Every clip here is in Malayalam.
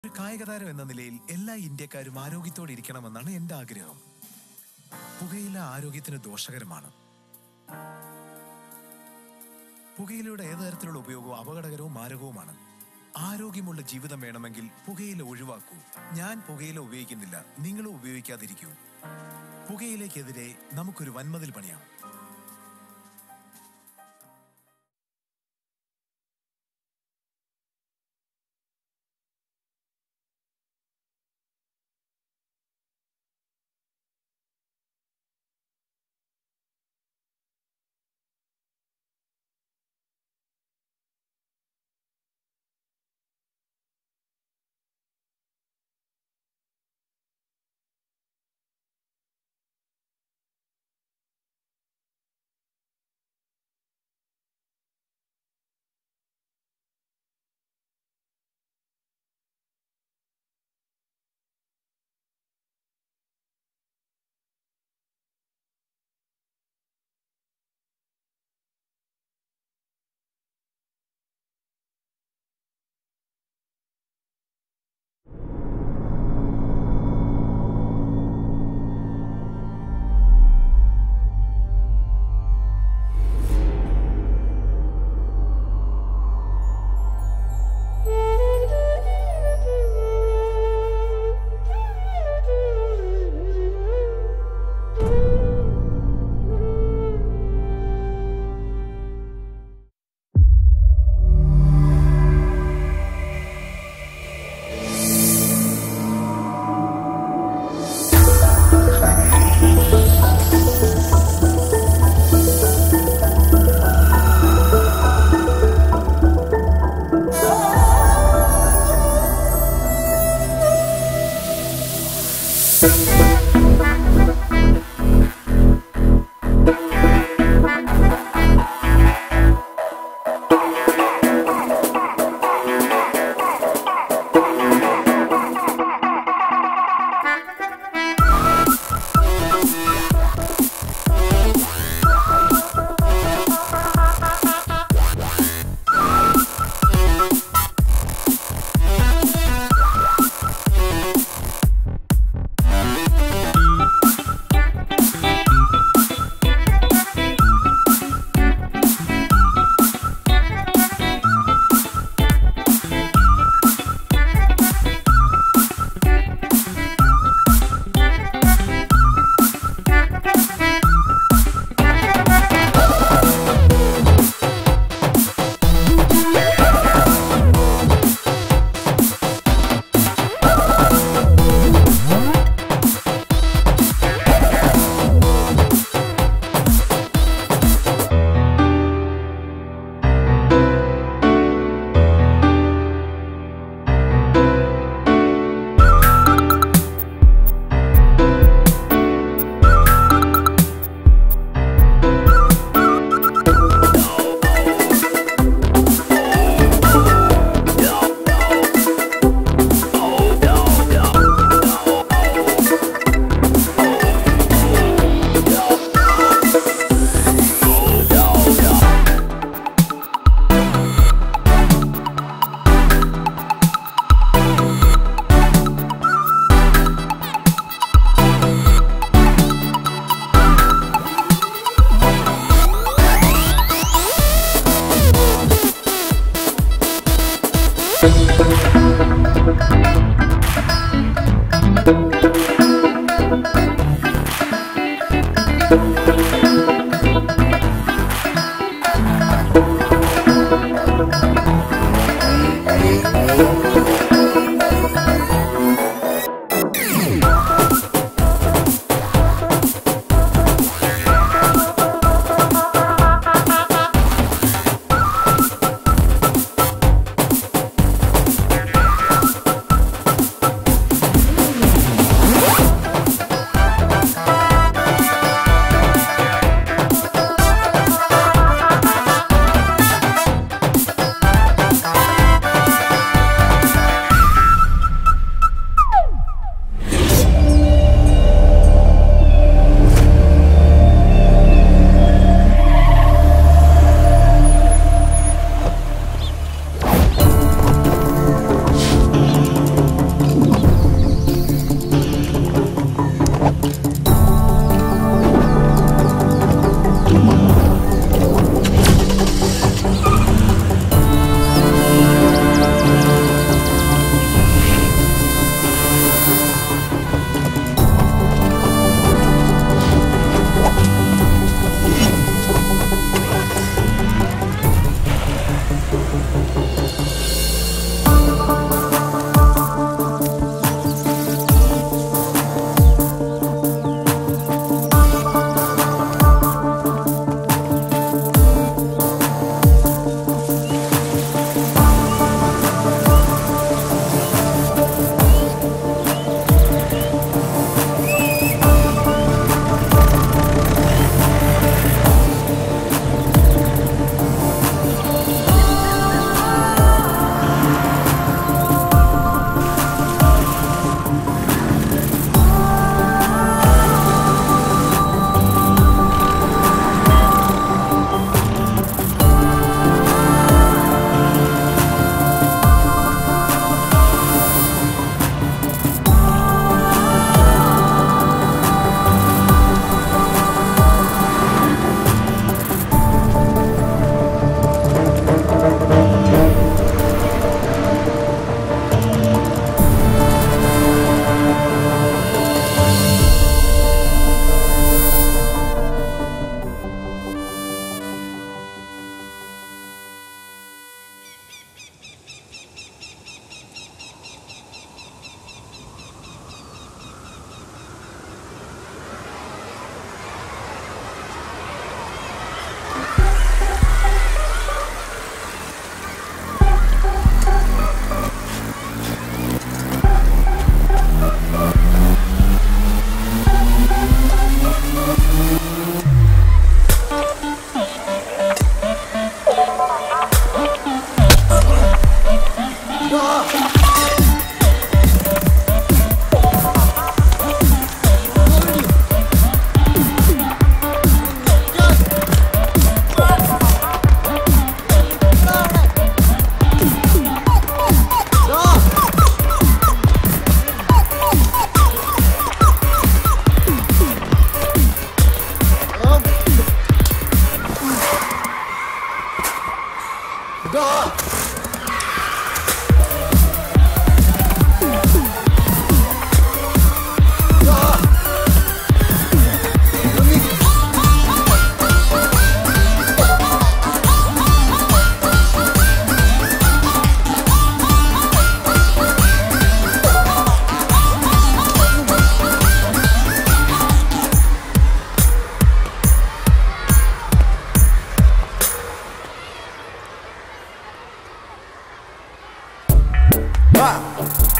ഒരു കായിക താരം എന്ന നിലയിൽ എല്ലാ ഇന്ത്യക്കാരും ആരോഗ്യത്തോടെ ഇരിക്കണമെന്നാണ് എന്റെ ആഗ്രഹം പുകയില ആരോഗ്യത്തിന് ദോഷകരമാണ് പുകയിലയുടെ ഏത് തരത്തിലുള്ള ഉപയോഗവും അപകടകരവും മാരകവുമാണ് ആരോഗ്യമുള്ള ജീവിതം വേണമെങ്കിൽ പുകയില ഒഴിവാക്കൂ ഞാൻ പുകയില ഉപയോഗിക്കുന്നില്ല നിങ്ങളും ഉപയോഗിക്കാതിരിക്കൂ പുകയിലേക്കെതിരെ നമുക്കൊരു വൻമതിൽ പണിയാം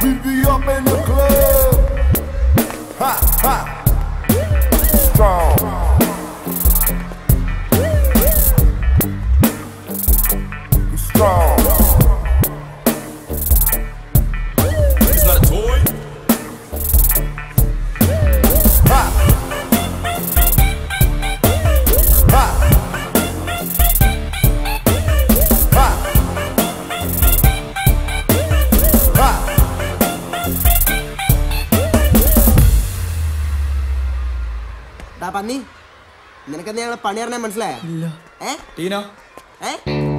We be up in the club. Ha ha. Strong. We strong. It's not a toy. Ha. Ha. Ha. Ha. ഡാ പന്നി നിനക്കെന്താ ഞങ്ങളെ പണി അറിഞ്ഞാൽ മനസ്സിലായ ഏ ടീന ഏ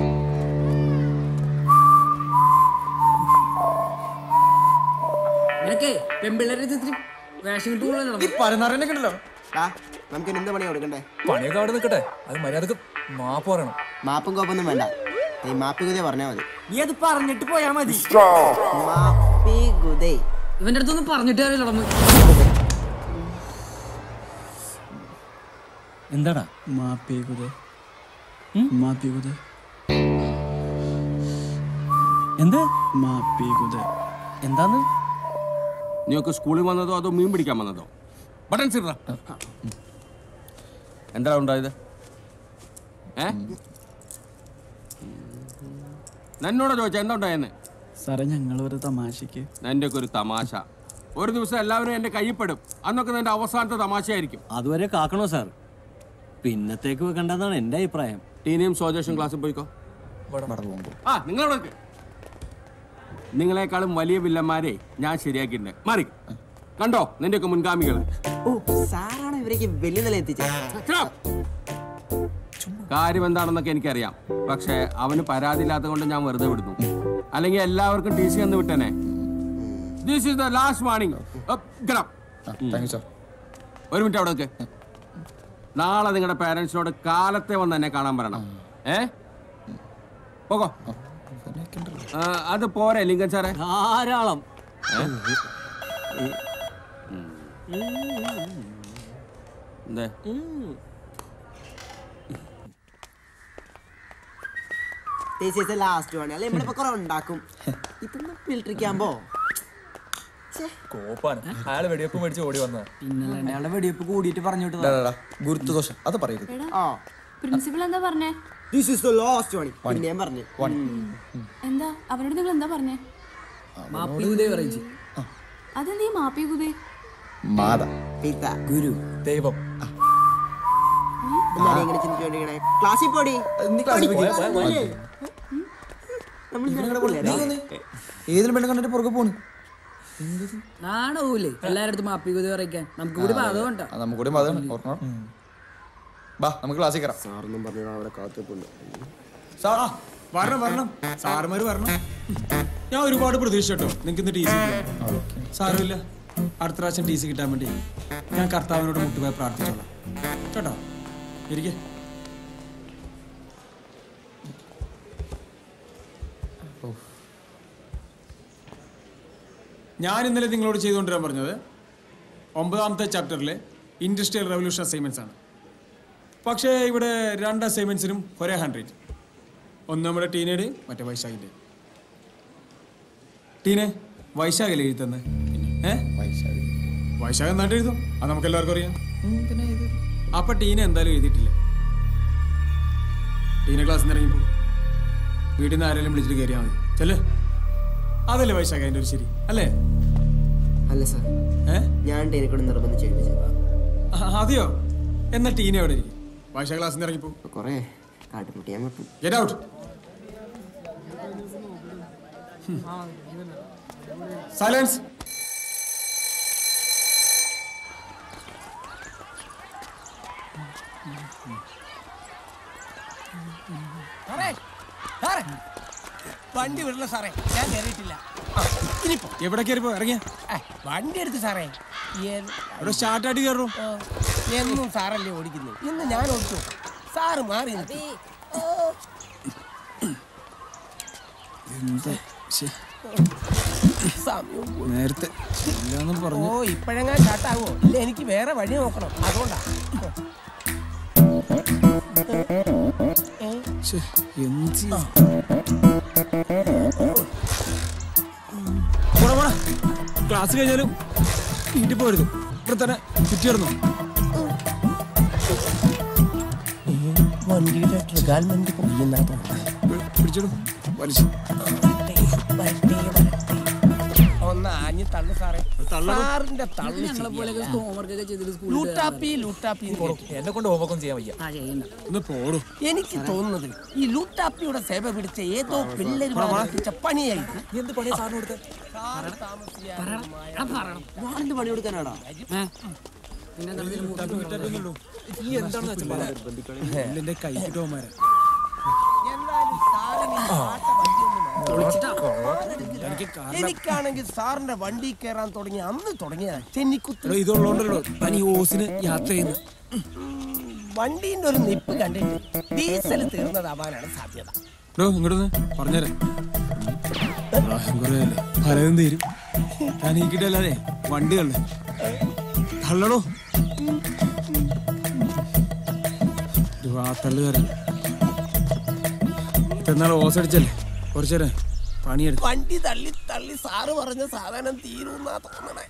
നിനക്കേ പെമ്പിള്ളേരെ ഇത്തിരി വേഷം കിട്ടുള്ളൂ ഈ പരനാറിനൊക്കെ ഉണ്ടല്ലോ ഡാ നമുക്ക് ഇനി എന്ത് പണിയാ കൊടുക്കണ്ടേ പണിയൊക്കെ അവിടെ നിൽക്കട്ടെ അത് മര്യാദക്ക് മാപ്പ് പറയണം മാപ്പും കോപ്പൊന്നും വേണ്ട നീ മാപ്പി കുതേ പറഞ്ഞാ മതി നീ അത് പറഞ്ഞിട്ട് പോയാ മതി Strong. മാപ്പി കുതേ ഇവന്റെ അടുത്തൊന്നും പറഞ്ഞിട്ട് കാര്യമില്ല നമ്മൾ എന്താടാ മാപ്പിക്കുതേ മാപ്പിക്കുതേ എന്ത് മാപ്പിക്കുതേ എന്താന്ന് നീയൊക്കെ സ്കൂളിൽ വന്നതോ അതോ മീൻ പിടിക്കാൻ വന്നതോ ബട്ടൺസ് ഇട എന്താ ഉണ്ടായത് ഏ എന്നോട് ചോദിച്ചാ എന്താ ഉണ്ടായെന്ന് സാറേ ഞങ്ങൾ ഒരു തമാശക്ക് എൻ്റെ ഒക്കെ ഒരു തമാശ ഒരു ദിവസം എല്ലാവരും എൻ്റെ കയ്യിൽപ്പെടും അന്നൊക്കെ നിന്റെ അവസാനത്തെ തമാശയായിരിക്കും അതുവരെ കാക്കണോ സാർ പിന്നത്തേക്ക് വെക്കണ്ടെന്നാണ് എൻ്റെ അഭിപ്രായം ടീനിയും സോജേഷും ക്ലാസ്സിൽ പോയിക്കോ ആ നിങ്ങളവിടെ നിൽക്ക്. നിങ്ങളെക്കാളും വലിയ വില്ലന്മാരെ ഞാൻ ശരിയാക്കിയിട്ടുണ്ട് മാറി കണ്ടോ നിന്റെയൊക്കെ മുൻഗാമികൾ ഓ സാറാണ് ഇവരേക്ക് വലിയ നില എത്തിച്ചത് കാര്യം എന്താണെന്നൊക്കെ എനിക്കറിയാം പക്ഷെ അവന് പരാതിയില്ലാത്ത കൊണ്ട് ഞാൻ വെറുതെ വിടുന്നു അല്ലെങ്കിൽ എല്ലാവർക്കും ടി സി എന്ന് വിട്ടനെ this is the last warning thank you sir ഒരു മിനിറ്റ് അവിടെ നിൽക്ക് നാളെ നിങ്ങളുടെ പാരന്റ്സിനോട് കാലത്തെ വന്ന് എന്നെ കാണാൻ പറയണം ഏ പോകോ ആ, അത് പോരെ ലിങ്കൻ സാറേ ധാരാളം എന്തേ ലാസ്റ്റ് പണി അല്ലെ നമ്മളിപ്പോ കുറെ ഉണ്ടാക്കും ഇതൊന്നും ഫിൽട്ടറിക്കാമ്പോ കോപ്പാണ് അയാൾ വെടിവെപ്പ് മേടിച്ച് ഓടി വന്നതാ പിന്നെ അയാളുടെ വെടിവെപ്പ് കൂടിയിട്ട് പറഞ്ഞു വിട്ടതാ ഗുരുത്വദോഷം അത് പറയരുത് ആ പ്രിൻസിപ്പൾ എന്താ പറഞ്ഞേ ദിസ് ഇസ് ദ ലാസ്റ്റ് പണി പിന്നെ ഞാൻ പറഞ്ഞു എന്താ അവരോട് നിങ്ങൾ എന്താ പറഞ്ഞേ മാപ്പി ഉദയ പറയിച്ചു അതെന്തീ മാപ്പി കുതേ മാത പിത്ത ഗുരു ദൈവം എന്താണ് ഇങ്ങനെ ചിന്തിച്ചോണ്ടിരിക്കണേ ക്ലാസ്സിൽ പോടി നീ ക്ലാസ്സിൽ പോയി. നമ്മൾ ഏതിലും പെണ്ണ് കണ്ടിട്ട് പുറകെ പോണ് നാണവൂലേ എല്ലാരുടെ അടുത്ത് മാപ്പി കുതി പറയിക്കാൻ നമുക്ക് കൂടി പാതകം ഉണ്ടോ ആ, നമുക്ക് കൂടി മതമാണ് ഓർക്കണം ബാ നമുക്ക് ക്ലാസ്സിൽ കയറാം സാറൊന്നും പറഞ്ഞു അവിടെ കാത്തിട്ടുണ്ട് സാർ ആ, വരണം വരണം സാറുമാര് വരണം ഞാൻ ഒരുപാട് പ്രതീക്ഷ കേട്ടോ നിങ്ങൾക്ക് ഇന്ന് ടി സി സാരമില്ല അടുത്ത പ്രാവശ്യം ടി സി കിട്ടാൻ വേണ്ടി ഞാൻ കർത്താവിനോട് മുട്ടുപോയി പ്രാർത്ഥിച്ചോളാം കേട്ടോ ഇരിക്കെ ഞാൻ ഇന്നലെ നിങ്ങളോട് ചെയ്തുകൊണ്ടിരാൻ പറഞ്ഞത് ഒമ്പതാമത്തെ ചാപ്റ്ററിലെ ഇൻഡസ്ട്രിയൽ റവല്യൂഷൻ അസൈൻമെന്റ്സ് ആണ് പക്ഷേ ഇവിടെ രണ്ട് അസൈൻമെന്റ്സിനും ഒരേ ഹാൻഡ് റൈറ്റ് ഒന്ന് നമ്മുടെ ടീനയുടെ മറ്റേ വൈശാഖിന്റെ ടീനെ വൈശാഖല്ലേ എഴുതി തന്നെ ഏ വൈശാഖ് എന്നായിട്ട് എഴുതും അത് നമുക്ക് എല്ലാവർക്കും അറിയാം അപ്പൊ ടീന എന്തായാലും എഴുതിയിട്ടില്ല ടീന ക്ലാസ്സിൽ നിന്ന് ഇറങ്ങിപ്പോ വീട്ടിൽ നിന്ന് ആരെങ്കിലും വിളിച്ചിട്ട് കയറിയാൽ മതി ചെല്ലേ അതല്ലേ വൈശാഖ് അതിന്റെ ഒരു ശരി അല്ലേ അല്ല സാർ ഏ ഞാൻ ടീനെ കൊണ്ട് നിർബന്ധിച്ച് എഴുതിച്ചതാ ആ, അതെയോ എന്നാ ടീന എവിടെ ഇരിക്കും വൈശാഖ് ക്ലാസ്സിൽ നിന്ന് ഇറങ്ങിപ്പോ കൊറേ കാട്ടുമുട്ടി ഞാൻ വിട്ടു ഗെറ്റ് ഔട്ട് സൈലൻസ് വണ്ടി വിടല സാറേ ഞാൻ കയറിയിട്ടില്ല ഇനിയിപ്പോ എവിടെ കയറിപ്പോ ഇറങ്ങിയ ഏ, വണ്ടി എടുത്ത് സാറേ ഏ- അവിടെ സ്റ്റാർട്ടായിട്ട് കയറും ഓ, എന്നും സാറല്ലേ ഓടിക്കുന്നു ഇന്ന് ഞാൻ ഓടിച്ചു സാറ് മാറി നിൽക്ക്. സമയം പോയി. നേരത്തെ ഇല്ലാന്നും പറഞ്ഞു ഓ ഇപ്പഴെങ്ങാൻ ചാട്ടാവോ ഇല്ല എനിക്ക് വേറെ വഴി നോക്കണം അതുകൊണ്ടാ ഏ, ശ്ശെ, എന്ത് ചെയ്യും? പോടാ, പോടാ. ക്ലാസ് കഴിഞ്ഞാലും വീട്ടിൽ പോരുത് ഇവിടെ തന്നെ ചുറ്റിയിടുന്നു വണ്ടിയുടെ ട്രിഗാൽമെന്റ് പൊയ്യെന്നാ തോന്നുന്നത് പിടിച്ചിടും വലിച്ചു ഒന്ന് ആഞ്ഞ് തള്ളു സാറേ സാറിന്റെ തള്ളു ഞങ്ങളെ പോലെയൊക്കെ ഹോംവർക്ക് ഒക്കെ ചെയ്തിട്ട് സ്കൂളിൽ ലൂട്ടാപ്പി ലൂട്ടാപ്പി എന്നെ കൊണ്ട് ഹോംവർക്കും ചെയ്യാൻ വയ്യ ആ ചെയ്യണ്ട ഒന്ന് പോടും എനിക്ക് തോന്നുന്നത് ഈ ലൂട്ടാപ്പിയുടെ സേവ പിടിച്ച ഏതോ പിള്ളേര് പഠിപ്പിച്ച പണിയായി എന്ത് പണിയാ സാറിന് കൊടുത്തേ ഞാനെന്ത് പണി കൊടുക്കാനാടാ പിന്നെ എന്താ ഇതിന് മൂത്ത ഈ എന്താണെന്ന് വെച്ചാൽ എന്റെ കൈ കിട്ടുമാരെ എനിക്ക് കാരണം എനിക്കാണെങ്കിൽ സാറിന്റെ വണ്ടി കയറാൻ തുടങ്ങി അന്ന് തുടങ്ങിയ ചെന്നിക്കുത്ത് എടോ, ഇതുള്ളതുകൊണ്ടല്ലോ താൻ ഈ ഓസിന് യാത്ര ചെയ്യുന്നത് വണ്ടീന്റെ ഒരു നിപ്പ് കണ്ടിട്ട് ഡീസൽ തീർന്നതാവാനാണ് സാധ്യത ഡോ ഇങ്ങോട്ടൊന്ന് പറഞ്ഞുതരാം പ്രായം കുറയല്ലേ പലതും തീരും ഞാൻ ഈ കിട്ടല്ലാതെ വണ്ടികളുടെ തള്ളടോ തള്ളുകാരൻ ഇതെന്നാൾ ഓസടിച്ചല്ലേ കുറച്ചേരെ പണിയെടുത്തു വണ്ടി തള്ളി തള്ളി സാറ് പറഞ്ഞ സാധനം തീരുന്നാ തോന്നണേ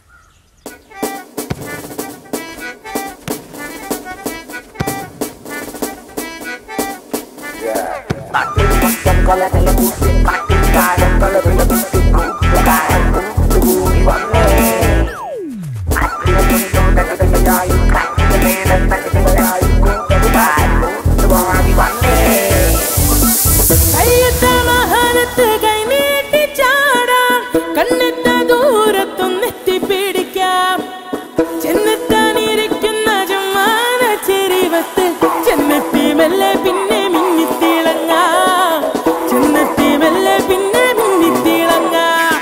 കയ്യെത്ത മഹാനത്ത് കൈനീട്ടി ചാടാം കണ്ണെത്ത ദൂരത്തൊന്നെത്തി പിടിക്കാം ചെന്നെത്താനിരിക്കുന്ന ചുമ്മാന ചെരിവത്ത് ചെന്നെത്തി മെല്ലെ പിന്നെ മിന്നിത്തിളങ്ങാം ചെന്നെത്തി മെല്ലെ പിന്നെ മിന്നിത്തിളങ്ങാം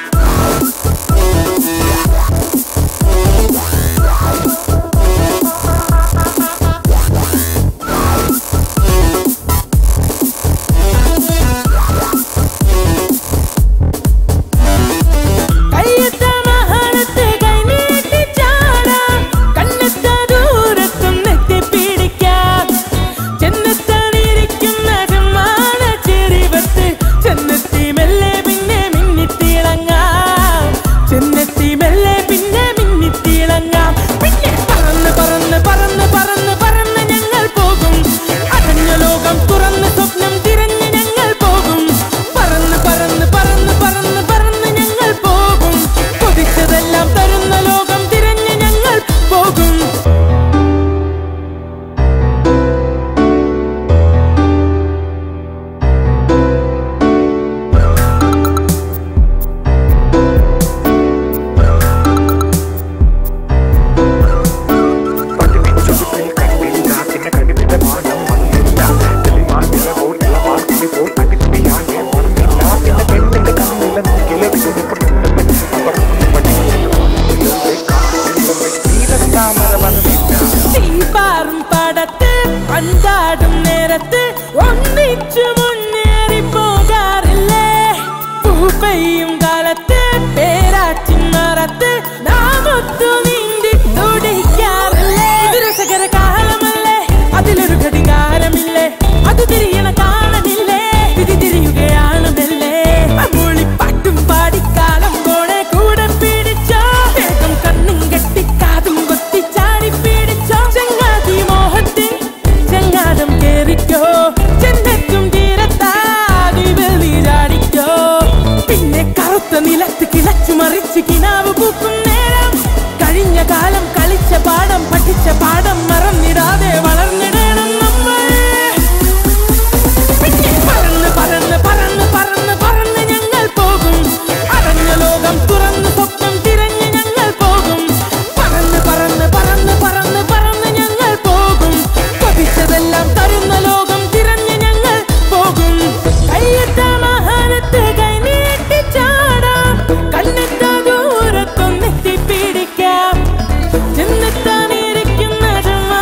കയ്യെത്ത മഹാനത്ത് കൈനീട്ടി ചാടാം കണ്ണെത്ത ദൂരത്തൊന്നെത്തി പിടിക്കാം ചെന്നെത്താനിരിക്കുന്ന ചുമ്മാന ചെരിവത്ത് ചെന്നെത്തി മെല്ലെ പിന്നെ മിന്നിത്തിളങ്ങാം ചെന്നെത്തി മെല്ലെ പിന്നെ മിന്നിത്തിളങ്ങാം പിന്നെ പറന്ന് പറന്ന് പറന്ന് പറന്ന് പറന്ന് ഞങ്ങൾ പോകും അടഞ്ഞ ലോകം തുറന്ന് സ്വപ്നം തിരഞ്ഞ് ഞങ്ങൾ പോകും പറന്ന് പറന്ന് പറന്ന് പറന്ന് പറന്ന് ഞങ്ങൾ പോകും കൊതിച്ചതെല്ലാം തരുന്ന ലോകം തിരഞ്ഞ് ഞങ്ങൾ പോകും തീപാറും പടത്ത് പണ്ടാടും നേരത്ത് ഒന്നിച്ചു മുന്നേറി പോകാറില്ലേ പൂപ്പയും കാലത്ത് പേരാറ്റിൻ മറത്ത് നാം ഒത്തു നീന്തി തുടിക്കാറില്ലേ ഇത് രസകര കാലമല്ലേ അതിലൊരു ഘടികാരമില്ലേ അത് തിരിയണ കാണലില്ലേ വിധി തിരിയുകയാണ് മെല്ലെ മൂളിപ്പാട്ടും പാടിക്കാലം പോണെ കൂടെ പിടിച്ചോ വേഗം കണ്ണും കെട്ടി കാതും കൊത്തി ചാടി പിടിച്ചോ ചങ്ങാതി മോഹത്തിൻ ചങ്ങാതം കേറിക്കോ ചെന്നെത്തും തീരത്താതി വെളി ചാടിക്കോ പിന്നെ കറുത്ത നിലത്ത് കിളച്ചു മറിച്ച് കിനാവ് പൂക്കും നേരം കഴിഞ്ഞ കാലം കളിച്ച പാഠം പഠിച്ച പാഠം മറന്നിടാതെ വളർന്നിടണം നമ്മൾ പിന്നെ പറന്ന് പറന്ന് പറന്ന് പറന്ന് പറന്ന് ഞങ്ങൾ പോകും അടഞ്ഞ ലോകം തുറന്ന് സ്വപ്നം തിരഞ്ഞ് ഞങ്ങൾ പോകും പറന്ന് പറന്ന് പറന്ന് പറന്ന് പറന്ന് ഞങ്ങൾ പോകും കൊതിച്ചതെല്ലാം തരുന്ന ലോകം തിരഞ്ഞ് ഞങ്ങൾ പോകും കയ്യെത്ത മഹാനത്ത് കൈനീട്ടി ചാടാം കണ്ണെത്ത ദൂരത്തൊന്നെത്തി പിടിക്കാം ചെന്നെത്താനിരിക്കുന്ന ചുമ്മാ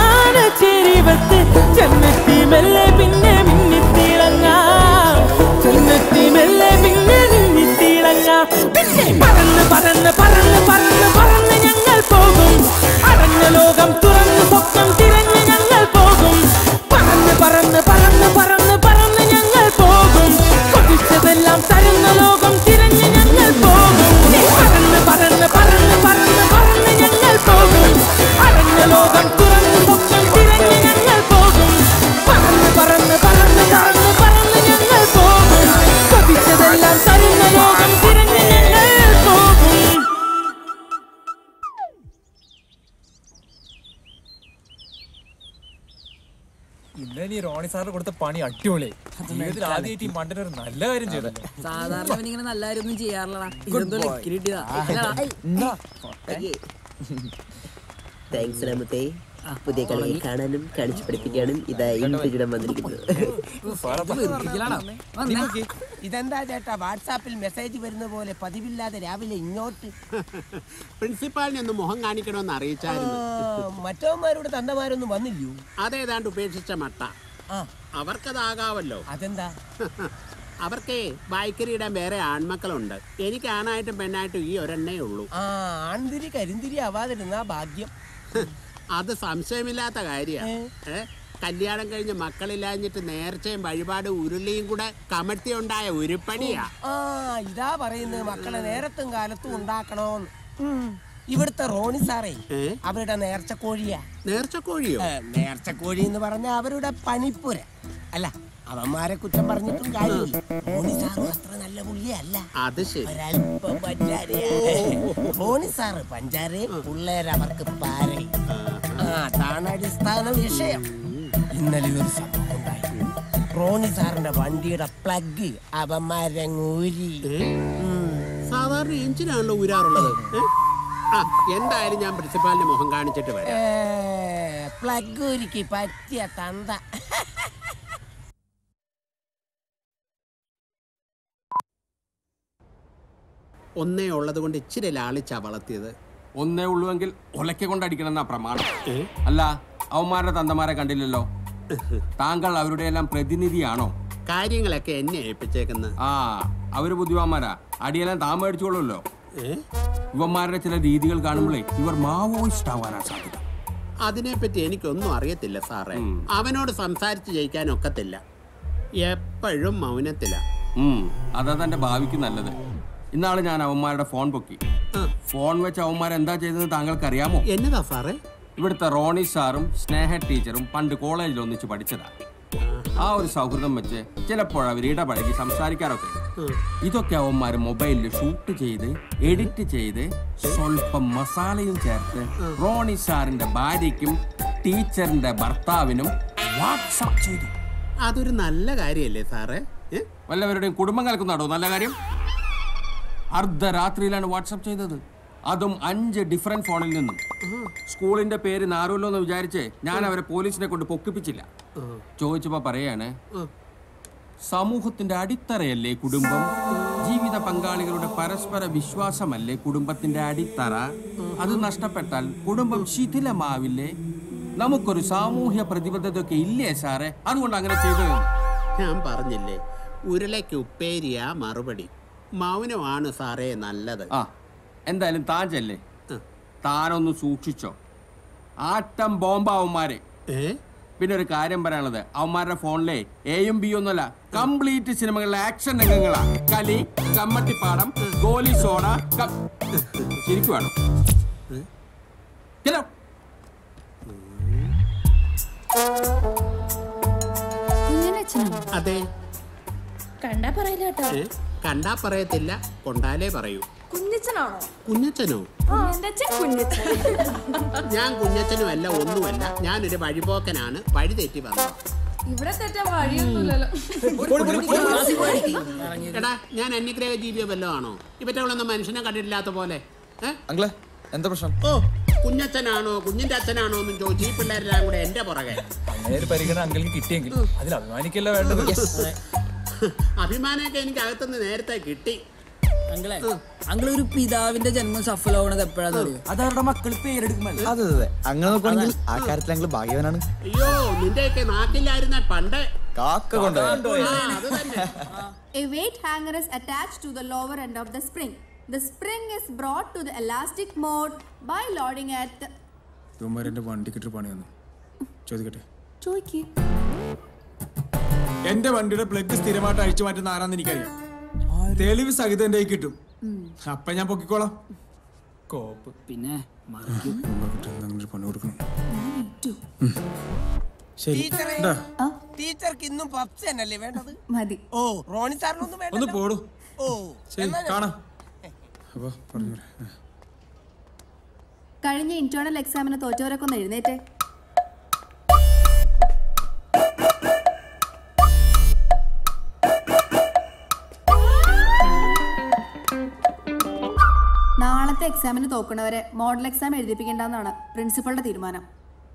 പിന്നെ നീ റോണി സാറിന് കൊടുത്ത പണി അടിപൊളി ജീവിതത്തിൽ ആദ്യമായിട്ട് ഈ മണ്ടൻ ഒരു നല്ല കാര്യം ചെയ്തല്ലോ സാധാരണ അവനിങ്ങനെ നല്ല കാര്യമൊന്നും ചെയ്യാറില്ലടാ Good ഇതെന്തോ boy. ലക്കിന് കിട്ടിയതാ ആ. ഇല്ലടാ. താങ്ക്സ് രാമത്തെ പുതിയ കളികൾ കാണാനും കാണിച്ചു പഠിപ്പിക്കാനും ഇതാ ഇൻഫിജിടം വന്നിരിക്കുന്നത് ഇതെന്താ ചേട്ടാ വാട്സാപ്പിൽ മെസ്സേജ് വരുന്ന പോലെ പതിവില്ലാതെ രാവിലെ ഇങ്ങോട്ട് പ്രിൻസിപ്പാളിനെ ഒന്ന് മുഖം കാണിക്കണമെന്ന് അറിയിച്ചായിരുന്നു മറ്റവന്മാരുടെ തന്തമാരൊന്നും വന്നില്ലയോ അതേതാണ്ട് ഉപേക്ഷിച്ച മട്ട അവർക്കതാകാവല്ലോ അതെന്താ അവർക്ക് ബൈക്കരിയിടാൻ വേറെ ആൺമക്കളുണ്ട് എനിക്ക് ആണായിട്ടും പെണ്ണായിട്ടും ഈ ഒരെണ്ണേ ഉള്ളൂ ആ ആൺതിരി കരിന്തിരി ആവാതിരുന്നാ ഭാഗ്യം അത് സംശയമില്ലാത്ത കാര്യമാണ് ഏ കല്യാണം കഴിഞ്ഞ് മക്കളില്ലാഞ്ഞിട്ട് നേർച്ചയും വഴിപാടും ഉരുളിയും കൂടെ കമഴ്ത്തി ഉണ്ടായ ഉരുപ്പടിയാ ആ ഇതാ പറയുന്നത് മക്കളെ നേരത്തും കാലത്തും ഉണ്ടാക്കണോന്ന് ഉം. ഇവിടുത്തെ റോണി സാറേ അവരുടെ നേർച്ചക്കോഴിയാ നേർച്ചക്കോഴിയോ നേർച്ചക്കോഴി എന്ന് പറഞ്ഞ അവരുടെ പണിപ്പുര അല്ല അവന്മാരെ കുറ്റം പറഞ്ഞിട്ടും കാര്യമില്ല റോണി സാറും അത്ര നല്ല പുള്ളിയല്ല അത് ശരി ഒരല്പം പഞ്ചാരയാ റോണി സാറ് പഞ്ചാരയും പിള്ളേരവർക്ക് പാരയും ആ അതാണ് അടിസ്ഥാന വിഷയം ഇന്നലെ ഒരു സംഭവം ഉണ്ടായി റോണി സാറിന്റെ വണ്ടിയുടെ പ്ലഗ് അവന്മാരങ്ങൂരി സാധാരണ എഞ്ചിനാണല്ലോ ഊരാറുള്ളത് ഏ? ആ എന്തായാലും ഞാൻ പ്രിൻസിപ്പാളിന്റെ മുഖം കാണിച്ചിട്ട് വരാം പ്ലഗ് ഒരുക്കി പറ്റിയ തന്ത ഒന്നേ ഉള്ളത് കൊണ്ട് ഇച്ചിരി ലാളിച്ചാ വളർത്തിയത് ഒന്നേ ഉള്ളുവെങ്കിൽ ഒലക്ക കൊണ്ട് അടിക്കണം എന്നാ പ്രമാണം അല്ല അവന്മാരുടെ തന്തമാരെ കണ്ടില്ലല്ലോ താങ്കൾ അവരുടെ എല്ലാം പ്രതിനിധിയാണോ കാര്യങ്ങളൊക്കെ എന്നെ ഏൽപ്പിച്ചേക്കുന്നത് ആ അവര് ബുദ്ധിമാന്മാരാ അടിയെല്ലാം താൻ മേടിച്ചോളൂല്ലോ ഇവന്മാരുടെ ചില രീതികൾ കാണുമ്പോഴേ ഇവർ മാവോയിസ്റ്റ് ആവാനാ സാധ്യത അതിനെപ്പറ്റി എനിക്കൊന്നും അറിയത്തില്ല സാറേ അവനോട് സംസാരിച്ച് ജയിക്കാൻ ഒക്കത്തില്ല എപ്പോഴും മൗനത്തില ഉം, അതാ തന്റെ ഭാവിക്ക് നല്ലത് ഇന്നാള് ഞാൻ അവന്മാരുടെ ഫോൺ പൊക്കി ഫോൺ വെച്ച് അവന്മാർ എന്താ ചെയ്തതെന്ന് താങ്കൾക്ക് അറിയാമോ എന്നതാ സാറേ ഇവിടുത്തെ റോണി സാറും സ്നേഹ ടീച്ചറും പണ്ട് കോളേജിൽ ഒന്നിച്ച് പഠിച്ചതാ ആ ഒരു സൗഹൃദം വെച്ച് ചിലപ്പോൾ അവർ ഇടപഴകി സംസാരിക്കാറൊക്കെ ഇതൊക്കെ അവന്മാർ മൊബൈലിൽ ഷൂട്ട് ചെയ്ത് എഡിറ്റ് ചെയ്ത് സ്വല്പം മസാലയും ചേർത്ത് റോണി സാറിന്റെ ഭാര്യയ്ക്കും ടീച്ചറിന്റെ ഭർത്താവിനും വാട്സപ്പ് ചെയ്തു അതൊരു നല്ല കാര്യമല്ലേ സാറേ വല്ലവരുടെയും കുടുംബം കലക്കുന്നാടോ നല്ല കാര്യം അർദ്ധരാത്രിയിലാണ് വാട്സപ്പ് ചെയ്തത് അതും അഞ്ച് ഡിഫറെന്റ് ഫോണിൽ നിന്നും സ്കൂളിന്റെ പേര് നാറുമല്ലോ എന്ന് വിചാരിച്ച് ഞാൻ അവരെ പോലീസിനെ കൊണ്ട് പൊക്കിപ്പിച്ചില്ല ചോദിച്ചപ്പോ പറയാണ് സമൂഹത്തിന്റെ അടിത്തറയല്ലേ കുടുംബം ജീവിത പങ്കാളികളുടെ പരസ്പര വിശ്വാസമല്ലേ കുടുംബത്തിന്റെ അടിത്തറ അത് നഷ്ടപ്പെട്ടാൽ കുടുംബം ശിഥിലമാവില്ലേ നമുക്കൊരു സാമൂഹ്യ പ്രതിബദ്ധതയൊക്കെ ഇല്ലേ സാറേ അതുകൊണ്ട് അങ്ങനെ ചെയ്തത് ഞാൻ പറഞ്ഞില്ലേ ഉരുളയ്ക്ക് ഉപ്പേരിയാ മറുപടി മൗനമാണ് സാറേ നല്ലത് ആ എന്തായാലും താൻ ചെല്ലേ താനൊന്ന് സൂക്ഷിച്ചോ ആട്ടം ബോംബാവന്മാരെ പിന്നെ ഒരു കാര്യം പറയാനുള്ളത് അവന്മാരുടെ ഫോണിലെ എയും ബി ഒന്നുമല്ല കംപ്ലീറ്റ് സിനിമകളിലെ ആക്ഷൻ രംഗങ്ങളാ കലി കമ്മട്ടിപ്പാടം ഗോലി സോഡ ശരിക്കുവാണോ Get out. കുഞ്ഞനച്ഛനോ അതെ കണ്ടാ പറയില്ല കേട്ടോ ഏ? കണ്ടാ പറയത്തില്ല കൊണ്ടാലേ പറയൂ കുഞ്ഞച്ചനാണോ കുഞ്ഞച്ചനോ എന്റെ അച്ഛൻ കുഞ്ഞച്ചൻ ഞാൻ കുഞ്ഞച്ചനും അല്ല ഒന്നുമല്ല ഞാനൊരു വഴിപോക്കനാണ് വഴി തെറ്റി വന്നത് ഇവിടെ തെറ്റാൻ വഴിയൊന്നുമില്ലല്ലോ എടാ ഞാൻ അന്യഗ്രഹ ജീവിയോ വല്ലോ ആണോ ഇവറ്റകളൊന്നും മനുഷ്യനെ കണ്ടിട്ടില്ലാത്ത പോലെ ഏ? അങ്കിളെ എന്താ പ്രശ്നം ഓ കുഞ്ഞച്ചനാണോ കുഞ്ഞിന്റെ അച്ഛനാണോ എന്നും ചോദിച്ചു ഈ പിള്ളേരെല്ലാം കൂടെ എന്റെ പുറകെ അങ്ങനെ ഒരു പരിഗണന അങ്കിൾക്ക് കിട്ടിയെങ്കിൽ അതിൽ അഭിമാനിക്കല്ല വേണ്ടത് അഭിമാനമൊക്കെ എനിക്ക് അകത്തുനിന്ന് നേരത്തെ കിട്ടി അങ്കിളെ അങ്കിൾ ഒരു പിതാവിന്റെ ജന്മം സഫലമാവണത് എപ്പോഴാന്ന് അറിയോ അത് അവരുടെ മക്കൾ പേരെടുക്കുമല്ലോ അതെ അതെ അങ്ങനെ നോക്കുവാണെങ്കിൽ ആ കാര്യത്തിൽ അങ്കിൾ ഭാഗ്യവാനാണ് അയ്യോ നിന്റെയൊക്കെ നാക്കില്ലായിരുന്ന പണ്ട് കാക്ക കൊണ്ടുപോയി ആ, അത് തന്നെ A weight hanger is attached to the lower end of the spring. The spring is brought to the elastic mode by loading at the... ഇവന്മാർ എന്റെ വണ്ടിക്കിട്ട് പണി വന്നു ചോദിക്കട്ടെ ചോയ്ക്ക് എന്റെ വണ്ടിയുടെ പ്ലഗ് സ്ഥിരമായിട്ട് അഴിച്ചു മാറ്റുന്ന ആരാന്ന് എനിക്കറിയാം തെളിവ് സഹിതം എന്റെ കയ്യിൽ കിട്ടും അപ്പൊ ഞാൻ പൊക്കിക്കോളാം കോപ്പ് പിന്നെ അങ്ങനെ പണി കൊടുക്കണം ശരി ടീച്ചറെ ഇണ്ടാ. ടീച്ചർക്ക് ഇന്നും പപ്സ് തന്നെയല്ലേ വേണ്ടത് മതി ഓ റോണി സാറിനൊന്നും വേണ്ട ഒന്ന് പോടൂ ഓ ശരി എന്നാ ഞാൻ- കാണാം അപ്പൊ പറഞ്ഞു കഴിഞ്ഞ ഇന്റേണൽ എക്സാമിന് തോറ്റവരൊക്കെ ഒന്ന് എഴുന്നേറ്റേ എക്സാമിന് തോക്കണവരെ മോഡൽ എക്സാം എഴുതിപ്പിക്കേണ്ടെന്നാണ് പ്രിൻസിപ്പളുടെ തീരുമാനം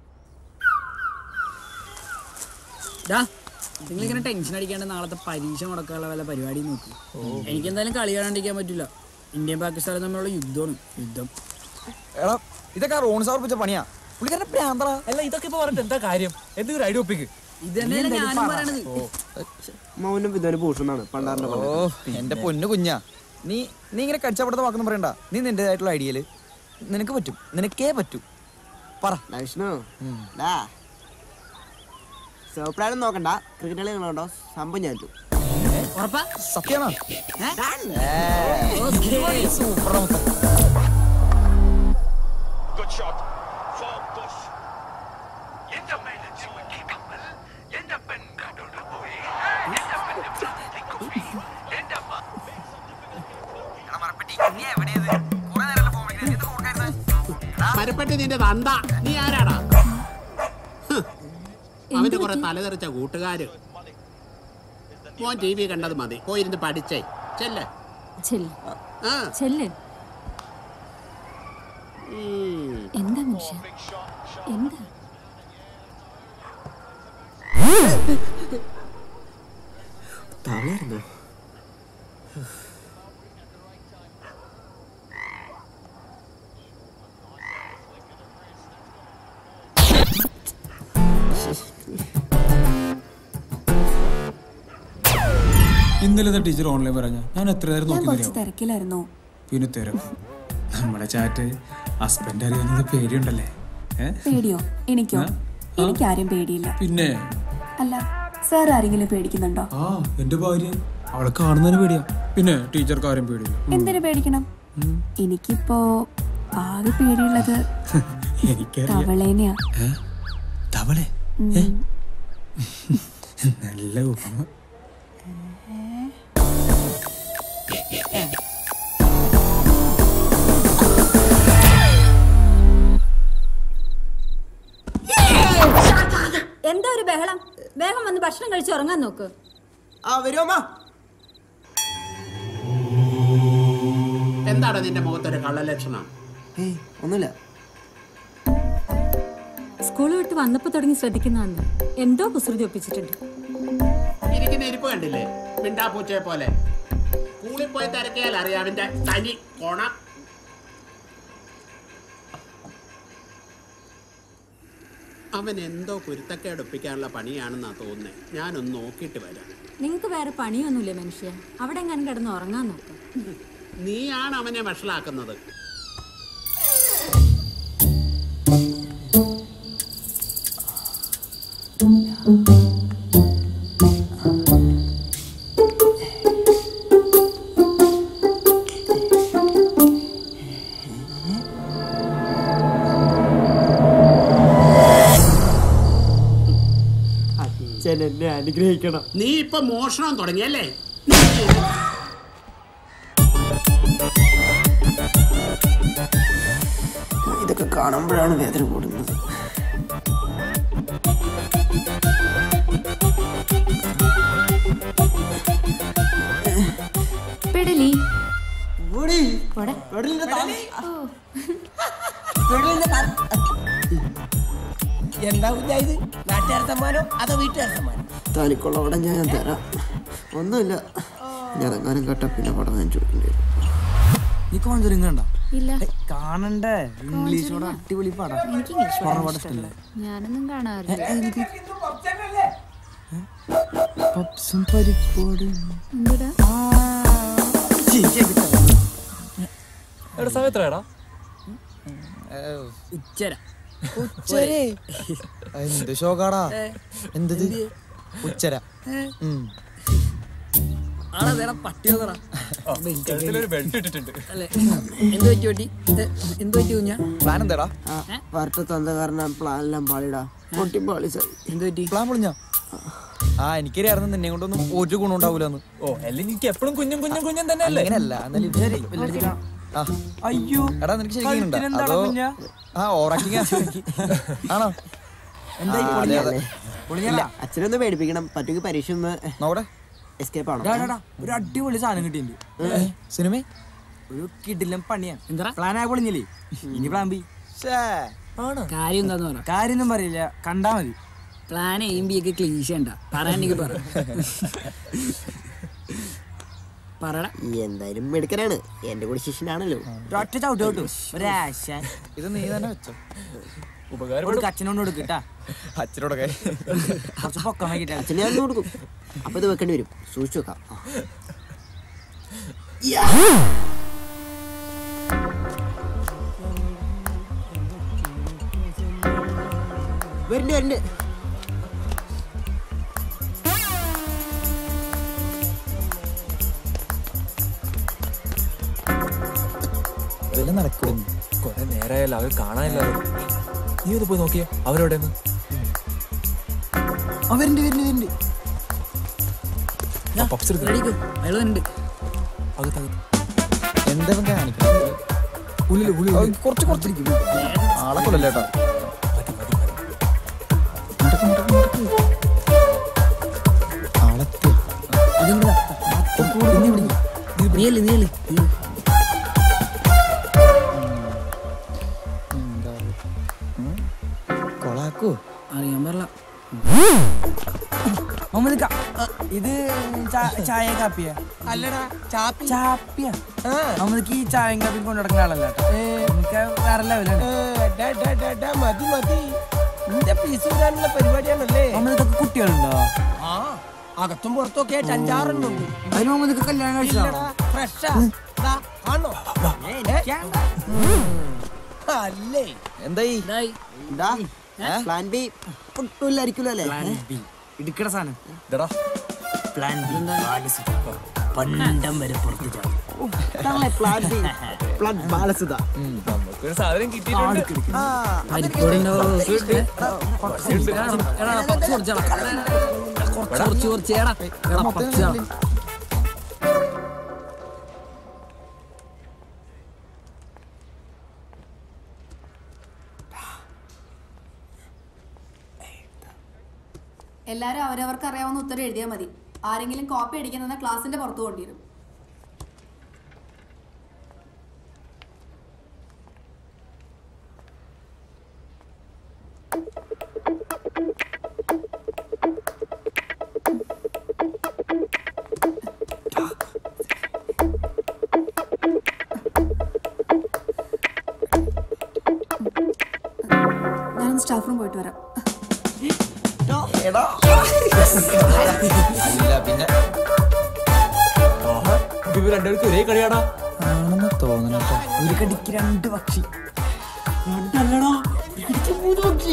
ഡാ നിങ്ങളിങ്ങനെ ടെൻഷൻ അടിക്കാണ്ട് നാളത്തെ പരീക്ഷ മുടക്കാനുള്ള വല്ല പരിപാടി നോക്കി എനിക്ക് എന്തായാലും കളി കാണാണ്ടിരിക്കാൻ പറ്റില്ല ഇന്ത്യയും പാകിസ്ഥാനും തമ്മിലുള്ള യുദ്ധമാണ് യുദ്ധം എടാ ഇതൊക്കെ റോൺ സാർ വെച്ച പണിയാ പുള്ളിക്കാരന്റെ പ്രാന്തറ അല്ല ഇതൊക്കെ ഇപ്പൊ പറഞ്ഞിട്ട് എന്താ കാര്യം എന്തെങ്കിലും ഐഡിയ ഒപ്പിക്ക് ഇത് തന്നെയല്ലേ ഞാനും പറയണത് മൗനം ഇതൊരു ഭൂഷണാണ് പണ്ടാറിന്റെ ഓ എന്റെ പൊന്നു കുഞ്ഞാ നീ നീ ഇങ്ങനെ കടിച്ചപ്പെടുത്ത വാക്കൊന്നും പറയണ്ട നീ നിന്റേതായിട്ടുള്ള ഐഡിയയില് നിനക്ക് പറ്റും നിനക്കേ പറ്റൂ പറ വിഷ്ണു ഡാ സോപ്രാനും നോക്കണ്ട ക്രിക്കറ്റ് കളി കണ്ടോ സംഭവം ഞാൻ ഇട്ടു. ഉറപ്പാ സത്യമാണോ super Good shot. Four push. എന്റെ മൈനസ് കമ്മൽ എന്റെ പെൺകാട്ടോട് പോയി എന്റെ പെണ്ണ് പ്രാർത്ഥിക്കുമി എന്റെ അമ്മ മരപ്പെട്ടി നിന്റെ തന്ത നീ ആരാടാ ഹ്. അവന്റെ കുറെ തലതെറിച്ച കൂട്ടുകാര് മോൻ ടി വി കണ്ടത് മതി പോയിരുന്ന് പഠിച്ചേ ചെല്ലേ ചെല്ല് ആ ചെല്ല് ഉം. എന്താ മനുഷ്യ എന്താ തവളയായിരുന്നോ ഇന്നലെ ടീച്ചർ ഓൺലൈൻ പറഞ്ഞ ഞാൻ എത്ര നേരം ഞാൻ നോക്കി കുറച്ച് തരാം തിരക്കിലായിരുന്നു പിന്നെ തിരക്കും നമ്മുടെ ചാറ്റ് ഹസ്ബൻഡ് അറിയാവുന്നത് പേടിയുണ്ടല്ലേ ഏ? പേടിയോ എനിക്കോ എനിക്കാരും പേടിയില്ല പിന്നെ അല്ല സാർ ആരെങ്കിലും പേടിക്കുന്നുണ്ടോ ആ എന്റെ ഭാര്യ അവളെ കാണുന്നതിന് പേടിയാ പിന്നെ ടീച്ചർക്ക് ആരും പേടിയില്ല എന്തിനു പേടിക്കണം എനിക്കിപ്പോ ആകെ പേടിയുള്ളത് എനിക്കറിയാം തവളേനെയാ ഏ? തവളെ ഉം. ഏ? നല്ല ഉപമ എന്താ ഒരു ബഹളം വേഗം വന്ന് ഭക്ഷണം കഴിച്ച് ഉറങ്ങാൻ നോക്ക് ആ വരുമോ എന്താണ് നിന്റെ മുഖത്തൊരു കള്ളലക്ഷണം ഏയ് ഒന്നുമില്ല സ്കൂൾ വിട്ട് വന്നപ്പോ തുടങ്ങി ശ്രദ്ധിക്കുന്നതാണ് എന്തോ കുസൃതി ഒപ്പിച്ചിട്ടുണ്ട് ഇരിക്കുന്ന ഇരിപ്പ് കണ്ടില്ലേ മിണ്ടാപ്പൂച്ചയെ പോലെ സ്കൂളിൽ പോയി തിരക്കിയാൽ അറിയാം അവന്റെ തനി കോണ അവൻ എന്തോ കുരുത്തക്കേട് ഒപ്പിക്കാനുള്ള പണിയാണെന്നാ തോന്നുന്നത് ഞാനൊന്ന് നോക്കിയിട്ട് വരാം നിങ്ങൾക്ക് വേറെ പണിയൊന്നുമില്ലേ മനുഷ്യ അവിടെ എങ്ങനെ കിടന്ന് ഉറങ്ങാൻ നോക്ക് നീയാണ് അവനെ വഷളാക്കുന്നത് അച്ഛൻ എന്നെ അനുഗ്രഹിക്കണം നീ ഇപ്പൊ മോഷണം തുടങ്ങിയല്ലേ ഇതൊക്കെ കാണുമ്പോഴാണ് വേദന കൂടുന്നത് പെടലി കൂടി പോടെ. പെടലിന്റെ താ- എന്താ കുഞ്ഞായത് നാട്ടുകാർ സമ്മാനം അതോ വീട്ടുകാർ സമ്മാനം താലിക്കുള്ള പടം ഞാൻ തരാം ഒന്നുമില്ല ഞാൻ അതെങ്ങാനും കേട്ടാ പിന്നെ പടം ഞാൻ ചോദിക്കേണ്ടി വരും നീ കോഞ്ചറിങ് കണ്ട ഇല്ല കാണണ്ടേ ഇംഗ്ലീഷോട് അടിപൊളി പടാ എനിക്ക് ഇംഗ്ലീഷ് ഹൊറർ പടം പടം ഇഷ്ടമല്ല ഇഷ്ടമല്ലേ ഞാനൊന്നും കാണാറില്ല പപ്സും പരിപ്പോടും എന്തുടാ എടാ സമയത്രടാ ഉച്ചര ഉച്ചരേ എന്ത് ഷോക്കാടാ എന്തത് ഉച്ചര ഉം. ആടാ വേറെ പട്ടി വന്നടാ കഴുത്തിലൊരു ബെൽറ്റ് ഇട്ടിട്ടുണ്ട് അല്ലേ എന്ത് പറ്റി പറ്റി ഏ, എന്ത് പറ്റി കുഞ്ഞാ പ്ലാൻ എന്താടാ വരട്ട തന്ന കാരണം പ്ലാൻ എല്ലാം പാളിടാ പൊട്ടി പാളി സായി എന്ത് പറ്റി പ്ലാൻ പൊളിഞ്ഞ ആ എനിക്കറിയായിരുന്നു നിന്നെ കൊണ്ടൊന്നും ഒരു ഗുണം ഉണ്ടാവൂലെന്ന് ഓ അല്ലെങ്കിൽ എനിക്ക് എപ്പോഴും കുഞ്ഞും കുഞ്ഞും കുഞ്ഞും തന്നെ അല്ലേ അങ്ങനെയല്ല എന്നാലും ഇവര് ആ. അയ്യോ എടാ നിനക്ക് ശരിക്കും ഉണ്ടോ? കഴുത്തിനെന്താടാ അതോ കുഞ്ഞാ? ആ ഓറാക്കിങ് ആണോ എന്തായി ആ, അതെ, അതെ. ഇല്ല അച്ഛനൊന്ന് പേടിപ്പിക്കണം പറ്റുമെങ്കിൽ പരീക്ഷ ഒന്ന് നോടെ എസ്കേപ്പ് ആണോ ഡാ, ഡാ, ഡാ, ഒരു അടിപൊളി സാധനം കിട്ടിയിട്ടുണ്ട് സിനിമ ഒരു കിടിലം പണിയാ എന്താ പ്ലാൻ ആയി പൊളിഞ്ഞില്ലേ ഇനി പ്ലാൻ ബി കാര്യം എന്താന്ന് പറ കാര്യൊന്നും പറയില്ല കണ്ടാ മതി പ്ലാൻ എയും ബി ഒക്കെ ക്ലീശ ഉണ്ടാ പറയാനെനിക്ക് പറ പറടാ എന്തായാലും മെടുക്കനാണ് എന്റെ കൂടെ ശിഷ്യനാണല്ലോ ഒറ്റ ചവിട്ട് ചവിട്ടു ഒരാശ ഇത് നീ തന്നെ വെച്ചോ ഉപകാരം അച്ഛനോട് കൊടുക്കട്ടാ അച്ഛനോടൊക്കെ കുറച്ച് പൊക്കം വൈകിട്ടാ അച്ഛനെ ഞാൻ കൊടുക്കും അപ്പൊ ഇത് വെക്കേണ്ടി വരും സൂക്ഷിച്ചു വെക്കാം വരുന്നുണ്ട് വരുന്നുണ്ട് വല്ല നടക്കും കൊറേ നേരമായല്ലോ അവർ കാണാനില്ല നീ ഒന്ന് പോയി നോക്കിയേ അവരെവിടെ അവരുണ്ട് വരുന്നുണ്ട് വരുന്നുണ്ട് റെഡിക്കോ അയാൾ ഉണ്ട് എന്താ ഇവൻ കാണിക്കുന്നത് ഉള്ളില് ഉള്ളിൽ കുറച്ച് കുറച്ചിരിക്കും ആളെ കൊല്ലല്ലേ കേട്ടോ നീയല്ലേ നീയല്ലേ കൊളാക്കോ അറിയാൻ പാടില്ല മുഹമ്മദ് ക- അ, ഇത് ചാ- ചായ കാപ്പിയാ അല്ലടാ ചാപ്പി ചാപ്പിയാ മുഹമ്മദ്ക്ക് ഈ ചായയും കാപ്പിയും കൊണ്ടു നടക്കുന്ന ആളല്ല നമുക്ക് വേറെ ലെവലാണ് മതി മതി നിന്റെ പീസ് വരാനുള്ള പരിപാടിയാണല്ലേ മുഹമ്മദ് ഇതൊക്കെ കുട്ടികളുണ്ടോ ആ അകത്തും പുറത്തൊക്കെ ആയിട്ട് അഞ്ചാറെണ്ണുണ്ട് അതിന് മുഹമ്മദ് കല്യാണം കഴിച്ചതാണോ ഫ്രഷാ ദാ, ആണോ ഏ, എനിക്കാണ്ട. അല്ലേ എന്തായി എന്താ പ്ലാൻ ബി പൊട്ടില്ലായിരിക്കുമല്ലോ അല്ലേ ഇടുക്കട സാധനം പ്ലാൻ ബി പണ്ടം വരെ പുറത്ത് പ്ലാൻ ബി പ്ലാൻ ബാലസുധ നമുക്കൊരു സാധനം കിട്ടിയിട്ടുണ്ട് കുറച്ച് കുറച്ച് എടാ എടാ പച്ച എല്ലാവരും അവരവർക്ക് അറിയാവുന്ന ഉത്തരം എഴുതിയാൽ മതി ആരെങ്കിലും കോപ്പി അടിക്കുന്ന ക്ലാസിന്റെ പുറത്തു കൊണ്ടിരും ഞാനൊന്ന് സ്റ്റാഫ് റൂം പോയിട്ട് വരാം അല്ല പിന്നെ ഇവർ രണ്ടുപേർക്ക് ഒരേ കളിയാടാ ആണെന്ന് തോന്നണട്ടോ ഒരു കടിക്ക് രണ്ട് പക്ഷി രണ്ടല്ലടാ ഇടിച്ച് മൂന്ന് പക്ഷി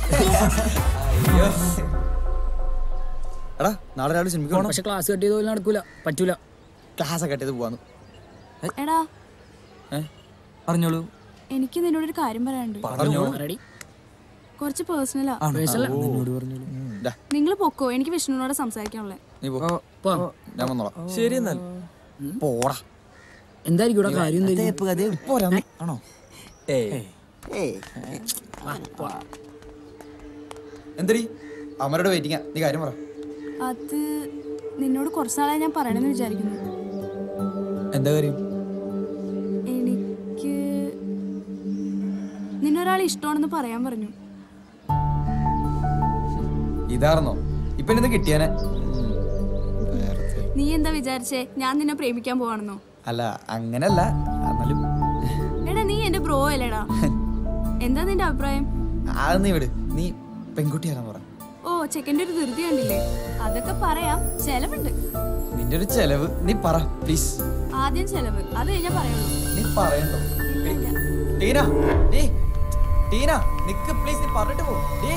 എടാ നാളെ രാവിലെ സിനിമയ്ക്ക് പോകണം പക്ഷെ ക്ലാസ് കട്ട് ചെയ്ത് പോലും നടക്കൂല പറ്റൂല ക്ലാസ് ഒക്കെ ചെയ്ത് പോവാന്ന് എടാ ഏ പറഞ്ഞോളൂ എനിക്ക് നിന്നോട് ഒരു കാര്യം പറയാനുണ്ട് പറഞ്ഞോളൂ റെഡി കുറച്ച് പേഴ്സണലാ നിന്നോട് പറഞ്ഞോളൂ ദാ, നിങ്ങൾ പൊക്കോ എനിക്ക് വിഷ്ണുവിനോട് സംസാരിക്കാനുള്ളത് നീ പോ ഞാൻ വന്നോളാം ശരി എന്നാൽ പോടാ എന്തായിരിക്കും ഇവിടെ കാര്യം എന്തായിരിക്കും? പോരാ ആണോ ഏയ് ഏയ് എന്തടി അമരോട് വെയിറ്റിംഗാ നീ കാര്യം പറ അത് നിന്നോട് കുറച്ച് നാളായി ഞാൻ പറയണമെന്ന് വിചാരിക്കുന്നു എന്താ കാര്യം എനിക്ക് നിന്നൊരാൾ ഇഷ്ടമാണെന്ന് പറയാൻ പറഞ്ഞു ഇതാർന്നോ ഇപ്പൊ എന്നെ കിട്ടിയാനെ നീ എന്താ വിചാരിച്ചേ ഞാൻ നിന്നെ പ്രേമിക്കാൻ പോവാണെന്നോ അല്ല അങ്ങനല്ല എന്നാലും എടാ നീ എന്റെ ബ്രോ അല്ലേടാ എന്താ നിന്റെ അഭിപ്രായം അത് നീ വിട് നീ പെൺകുട്ടിയാണെന്ന് പറ ഓ ചെക്കൻ്റെ ഒരു ധൃതി കണ്ടില്ലേ അതൊക്കെ പറയാം ചെലവുണ്ട് നിന്റെ ഒരു ചെലവ് നീ പറ പ്ലീസ് ആദ്യം ചെലവ് അത് കഴിഞ്ഞാ പറയുള്ളൂ നീ പറയണ്ടോ ടീന ഡീ ടീന നിക്ക് പ്ലീസ് നീ പറഞ്ഞിട്ട് പോ ഡീ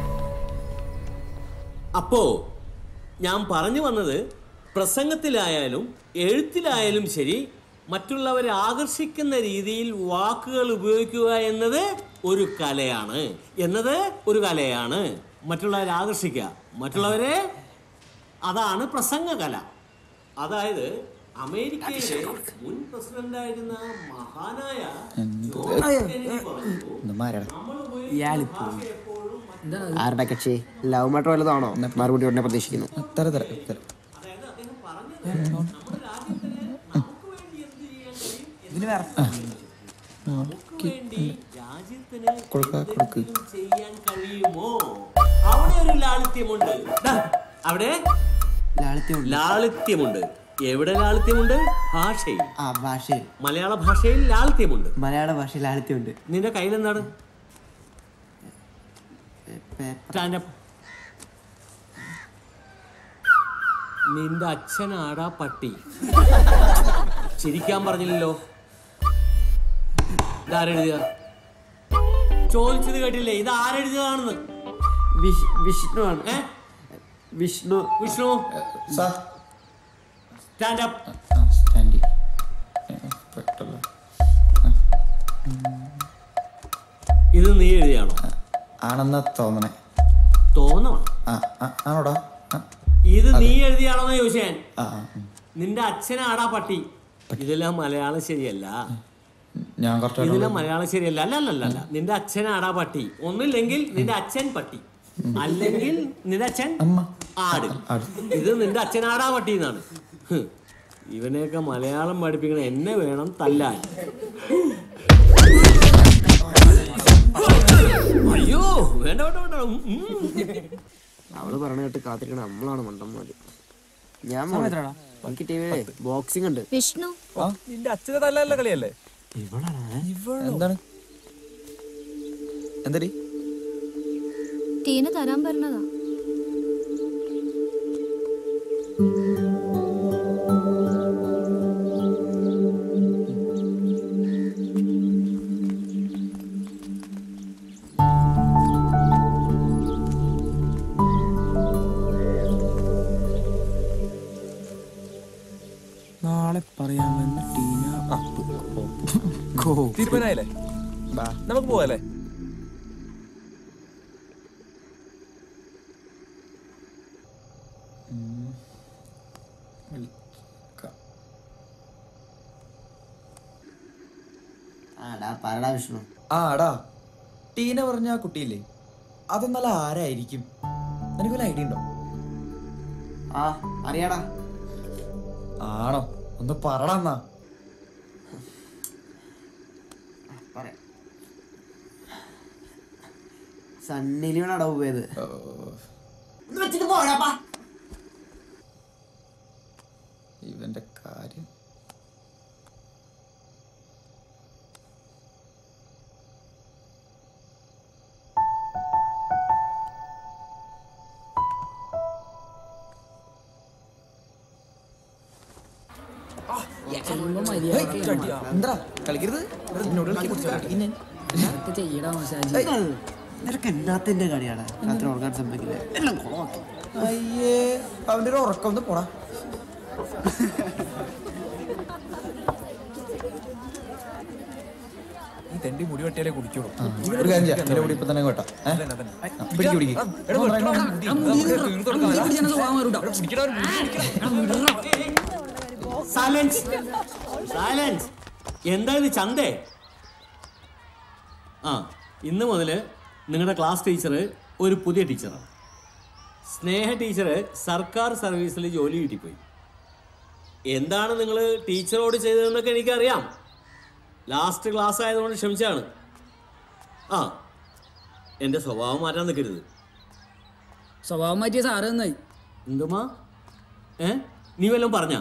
അപ്പോ ഞാൻ പറഞ്ഞു വന്നത് പ്രസംഗത്തിലായാലും എഴുത്തിലായാലും ശരി മറ്റുള്ളവരെ ആകർഷിക്കുന്ന രീതിയിൽ വാക്കുകൾ ഉപയോഗിക്കുക എന്നത് ഒരു കലയാണ് എന്നത് ഒരു കലയാണ് മറ്റുള്ളവരെ ആകർഷിക്കുക മറ്റുള്ളവരെ അതാണ് പ്രസംഗ കല അതായത് അമേരിക്കയിലെ മുൻ പ്രസിഡന്റായിരുന്ന മഹാനായ ജോൺ കെന്നഡി പറഞ്ഞു, ഒന്ന് മാരടാ ആരുടെ കക്ഷി ലവ് മാറ്റർ വല്ലതാണോ മറുപടി ഉടനെ പ്രതീക്ഷിക്കുന്നു തര തര തര കൊടുക്ക കൊടുക്ക് ചെയ്യാൻ കഴിയുമോ അവിടെ ഒരു ലാളിത്യമുണ്ട് ദാ, അവിടെ ലാളിത്യമുണ്ട് എവിടെ ലാളിത്യമുണ്ട് ഭാഷയിൽ ആ ഭാഷയിൽ മലയാള ഭാഷയിൽ ലാളിത്യമുണ്ട് മലയാള ഭാഷയിൽ ലാളിത്യമുണ്ട് നിന്റെ കയ്യിൽ എന്താണ് Stand up. നിന്റെ അച്ഛനാടാ പട്ടി ചിരിക്കാൻ പറഞ്ഞില്ലല്ലോ ഇതാരെഴുതിയ ചോദിച്ചത് കേട്ടില്ലേ ഇത് ആരെഴുതിയതാണെന്ന് വിഷ്ണു ആണ് വിഷ്ണു വിഷ്ണു സ്റ്റാൻഡ് അപ്പ് ഇത് നീ എഴുതിയാണോ ആണെന്നാ തോന്നണേ തോന്നണം ആ ആ, ആണോടാ ആ, ഇത് നീ എഴുതിയാണോന്ന് ചോദിച്ചാൻ ആ, ആ. നിന്റെ അച്ഛനാടാ പട്ടി ഇതെല്ലാം മലയാളം ശരിയല്ല ഞാൻ കുറച്ച് ഇതെല്ലാം മലയാളം ശരിയല്ല അല്ല അല്ല അല്ല അല്ല നിന്റെ അച്ഛനാടാ പട്ടി ഒന്നില്ലെങ്കിൽ നിന്റെ അച്ഛൻ പട്ടി അല്ലെങ്കിൽ നിന്റെ അച്ഛൻ ആട് ഇത് നിന്റെ അച്ഛനാടാ പട്ടി എന്നാണ് ഹ്. ഇവനെയൊക്കെ മലയാളം പഠിപ്പിക്കണ എന്നെ വേണം തല്ലാൻ അയ്യോ വേണ്ട വേണ്ട വേണ്ട ഉം, ഉം. അവള് പറഞ്ഞ കേട്ട് കാത്തിരിക്കണ നമ്മളാണ് മണ്ടന്മാര് ഞാൻ സമയം എത്രയാടാ? എനിക്ക് ടി വിയിലെ ബോക്സിംഗ് ഉണ്ട് വിഷ്ണു ആ, നിന്റെ അച്ഛനെ തല്ലല്ല കളിയല്ലേ എന്താണ് എന്തടി ടീന തരാൻ പറഞ്ഞതാ നാളെ പറയാമെന്ന് ടീന തീരുമാനമായില്ലേ നമുക്ക് പോവാല്ലേ ആടാ പറടാ വിഷ്ണു ആ എടാ ടീന പറഞ്ഞ ആ കുട്ടിയില്ലേ അതൊന്നല്ല ആരായിരിക്കും നിനക്ക് വല്ല ഐഡിയ ഉണ്ടോ ആ അറിയാടാ ആണോ ഒന്ന് പറടാ എന്നാ പറയാം സണ്ണിലിയോടാ പോയത് വെച്ചിട്ട് പോടാപ്പാ ഇവന്റെ കാര്യം എന്താ കളിക്കരുത് എന്നോട് കളിക്കരുത്. ചെയ്യടാ മസാജ് നിനക്ക് എന്നാത്തിന്റെ കളിയാണ് രാത്രി ഉറങ്ങാൻ സമ്മതിക്കില്ല എല്ലാം കുളമാക്കി അയ്യേ അവന്റെ ഒരു ഉറക്കം ഒന്ന് പോടാ ഈ തെണ്ടി മുടി വെട്ടിയാലേ കുടിക്കുള്ളൂ ഒരു കാര്യം ചെയ്യാം എന്റെ കൂടി ഇപ്പൊ തന്നെ കേട്ടോ പിടിക്ക് പിടിക്ക് സൈലൻസ് സൈലൻസ് എന്താ ഇത് ചന്തേ ആ ഇന്ന് മുതൽ നിങ്ങളുടെ ക്ലാസ് ടീച്ചർ ഒരു പുതിയ ടീച്ചറാണ് സ്നേഹ ടീച്ചർ സർക്കാർ സർവീസിൽ ജോലി കിട്ടിപ്പോയി എന്താണ് നിങ്ങൾ ടീച്ചറോട് ചെയ്തതെന്നൊക്കെ എനിക്കറിയാം ലാസ്റ്റ് ക്ലാസ് ആയതുകൊണ്ട് ക്ഷമിച്ചാണ് ആ എൻ്റെ സ്വഭാവം മാറ്റാൻ നിൽക്കരുത് സ്വഭാവം മാറ്റിയ സാറ് നന്നായി എന്തുമാ ഏ നീ വല്ലതും പറഞ്ഞാ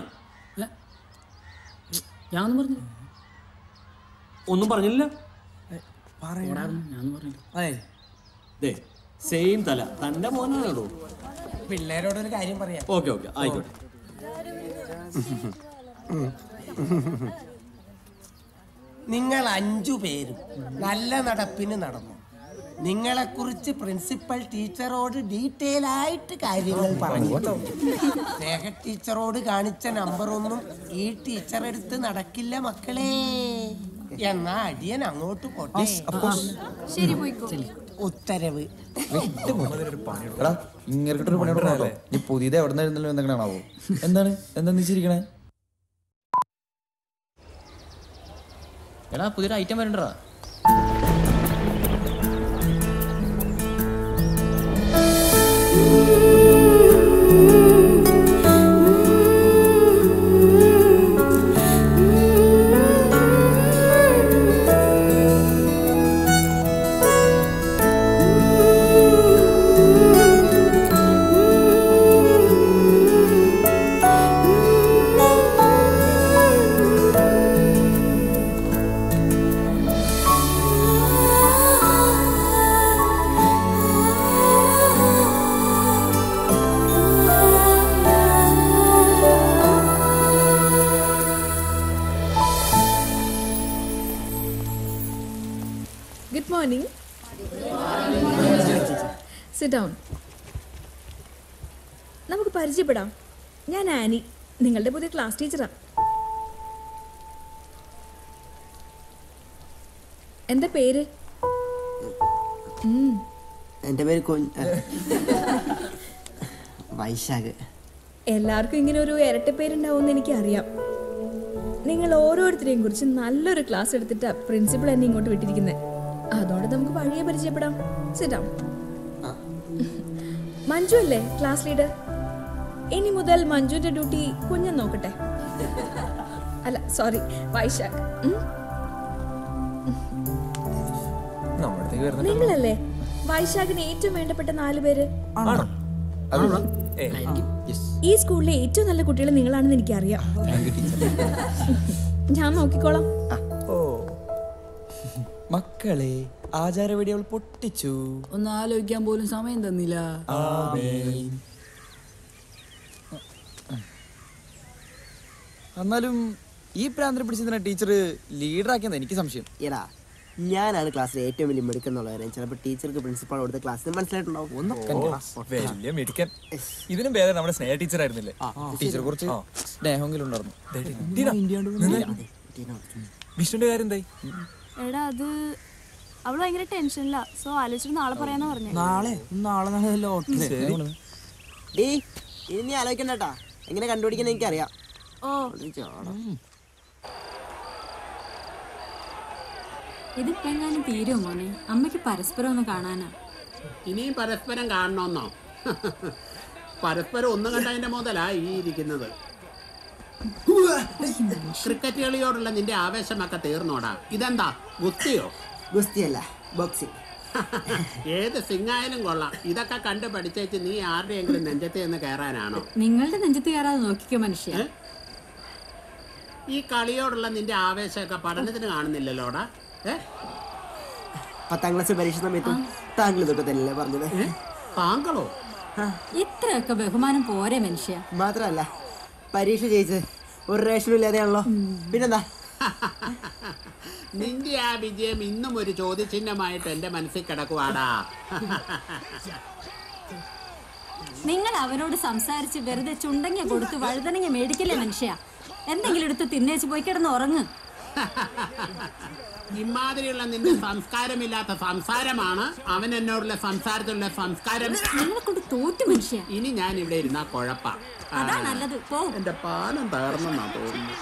ഞാൻ ഒന്നും പറഞ്ഞു ഒന്നും പറഞ്ഞില്ല ഞാൻ പറഞ്ഞില്ല അതെ ദേ സെയിം തല തന്റെ മോനാണോ പിള്ളേരോടൊരു കാര്യം പറയാം ഓക്കെ ഓക്കെ ആയിക്കോട്ടെ നിങ്ങൾ അഞ്ചു പേരും നല്ല നടപ്പിന് നടന്നു നിങ്ങളെക്കുറിച്ച് പ്രിൻസിപ്പൽ ടീച്ചറോട് ഡീറ്റെയിൽ ആയിട്ട് കാര്യങ്ങൾ പറഞ്ഞു സ്നേഹ ടീച്ചറോട് കാണിച്ച നമ്പറൊന്നും ഈ ടീച്ചർ എടുത്ത് നടക്കില്ല മക്കളെ എന്നാ അടിയൻ അങ്ങോട്ട് പോട്ടെ ശരി പോയിക്കോ ഉത്തരവ് എടാ ഇങ്ങനൊരു പണി കൊടുക്കണല്ലോ നീ പുതിയത് എവിടെ നിന്ന് എഴുന്നല്ലോ എന്തെങ്കിലും ആവോ എന്താണ് എന്താ നീ ചിരിക്കണേ എടാ പുതിയൊരു ഐറ്റം വരണ്ടടാ ആ ഗുഡ് മോർണിംഗ് സിറ്റ് ഡൗൺ നമുക്ക് പരിചയപ്പെടാം ഞാൻ ആനി നിങ്ങളുടെ പുതിയ ക്ലാസ് ടീച്ചറാണ് എന്താ പേര് ഉം, എൻ്റെ പേര് കൊ വൈശാഖ് എല്ലാവർക്കും ഇങ്ങനെ ഒരു ഇരട്ട പേരുണ്ടാവുമെന്ന് എനിക്കറിയാം നിങ്ങൾ ഓരോരുത്തരെയും കുറിച്ച് നല്ലൊരു ക്ലാസ് എടുത്തിട്ടാ പ്രിൻസിപ്പൾ എന്നെ ഇങ്ങോട്ട് വിട്ടിരിക്കുന്നത് അതുകൊണ്ട് നമുക്ക് വഴിയെ പരിചയപ്പെടാം സിറ്റാം മഞ്ജു അല്ലേ ക്ലാസ് ലീഡർ ഇനി മുതൽ മഞ്ജുവിന്റെ ഡ്യൂട്ടി കുഞ്ഞൻ നോക്കട്ടെ അല്ല സോറി വൈശാഖ് ഉം? നമ്മുടെ വരുന്ന നിങ്ങളല്ലേ വൈശാഖിന് ഏറ്റവും വേണ്ടപ്പെട്ട നാല് പേര് ആണോ അതുള്ള ഈ സ്കൂളിലെ ഏറ്റവും നല്ല കുട്ടികൾ നിങ്ങളാണെന്ന് എനിക്കറിയാം ഞാൻ നോക്കിക്കോളാം ഓ മക്കളെ ആചാരവെടികൾ പൊട്ടിച്ചു ഒന്ന് ആലോചിക്കാൻ പോലും സമയം തന്നില്ല ആമേൻ. എന്നാലും ഈ പ്രാന്തരം പിടിച്ചതിനെ ടീച്ചർ ലീഡറാക്കിയെന്ന് എനിക്ക് സംശയം എടാ ഞാനാണ് ക്ലാസ്സിലെ ഏറ്റവും വലിയ മിടുക്കെന്നുള്ള കാര്യം ചിലപ്പോൾ ടീച്ചർക്ക് പ്രിൻസിപ്പാൾ കൊടുത്ത ക്ലാസ്സിൽ മനസ്സിലായിട്ടുണ്ടാവും ഓ, വലിയ മിടുക്കൻ ഇതിനും ഭേദം നമ്മുടെ സ്നേഹ ടീച്ചർ ആയിരുന്നില്ലേ ടീച്ചറെ കുറിച്ച് സ്നേഹമെങ്കിലും ഉണ്ടായിരുന്നു ദേ, ടീന, നിന്നെ. വിഷ്ണുന്റെ കാര്യം എന്തായി എടാ അത് അവള് ഭയങ്കര ടെൻഷനില്ല സോ ആലോചിച്ചിട്ട് നാളെ പറയാന്ന് പറഞ്ഞു നാളെ നാളെ നാളെ ലോട്ടറി ഡീ ഇനി നീ ആലോചിക്കണ്ടട്ടാ എങ്ങനെ കണ്ടുപിടിക്കണം എനിക്കറിയാം ഓ ഇതിപ്പെങ്ങാനും തീരുമോ മോനെ അമ്മയ്ക്ക് പരസ്പരം ഒന്ന് കാണാനാ ഇനിയും പരസ്പരം കാണണമെന്നോ പരസ്പരം ഒന്നും കണ്ടതിന്റെ മുതലാ ഈ ഇരിക്കുന്നത് ക്രിക്കറ്റ് കളിയോടുള്ള നിന്റെ ആവേശമൊക്കെ തീർന്നോടാ ഇതെന്താ ഗുസ്തിയോ ഗുസ്തിയല്ല ബോക്സിംഗ് ഏത് സിംഗായാലും കൊള്ളാം ഇതൊക്കെ കണ്ട് പഠിച്ചേച്ച് നീ ആരുടെയെങ്കിലും നെഞ്ചത്ത് നിന്ന് കയറാനാണോ നിങ്ങളുടെ നെഞ്ചത്ത് കയറാതെ നോക്കിക്കോ മനുഷ്യ ഈ കളിയോടുള്ള നിന്റെ ആവേശമൊക്കെ പഠനത്തിന് കാണുന്നില്ലല്ലോടാ ഏ പത്താം ക്ലാസ് പരീക്ഷ സമയത്തും താങ്കൾ ഇതൊക്കെ തന്നെയല്ലേ പറഞ്ഞത് താങ്കളോ ഇത്രയൊക്കെ ബഹുമാനം പോരെ മനുഷ്യ മാത്രല്ല പരീക്ഷ ജയിച്ച് ഒരു റേഷനും ഇല്ലാതെയാണല്ലോ പിന്നെന്താ നിന്റെ ആ വിജയം ഇന്നും ഒരു ചോദ്യചിഹ്നമായിട്ട് എന്റെ മനസ്സിൽ കിടക്കുവാടാ നിങ്ങൾ അവരോട് സംസാരിച്ച് വെറുതെ ചുണ്ടങ്ങ കൊടുത്ത് വഴുതനങ്ങ മേടിക്കില്ലേ മനുഷ്യ എന്തെങ്കിലും എടുത്ത് തിന്നേച്ച് പോയി കിടന്ന് ഉറങ്ങ് ഇമാതിരിയുള്ള നിന്റെ സംസ്കാരമില്ലാത്ത സംസാരമാണ് അവൻ എന്നോടുള്ള സംസാരത്തിലുള്ള സംസ്കാരം നിങ്ങളെ കൊണ്ട് തോറ്റു മനുഷ്യ ഇനി ഞാൻ ഇവിടെ ഇരുന്നാ കുഴപ്പ അതാ നല്ലത് പോ എന്റെ പാലം തകർന്നെന്നാ തോന്നുന്നു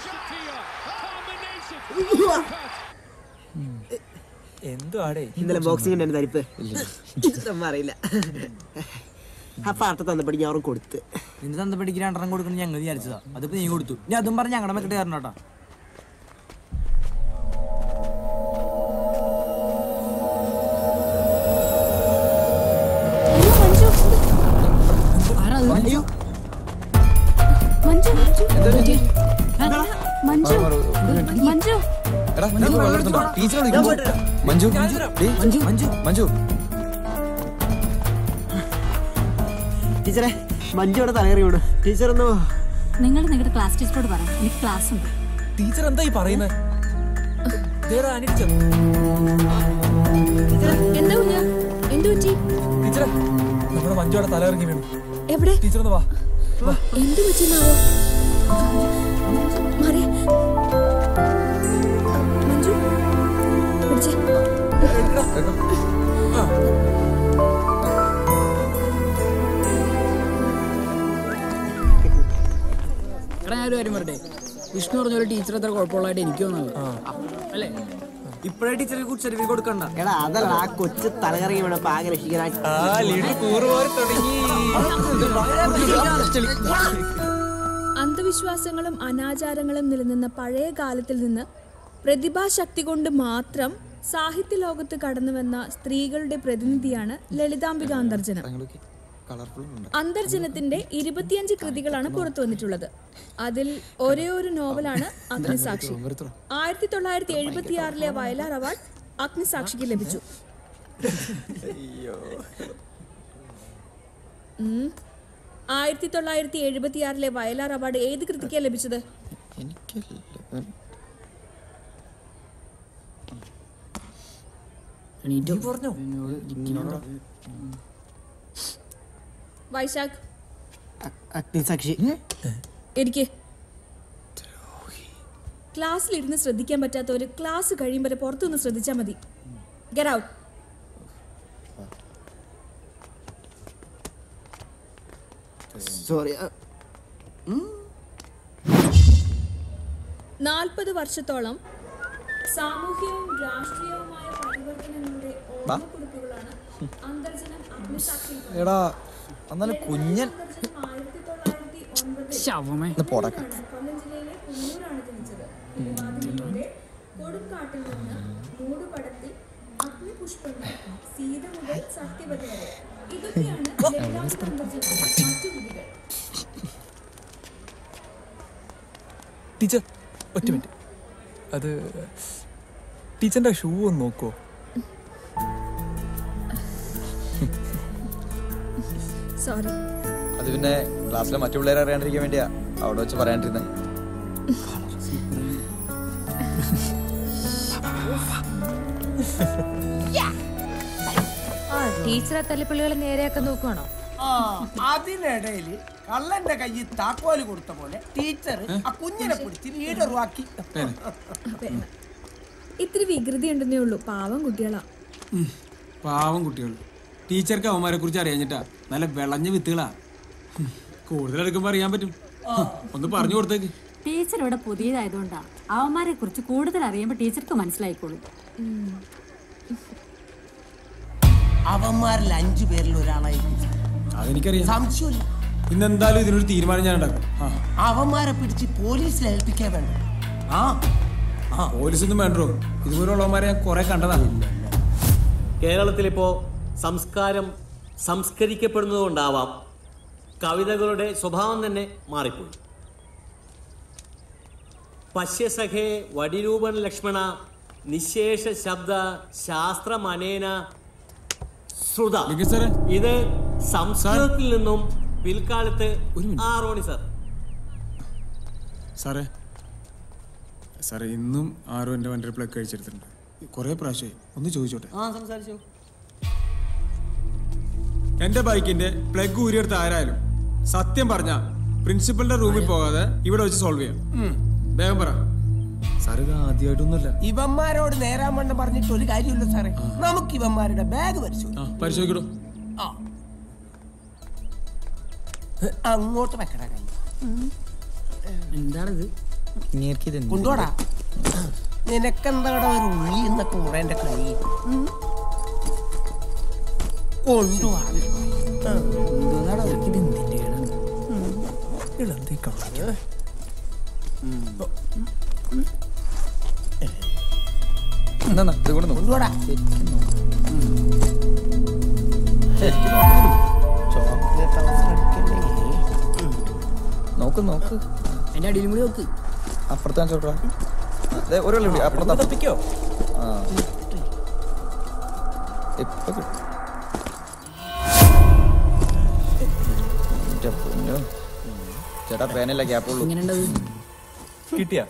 എന്തോ ആടേ ഇന്നലെ ബോക്സിംഗ് എന്റെ തരിപ്പ് ഇതൊന്നും അറിയില്ല ആ പാട്ട് തന്നപ്പടി ഞാൻ അവർക്ക് കൊടുത്ത് നിന്റെ തന്തപ്പടിക്ക് രണ്ടെണ്ണം കൊടുക്കണം ഞങ്ങൾ വിചാരിച്ചതാ അതിപ്പോ നീ കൊടുത്തു ഇനി അതും പറഞ്ഞ് ഞങ്ങളുടെ മെക്കിട്ട് കയറണം കേട്ടോ അയ്യോ മഞ്ജു മഞ്ജു മഞ്ജു എടാ മഞ്ജു വെള്ളം എടുത്തുണ്ടോ ടീച്ചറെ വിളിക്കുന്നു മഞ്ജു ഡേയ്, മഞ്ജു മഞ്ജു ടീച്ചറെ മഞ്ജു അവിടെ തലകറി വീണു ടീച്ചർ ഒന്ന് നിങ്ങൾ നിങ്ങളുടെ ക്ലാസ് ടീച്ചറോട് പറ എനിക്ക് ക്ലാസ് ഉണ്ട് ടീച്ചർ എന്താ ഈ പറയുന്നത് എന്താ കുഞ്ഞ എന്തു പറ്റി ടീച്ചറെ നമ്മുടെ മഞ്ജു അവിടെ തലകറങ്ങി വീണു എവിടെ ടീച്ചർ ഒന്ന് വാ വാ എന്തു പറ്റിയെന്നാവോ മാറി മഞ്ജു പിടിച്ചേ എടാ ഞാനൊരു കാര്യം പറയട്ടെ വിഷ്ണു പറഞ്ഞ പോലെ ടീച്ചർ അത്ര കുഴപ്പമുള്ളതായിട്ട് എനിക്ക് തോന്നുന്നത് അല്ലേ ഇപ്പഴേ ടീച്ചർക്ക് കുറിച്ച് സർട്ടിഫിക്കറ്റ് കൊടുക്കണ്ട എടാ അതല്ല ആ കൊച്ചു തലകറങ്ങി വീണപ്പോ ആകെ രക്ഷിക്കാൻ അന്ധവിശ്വാസങ്ങളും അനാചാരങ്ങളും നിലനിന്ന പഴയ കാലത്തിൽ നിന്ന് പ്രതിഭാശക്തി കൊണ്ട് മാത്രം സാഹിത്യ ലോകത്ത് കടന്നുവന്ന സ്ത്രീകളുടെ പ്രതിനിധിയാണ് ലളിതാംബിക അന്തർജനം കളർഫുൾ ഉണ്ട് അന്തർജനത്തിന്റെ ഇരുപത്തിയഞ്ച് കൃതികളാണ് പുറത്തു വന്നിട്ടുള്ളത് അതിൽ ഒരേ ഒരു നോവലാണ് അഗ്നിസാക്ഷി ആയിരത്തി തൊള്ളായിരത്തി എഴുപത്തി ആറിലെ വയലാർ അവാർഡ് അഗ്നിസാക്ഷിക്ക് ലഭിച്ചു ഉം. ആയിരത്തി തൊള്ളായിരത്തി എഴുപത്തി ആറിലെ വയലാർ അവാർഡ് ഏത് കൃതിക്കാണ് ലഭിച്ചത് എണീറ്റോ പറഞ്ഞോ വൈശാഖ് അഗ്നിസാക്ഷി എനിക്ക് ക്ലാസ്സിലിരുന്ന് ശ്രദ്ധിക്കാൻ പറ്റാത്തവര് ക്ലാസ് കഴിയും വരെ പുറത്തുനിന്ന് ശ്രദ്ധിച്ചാൽ മതി ഗെറ്റ് ഔട്ട് സോറി നാൽപ്പത് വർഷത്തോളം സാമൂഹ്യവും രാഷ്ട്രീയവുമായ പരിവർത്തനങ്ങളുടെ ഓർമ്മക്കുറിപ്പുകളാണ് അന്തർജനം അഗ്നിസാക്ഷി എടാ എന്നാലും കുഞ്ഞൻ ശവമേ ഒന്ന് പോടക്ക കൊല്ലം ജില്ലയിലെ കുന്നൂരാണ് ജനിച്ചത് തിരുവാതിരയിലൂടെ കൊടുങ്കാട്ടിൽ നിന്ന് മൂടുപടത്തിൽ അഗ്നിപുഷ്പങ്ങൾ സീത മുതൽ സത്യവതി വരെ ഇതൊക്കെയാണ് ലളിതാംബിക അന്തർജനത്തിലെ മറ്റു വിധികൾ ടീച്ചർ ഒറ്റ മിനിറ്റ് അത് ടീച്ചറിന്റെ ഷൂ ഒന്ന് നോക്കുവോ സോറി അത് പിന്നെ ക്ലാസ്സിലെ മറ്റു പിള്ളേരെ അറിയാണ്ടിരിക്കാൻ വേണ്ടിയാ അവിടെ വെച്ച് പറയാണ്ടിരുന്നത് ആ ടീച്ചറെ തല്ലിപ്പള്ളികളെ നേരെയാക്കാൻ നോക്കുവാണോ ആ അതിനിടയിൽ കള്ളന്റെ കയ്യിൽ താക്കോല് കൊടുത്ത പോലെ ടീച്ചർ ആ കുഞ്ഞിനെ പിടിച്ച് ലീഡറുമാക്കി പേന. ഇത്തിരി വികൃതി ഉണ്ടെന്നേ ഉള്ളൂ പാവം കുട്ടികളാ പാവം കുട്ടികൾ ടീച്ചർക്ക് അവന്മാരെ കുറിച്ച് അറിയാഞ്ഞിട്ടാ നല്ല വിളഞ്ഞ വിത്തുകളാ ഹും, കൂടുതൽ എടുക്കുമ്പോ അറിയാൻ പറ്റും ഹും, ഒന്ന് പറഞ്ഞു കൊടുത്തേക്ക് ടീച്ചർ ഇവിടെ പുതിയതായതുകൊണ്ടാ അവന്മാരെ കുറിച്ച് കൂടുതൽ അറിയുമ്പോൾ ടീച്ചർക്ക് മനസ്സിലായിക്കോളും അവന്മാരിൽ അഞ്ചു പേരിൽ ഒരാളായിരിക്കും അതെനിക്കറിയാം സംശയമില്ല ഇന്നെന്തായാലും ഇതിനൊരു തീരുമാനം ഞാൻ ഉണ്ടാക്കും ആ അവന്മാരെ പിടിച്ച് പോലീസിൽ ഏൽപ്പിക്കാൻ വേണ്ട ആ പോലീസൊന്നും വേണ്ടോ ഇതുപോലുള്ളവന്മാരെ ഞാൻ കുറെ കണ്ടതാ കേരളത്തിലിപ്പോ സംസ്കാരം സംസ്കരിക്കപ്പെടുന്നതുകൊണ്ടാവാം കവിതകളുടെ സ്വഭാവം തന്നെ മാറിപ്പോയി പശ്യസഖേ വടിരൂപൻ ലക്ഷ്മണ നിശേഷ ശബ്ദ ശാസ്ത്രമനേന ശ്രുത ഇത് സംസ്കൃതത്തിൽ നിന്നും പിൽക്കാലത്ത് ആ റോണി സാർ സാറേ സാറേ ഇന്നും ആരോ എൻ്റെ വണ്ടിയുടെ പ്ലഗ് കഴിച്ചെടുത്തിട്ടുണ്ട് കുറേ പ്രാവശ്യമായി ഒന്ന് ചോദിച്ചോട്ടെ ആ സംസാരിച്ചോ എൻ്റെ ബൈക്കിന്റെ പ്ലഗ് ഊരിയെടുത്ത ആരായാലും സത്യം പറഞ്ഞ പ്രിൻസിപ്പലിന്റെ റൂമിൽ പോകാതെ ഇവിടെ വെച്ച് സോൾവ് ചെയ്യാം വേഗം പറ സാർ ഇത് ആദ്യമായിട്ടൊന്നുമല്ല ഇവന്മാരോട് നേരാൻ വണ്ണം പറഞ്ഞിട്ട് ഒരു കാര്യമില്ല സാറേ നമുക്ക് ഇവന്മാരുടെ ബാഗ് പരിശോധിക്കാം ആ പരിശോധിക്കടോ ആ. അങ്ങോട്ട് വെക്കട കൈ എന്താണിത് കൊണ്ടോടാ നിനക്കെന്താടാ ഒരു ഉള്ളി എന്നൊക്കെ ഉറേന്റെ കൈ ഉം? കൊണ്ടുപോവാ എന്നാ ഇത് കൊണ്ട് നോക്ക്. കൊണ്ടുപോടാ ചോക്ലേറ്റ് അവസരം അടിക്കല്ലേ നോക്ക് നോക്ക് എന്റെ അടിയിലും കൂടി നോക്ക് അപ്പുറത്താൻ ചോട്ടാ അതെ ഒരു വെള്ളം കൂടി അപ്പുറത്ത് തപ്പിക്കോ ആ ഇപ്പൊ കിട്ടും എൻ്റെ പൊന്നോ. ചേട്ടാ പേനല്ല ഗ്യാപ്പുള്ളൂ കിട്ടിയാ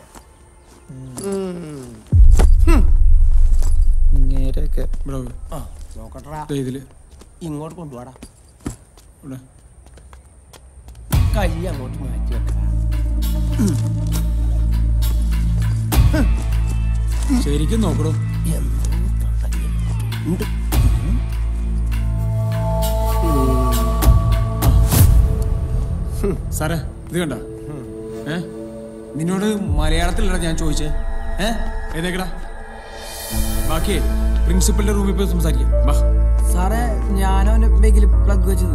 നേരെയൊക്കെ ആ നോക്കട്ടെടാ ദേ ഇതില് ഇങ്ങോട്ട് കൊണ്ടുപോടാ ഇവിടെ കൈ അങ്ങോട്ട് മാറ്റി വെക്കടാ ശരിക്കും നോക്കടോ ഉണ്ട് സാറേ ഇത് കണ്ട ഏ നിന്നോട് മലയാളത്തിലല്ല ഞാൻ ചോദിച്ചേ ഏ ഏതേക്കടാ ബാക്കി പ്രിൻസിപ്പലിന്റെ റൂമിൽ പോയി സംസാരിക്കാം വാ സാറേ ഞാനവന്റെ ബാഗിൽ പ്ലഗ് വെച്ചത്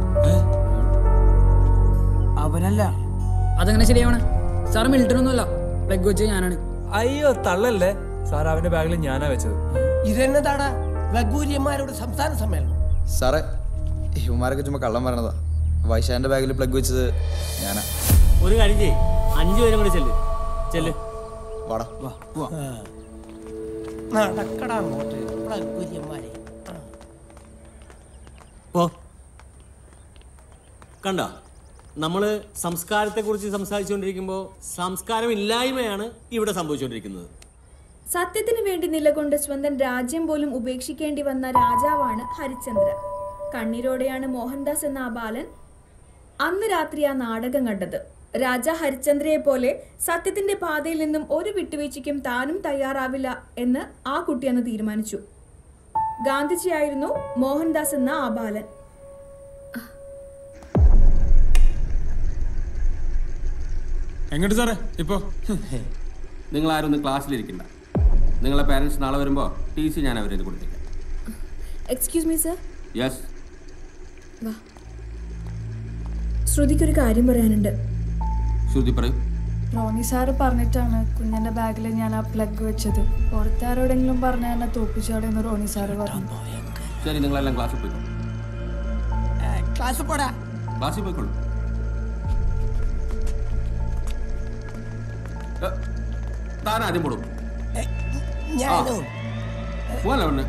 അവനല്ല അതങ്ങനെ ശരിയാവണേ സാറ് മിലിറ്ററി ഒന്നുമല്ല പ്ലഗ് വെച്ച് ഞാനാണ് അയ്യോ തള്ളല്ലേ സാർ അവന്റെ ബാഗിൽ ഞാനാ വെച്ചത് ഇതെന്നതാടാ ലഘൂര്യന്മാരോട് സംസ്ഥാന സമ്മേളനം സാറേ ഇവന്മാരൊക്കെ ചുമ്മാ കള്ളം പറയണതാ വൈശാന്റെ ബാഗിൽ പ്ലഗ് വെച്ചത് ഞാനാ ഒരു കാര്യം ചെയ്യ് അഞ്ചു പേരും കൂടെ ചെല്ല് ചെല്ല് വാടാ നടക്കടാ അങ്ങോട്ട് ലഘൂര്യന്മാരെ ആ. പോ കണ്ട നമ്മള് സംസ്കാരത്തെക്കുറിച്ച് സംസാരിച്ചുകൊണ്ടിരിക്കുമ്പോൾ സംസ്കാരം ഇല്ലായ്മയാണ് ഇവിടെ സംഭവിച്ചുകൊണ്ടിരിക്കുന്നത് സത്യത്തിന് വേണ്ടി നിലകൊണ്ട് സ്വന്തം രാജ്യം പോലും ഉപേക്ഷിക്കേണ്ടി വന്ന രാജാവാണ് ഹരിചന്ദ്ര കണ്ണീരോടെയാണ് മോഹൻദാസ് എന്ന ആ ബാലൻ അന്ന് രാത്രി ആ നാടകം കണ്ടത് രാജ ഹരിചന്ദ്രയെ പോലെ സത്യത്തിന്റെ പാതയിൽ നിന്നും ഒരു വിട്ടുവീഴ്ചയ്ക്കും താനും തയ്യാറാവില്ല എന്ന് ആ കുട്ടി അന്ന് തീരുമാനിച്ചു ഗാന്ധിജിയായിരുന്നു മോഹൻദാസ് എന്ന ആ ബാലൻ എങ്ങോട്ട് സാറേ ഇപ്പോ നിങ്ങൾ ആരും ഒന്ന് ക്ലാസ്സിലിരിക്കണ്ട നിങ്ങളെ പാരൻസ് നാളെ വരുമ്പോൾ ടി സി ഞാൻ അവരെ കൊടുത്തേക്കാം എക്സ്ക്യൂസ് മീ സർ യെസ് വാ ശ്രുതിക്കൊരു കാര്യം പറയാനുണ്ട് ശ്രുതി പറയൂ റോണി സാറ് പറഞ്ഞിട്ടാണ് കുഞ്ഞിന്റെ ബാഗിൽ ഞാൻ ആ പ്ലഗ് വെച്ചത് പുറത്താരോടെങ്കിലും പറഞ്ഞ എന്നെ തോപ്പിച്ചാടെന്ന് റോണി സാറ് പറഞ്ഞു ശരി നിങ്ങളെല്ലാം ക്ലാസ്സിൽ പോയിക്കോളൂ ക്ലാസ് പോടാ ക്ലാസ്സിൽ പോയിക്കോളൂ ഏ, താൻ ആദ്യം പോടും ഞാനോ പോവല്ലേ ഒന്ന്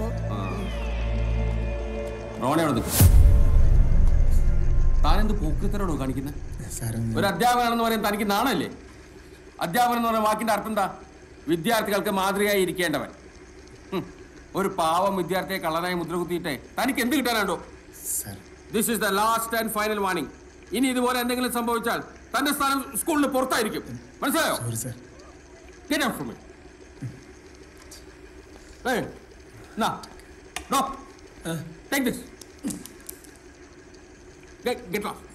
റോണി അവിടെ നിൽക്കും താനെന്ത് പൂക്കത്തരോടോ കാണിക്കുന്നത് ഒരു അധ്യാപകനാണെന്ന് പറയാൻ തനിക്ക് നാണല്ലേ അധ്യാപകൻ എന്ന് പറയുന്ന വാക്കിന്റെ അർത്ഥം എന്താ വിദ്യാർത്ഥികൾക്ക് മാതൃകയായി ഇരിക്കേണ്ടവൻ ഹും. ഒരു പാവം വിദ്യാർത്ഥിയെ കള്ളനായി മുദ്ര കുത്തിയിട്ടേ തനിക്ക് എന്ത് കിട്ടാനാണ്ടോ this is the last and final warning ഇനി ഇതുപോലെ എന്തെങ്കിലും സംഭവിച്ചാൽ തന്റെ സ്ഥാനം സ്കൂളിന് പുറത്തായിരിക്കും മനസ്സിലായോ Get out from me. Hey, now, no, take this. Get, get lost.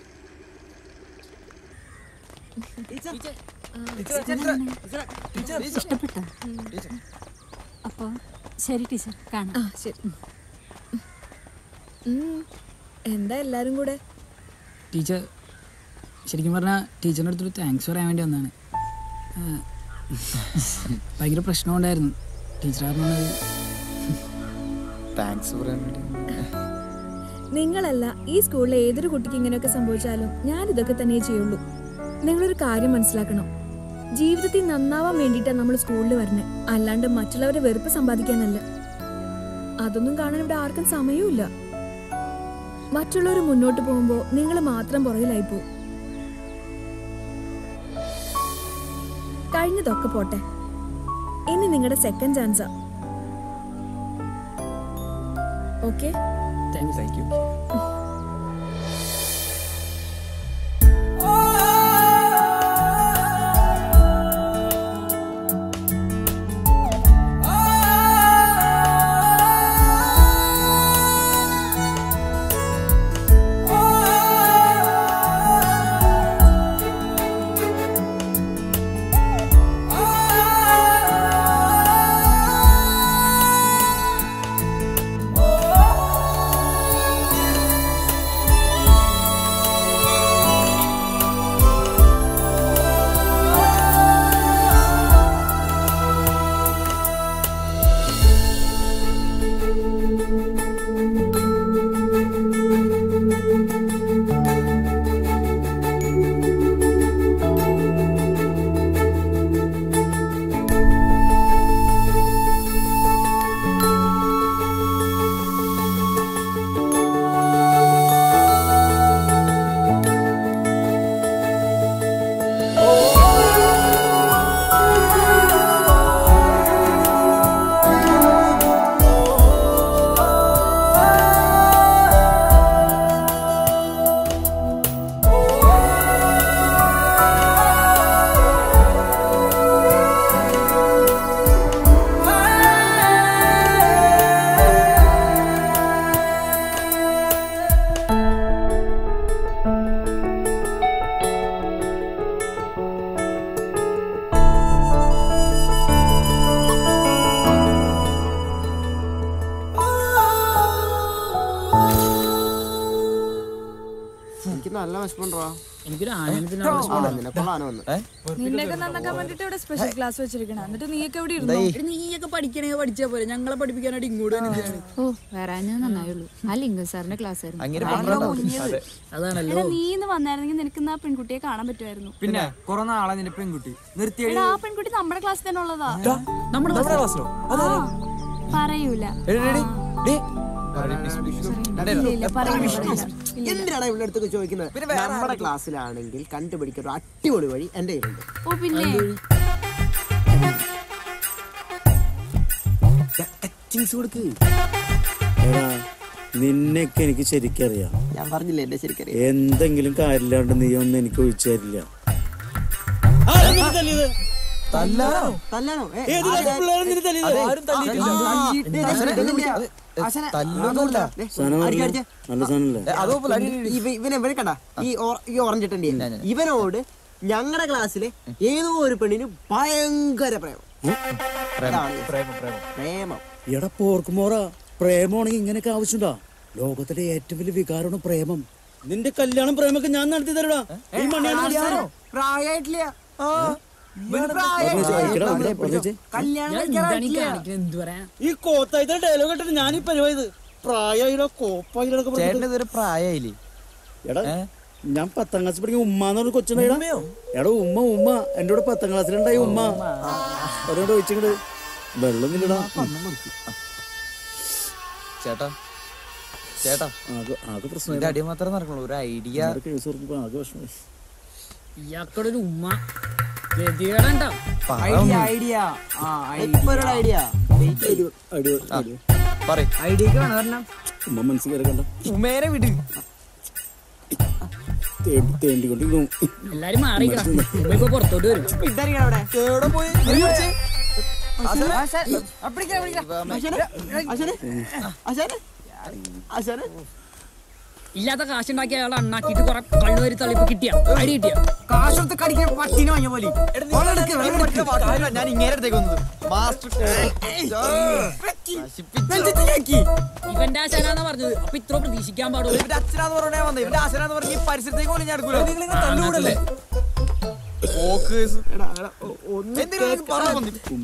ഇഷ്ടപ്പെട്ടോ അപ്പൊ ശരി ടീച്ചർ കാണാം ശരി ഉം. എന്താ എല്ലാരും കൂടെ ടീച്ചർ ശരിക്കും പറഞ്ഞാൽ ടീച്ചറിൻ്റെ അടുത്തൊരു താങ്ക്സ് പറയാൻ വേണ്ടി വന്നതാണ് ആ, ഭയങ്കര പ്രശ്നമുണ്ടായിരുന്നു ടീച്ചർ പറഞ്ഞത് താങ്ക്സ് പറയാൻ വേണ്ടി നിങ്ങളല്ല ഈ സ്കൂളിലെ ഏതൊരു കുട്ടിക്ക് ഇങ്ങനെയൊക്കെ സംഭവിച്ചാലും ഞാൻ ഇതൊക്കെ തന്നെ ചെയ്യുള്ളൂ നിങ്ങളൊരു കാര്യം മനസ്സിലാക്കണം ജീവിതത്തിൽ നന്നാവാൻ വേണ്ടിയിട്ടാണ് നമ്മൾ സ്കൂളിൽ വരുന്നത് അല്ലാണ്ട് മറ്റുള്ളവരെ വെറുപ്പ് സമ്പാദിക്കാനല്ല അതൊന്നും കാണാൻ ഇവിടെ ആർക്കും സമയവുമില്ല മറ്റുള്ളവർ മുന്നോട്ട് പോകുമ്പോൾ നിങ്ങൾ മാത്രം പുറകിലായി പോകും കഴിഞ്ഞതൊക്കെ പോട്ടെ ഇനി നിങ്ങളുടെ സെക്കൻഡ് ചാൻസാ ഓക്കെ താങ്ക് താങ്ക് യു എനിക്ക് നല്ല വിഷമമുണ്ടോ എനിക്കൊരു ആനന്ദത്തിന് നിനക്കുള്ള ആന വന്നു നിന്നെയൊക്കെ നന്നാക്കാൻ വേണ്ടിട്ട് ഇവിടെ സ്പെഷ്യൽ ക്ലാസ് വെച്ചിരിക്കണം എന്നിട്ട് നീയൊക്കെ എവിടെ ഇരുന്നു എടി, നീയൊക്കെ പഠിക്കണേ പഠിച്ചാ പോലെ ഞങ്ങളെ പഠിപ്പിക്കാനായിട്ട് ഇങ്ങോട്ട് തന്നെ എന്തിനാണ്? ഓ വരാനേ നന്നായുള്ളൂ ആ ലിംഗം സാറിന്റെ ക്ലാസ് അങ്ങനെ ആയിരുന്നു അതാണല്ലോ എടാ നീ ഇന്ന് വന്നായിരുന്നെങ്കിൽ നിനക്ക് ഇന്ന് ആ പെൺകുട്ടിയെ കാണാൻ പറ്റുമായിരുന്നു പിന്നെ കുറെ നാളെ നിന്റെ പെൺകുട്ടി നിർത്തി എടാ ആ പെൺകുട്ടി നമ്മുടെ ക്ലാസ്സിൽ തന്നെ ഉള്ളതാ നമ്മുടെ ക്ലാസ്സിലോ ആ, പറയൂല ഇല്ല, ഇല്ല, പറയൂല, പറയൂല. എന്തിനാണ് ഇവിടെ അടുത്തൊക്കെ ചോദിക്കുന്നത് നമ്മുടെ ക്ലാസ്സിലാണെങ്കിൽ കണ്ടുപിടിക്കാൻ ഒരു അടിപൊളി വഴി എന്റെ കയ്യിലുണ്ട് ഓ പിന്നെ ടച്ചിങ്സ് കൊടുക്ക് എടാ നിന്നെയൊക്കെ എനിക്ക് ശരിക്കറിയാം ഞാൻ പറഞ്ഞില്ലേ എന്നെ ശരിക്കറിയാം എന്തെങ്കിലും കാര്യമില്ലാണ്ട് നീ ഒന്നും എനിക്ക് ഒഴിച്ചു തരില്ല തല്ലാനോ തല്ലാനോ ഏ, ഏത് ആരെ- രണ്ട് പിള്ളേരെ നിന്നെ തല്ലിയത്? അതെ. ആരും തല്ലിയിട്ടില്ല. ആ, ആ, തല്ലി- ദേ, ദേ, ആശാനെ, ദേ, ദേ, അത് ആശാനെ, തല്ലൊന്നുമില്ല. ദേ, സാധനം അടിക്ക്, നല്ല- അടിക്ക്. നല്ല സാധനല്ലേ ഇവ- ഇവനെ ഇവനെ കണ്ട ഈ ഓ- ഈ ഓറഞ്ച് ഇട്ടണ്ടി ഇവനോട് ഞങ്ങളുടെ ക്ലാസ്സിലെ ഏതോ ഒരു പെണ്ണിന് ഭയങ്കര പ്രേമം അതാണ് പ്രേമം എടാ പോർക്കുമോറ പ്രേമമാണെങ്കിൽ ഇങ്ങനെയൊക്കെ ആവശ്യമുണ്ടാ ലോകത്തിലെ ഏറ്റവും വലിയ വികാരമാണ് പ്രേമം നിന്റെ കല്യാണം പ്രേമൊക്കെ ഞാൻ നടത്തി തരടാ ഈ മണിയാണ് പ്രായം- പ്രായമായിട്ടില്ല ഇവന് പ്രായം- പറഞ്ഞേച്ചേ, ഇരിക്കടാ, ഇരിക്കടാ, പറഞ്ഞേച്ചേ. കല്യാണം ഞാൻ കഴിക്കാറായിട്ടില്ല. എന്താണ് ഈ കാണിക്കുന്നത്? എന്ത് പറയാൻ ഈ കോത്തായത്തെ ഡയലോഗ് ഇട്ടിട്ട് ഞാൻ ഈ പരിപാടി പ്രായമായിടോ കോപ്പായിടൊക്കെ ചേട്ടന് ഇതൊരു പ്രായമായില്ലേ എടാ ഞാൻ പത്താം ക്ലാസ് പഠിക്കുന്ന ഉമ്മ എന്ന് പറഞ്ഞ കൊച്ചുണ്ടായിടാ എടാ ഉമ്മ ഉമ്മ എന്റെ കൂടെ പത്താം ക്ലാസ്സിലുണ്ടായി ഉമ്മ അതുകൊണ്ട് ചോദിച്ചിങ്ങട് വെള്ളം ഇല്ലടാ ചേട്ടാ ചേട്ടാ ആകെ ആകെ പ്രശ്നം ഇതിന്റെ അടി മാത്രമേ നടക്കുള്ളൂ ഒരു ഐഡിയ കേസ് ഓർക്കുമ്പോ ആകെ വിഷമം ഇയാൾക്കൊരു ഒരു ഉമ്മ ഗതികേടണ്ട ഐഡിയ ഐഡിയ ആ ഇപ്പൊ ഒരു ഐഡിയ ഐഡിയക്ക് വേണം വരണം ഉമ്മ മനസ്സിൽ കയറി കണ്ട ഉമേനെ വിട് തേണ്ടി തേണ്ടിക്കൊണ്ടിരിക്കും എല്ലാരും മാറിക്കണം ഇപ്പൊ പുറത്തോട്ട് വരും ഇതറിയണം അവിടെ എവിടെ പോയി നീ വിളിച്ചേ? ആശാനെ, ആശാനെ, അപ്പിടിക്കാം, അപ്പിടിക്കാം. ആശാനെ, ആശാനെ, ആശാനെ, ആശാനെ. ഇല്ലാത്ത കാശുണ്ടാക്കി അയാൾ അണ്ണാക്കിയിട്ട് കുറെ കള്ളുവരി തള്ളിപ്പ് കിട്ടിയ അടി കിട്ടിയ കാശെടുത്ത് കടിക്കാൻ പട്ടിന് വാങ്ങിയ പോലെ വെള്ളം എടുക്ക്, വെള്ളം എടുക്ക്. ഞാൻ ഇങ്ങനെ അടുത്തേക്ക് വന്നത് മാസ്റ്റർ ഇവന്റെ ആശാനാന്നാ പറഞ്ഞത് അപ്പൊ ഇത്ര പ്രതീക്ഷിക്കാൻ പാടുള്ളൂ ഇവന്റെ അച്ഛനാന്ന് പറഞ്ഞാ വന്നത് ഇവന്റെ ആശനാന്ന് പറഞ്ഞ ഈ പരിസരത്തേക്ക് പോലും ഞാൻ എടുക്കൂല നിങ്ങൾ തല്ലുകൂടല്ലേ ഓക്ക് എന്തെങ്കിലും പറഞ്ഞു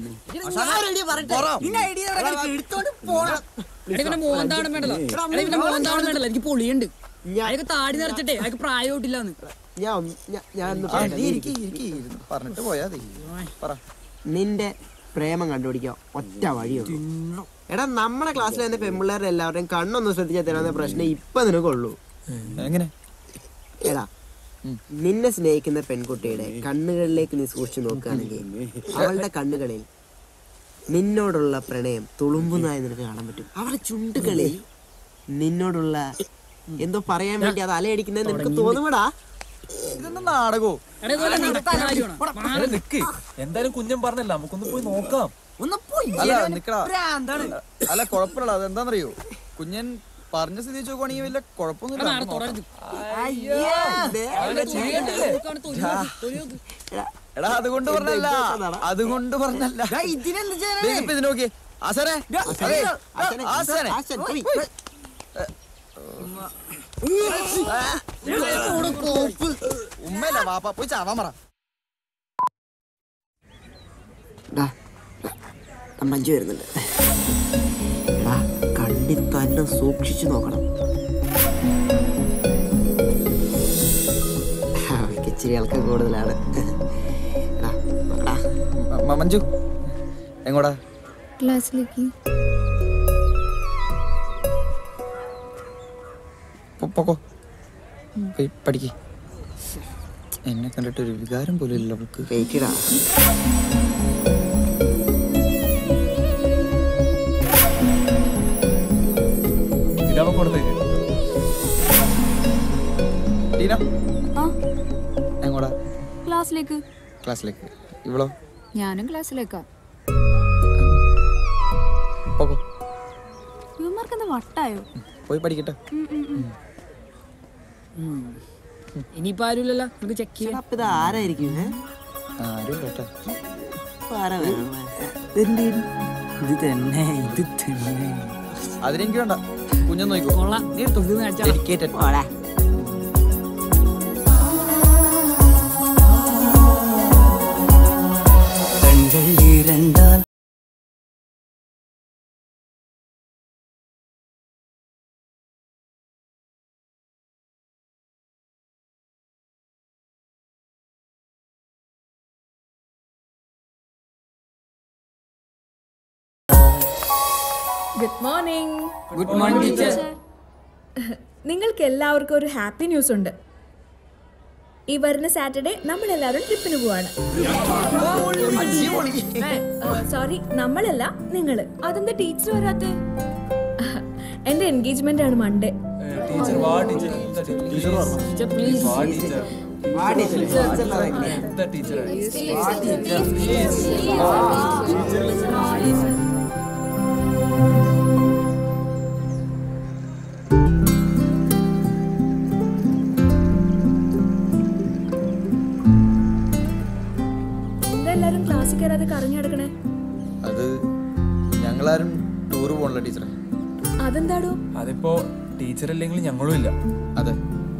എടാ ഇവന്റെ മോന്താവണം വേണ്ടല്ലോ എടാ ഇവന്റെ മോന്താവണം വേണ്ടല്ലോ എനിക്ക് പൊളിയുണ്ട് അയാൾക്ക് താടി നിറച്ചിട്ടേ അയാൾക്ക് പ്രായമായിട്ടില്ലാന്ന് ഞാൻ ഞാൻ- ഞാൻ ഒന്ന് ആ, പറയട്ടെ, നീ നീ ഇരിക്ക്, ഇരിക്ക്, ഇരുന്ന് പറഞ്ഞിട്ട് പോയാ മതി പറ നിന്റെ പ്രേമം കണ്ടുപിടിക്കാൻ ഒറ്റ വഴിയുള്ളൂ എടാ നമ്മുടെ ക്ലാസ്സിൽ തന്നെ പെൺപിള്ളേരുടെ എല്ലാവരുടെയും കണ്ണൊന്നും ശ്രദ്ധിച്ചാൽ തരാവുന്ന പ്രശ്നം ഇപ്പൊ നിനക്കുള്ളൂ എങ്ങനെ എടാ നിന്നെ സ്നേഹിക്കുന്ന പെൺകുട്ടിയുടെ കണ്ണുകളിലേക്ക് നീ സൂക്ഷിച്ചു നോക്കുകയാണെങ്കിൽ അവളുടെ കണ്ണുകളിൽ നിന്നോടുള്ള പ്രണയം തുളുമ്പുന്നതായി നിനക്ക് കാണാൻ പറ്റും അവളുടെ ചുണ്ടുകളിൽ നിന്നോടുള്ള എന്തോ പറയാൻ വേണ്ടി അത് അലയടിക്കുന്നത് നിനക്ക് തോന്നുമടാ ഇതെന്താ നാടകോ എടാ ഇതുപോലെ നടക്കുന്ന കാര്യമാണ് എടാ, നിക്ക് എന്തായാലും കുഞ്ഞൻ പറഞ്ഞല്ല നമുക്കൊന്ന് പോയി നോക്കാം ഒന്ന് പോയി അല്ല നിക്കടാ അല്ല കുഴപ്പമില്ല അതെന്താന്നറിയോ കുഞ്ഞൻ പറഞ്ഞ സ്ഥിതി വെച്ച് നോക്കുവാണെങ്കിൽ വലിയ കുഴപ്പമൊന്നുമില്ല എടാ, നമുക്ക് നോക്കാം. തുടരുത്. അയ്യേ, ദേ, അവന്റെ അവിടെ തൊലി കണ്ടില്ലേ? ചെയ്യണ്ടേ? നോക്കാണ് തൊലി നോക്ക്, തൊലി നോക്ക്. എടാ അതുകൊണ്ട് പറഞ്ഞല്ല അതുകൊണ്ട് പറഞ്ഞല്ല ഇതിനെന്ത് ദേ, ഇപ്പൊ ഇത് നോക്കിയേ ആശാനെ അതെ, ആശാനെ ആശാൻ, പോയി. ഉമ്മല്ല വാപ്പ പോയി ചാവാൻ പറ ഡാ, ഡാ, ആ മഞ്ജു വരുന്നുണ്ട് എടാ കണ്ണി തന്നെ സൂക്ഷിച്ചു നോക്കണം അവൾക്ക് ഇച്ചിരി ആൾക്കാർ കൂടുതലാണ് എടാ, നോക്കടാ. മ- മഞ്ജു എങ്ങോടാ ക്ലാസ്സിലേക്ക് പൊ- പൊക്കോ പോയി പഠിക്ക് എന്നെ കണ്ടിട്ട് ഒരു വികാരം പോലും ഇല്ല അവൾക്ക് വെയിക്കടാ ഇതാവുമ്പോ കൊടുത്തേക്ക് ടീന ആ എങ്ങോടാ ക്ലാസ്സിലേക്ക് ക്ലാസ്സിലേക്ക് ഇവളോ ഞാനും ക്ലാസ്സിലേക്കാ പോക്കോ ഇവന്മാർക്ക് എന്താ വട്ടായോ പോയി പഠിക്കട്ടെ ഉം, ഉം, ഉം. ഉം. ഇനിയിപ്പോ ആരുമില്ലല്ലോ നമുക്ക് ചെക്ക് ചെയ്യാം അപ്പൊ ഇത് ആരായിരിക്കും ഏ? ആരും കേട്ടോ ഇപ്പൊ ആരാ വരണേ? ഇത് തന്നെ ഇത് തന്നെ അതിനെനിക്ക് വേണ്ട കുഞ്ഞൻ നോക്കോ കൊള്ളാം നീ തൊലി നേടിച്ചാ ഡെഡിക്കേറ്റഡ് പോടാ. Good morning good morning teacher നിങ്ങൾക്ക് എല്ലാവർക്കും ഒരു ഹാപ്പി ന്യൂസ് ഉണ്ട് ഈ വരുന്ന സാറ്റർഡേ നമ്മൾ എല്ലാവരും ട്രിപ്പിന് പോവാണ് സോറി നമ്മളല്ല നിങ്ങള് അതെന്താ ടീച്ചർ വരാത്തെ എന്റെ എൻഗേജ്മെന്റ് ആണ് മൺഡേ ടീച്ചർ വാ ടീച്ചർ ടീച്ചർ ടീച്ചർ പ്ലീസ് വാ ടീച്ചർ വാ ടീച്ചർ. എന്താ ടീച്ചർ എന്താ എല്ലാരും ക്ലാസ്സിൽ കയറാതെ കറങ്ങി കിടക്കണേ അത് ഞങ്ങളാരും ടൂർ പോകണല്ലോ ടീച്ചറെ അതെന്താടോ അതിപ്പോ ടീച്ചർ ഇല്ലെങ്കിലും ഞങ്ങളും ഇല്ല അതെ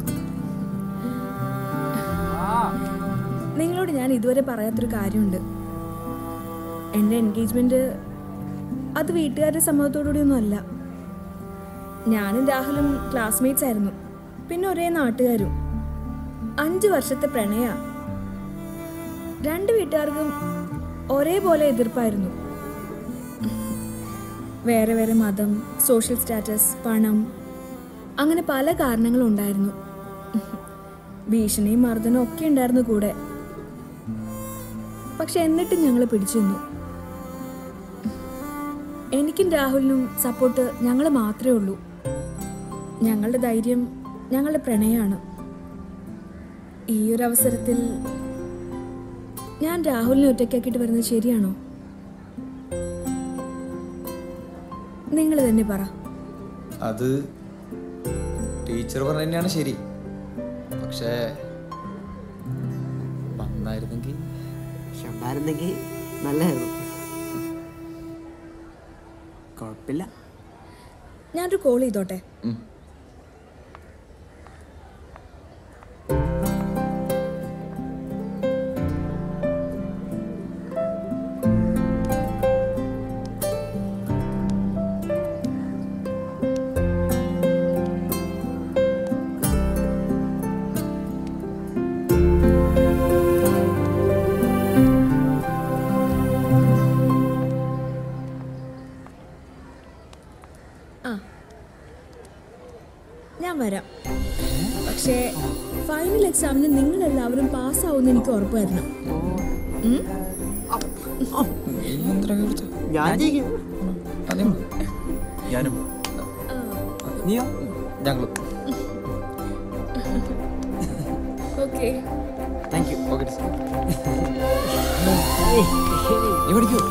നിങ്ങളോട് ഞാൻ ഇതുവരെ പറയാത്തൊരു കാര്യമുണ്ട് എൻ്റെ എൻഗേജ്മെന്റ് അത് വീട്ടുകാരുടെ സമ്മതത്തോടുകൂടിയൊന്നും അല്ല ഞാനും രാഹുലും ക്ലാസ്മേറ്റ്സ് ആയിരുന്നു പിന്നെ ഒരേ നാട്ടുകാരും അഞ്ച് വർഷത്തെ പ്രണയ രണ്ട് വീട്ടുകാർക്കും ഒരേപോലെ എതിർപ്പായിരുന്നു വേറെ വേറെ മതം സോഷ്യൽ സ്റ്റാറ്റസ് പണം അങ്ങനെ പല കാരണങ്ങളും ഉണ്ടായിരുന്നു ഭീഷണിയും മർദ്ദനവും ഒക്കെ ഉണ്ടായിരുന്നു കൂടെ പക്ഷെ എന്നിട്ടും ഞങ്ങൾ പിടിച്ചു നിന്നു എനിക്കും രാഹുലിനും സപ്പോർട്ട് ഞങ്ങൾ മാത്രമേ ഉള്ളൂ ഞങ്ങളുടെ ധൈര്യം ഞങ്ങളുടെ പ്രണയമാണ് ഈ ഒരു അവസരത്തിൽ ഞാൻ രാഹുലിനെ ഒറ്റയ്ക്കാക്കിയിട്ട് വരുന്നത് ശരിയാണോ നിങ്ങൾ തന്നെ പറ അത് ടീച്ചർ പറഞ്ഞ തന്നെയാണ് ശരി പക്ഷേ വന്നായിരുന്നെങ്കിൽ ഉണ്ടായിരുന്നെങ്കിൽ നല്ലതായിരുന്നു കുഴപ്പമില്ല ഞാനൊരു കോൾ ചെയ്തോട്ടെ ആ ഞാൻ വരാം പക്ഷേ ഫൈനൽ എക്സാമിന് നിങ്ങൾ എല്ലാവരും പാസ്സാവുമെന്ന് എനിക്ക് ഉറപ്പ് തരണം ഉം? ഞാൻ ജയിക്കും ഞാനും നീയോ ഞങ്ങളും ഓക്കെ താങ്ക് യു ഓക്കെ നീ പഠിക്കോ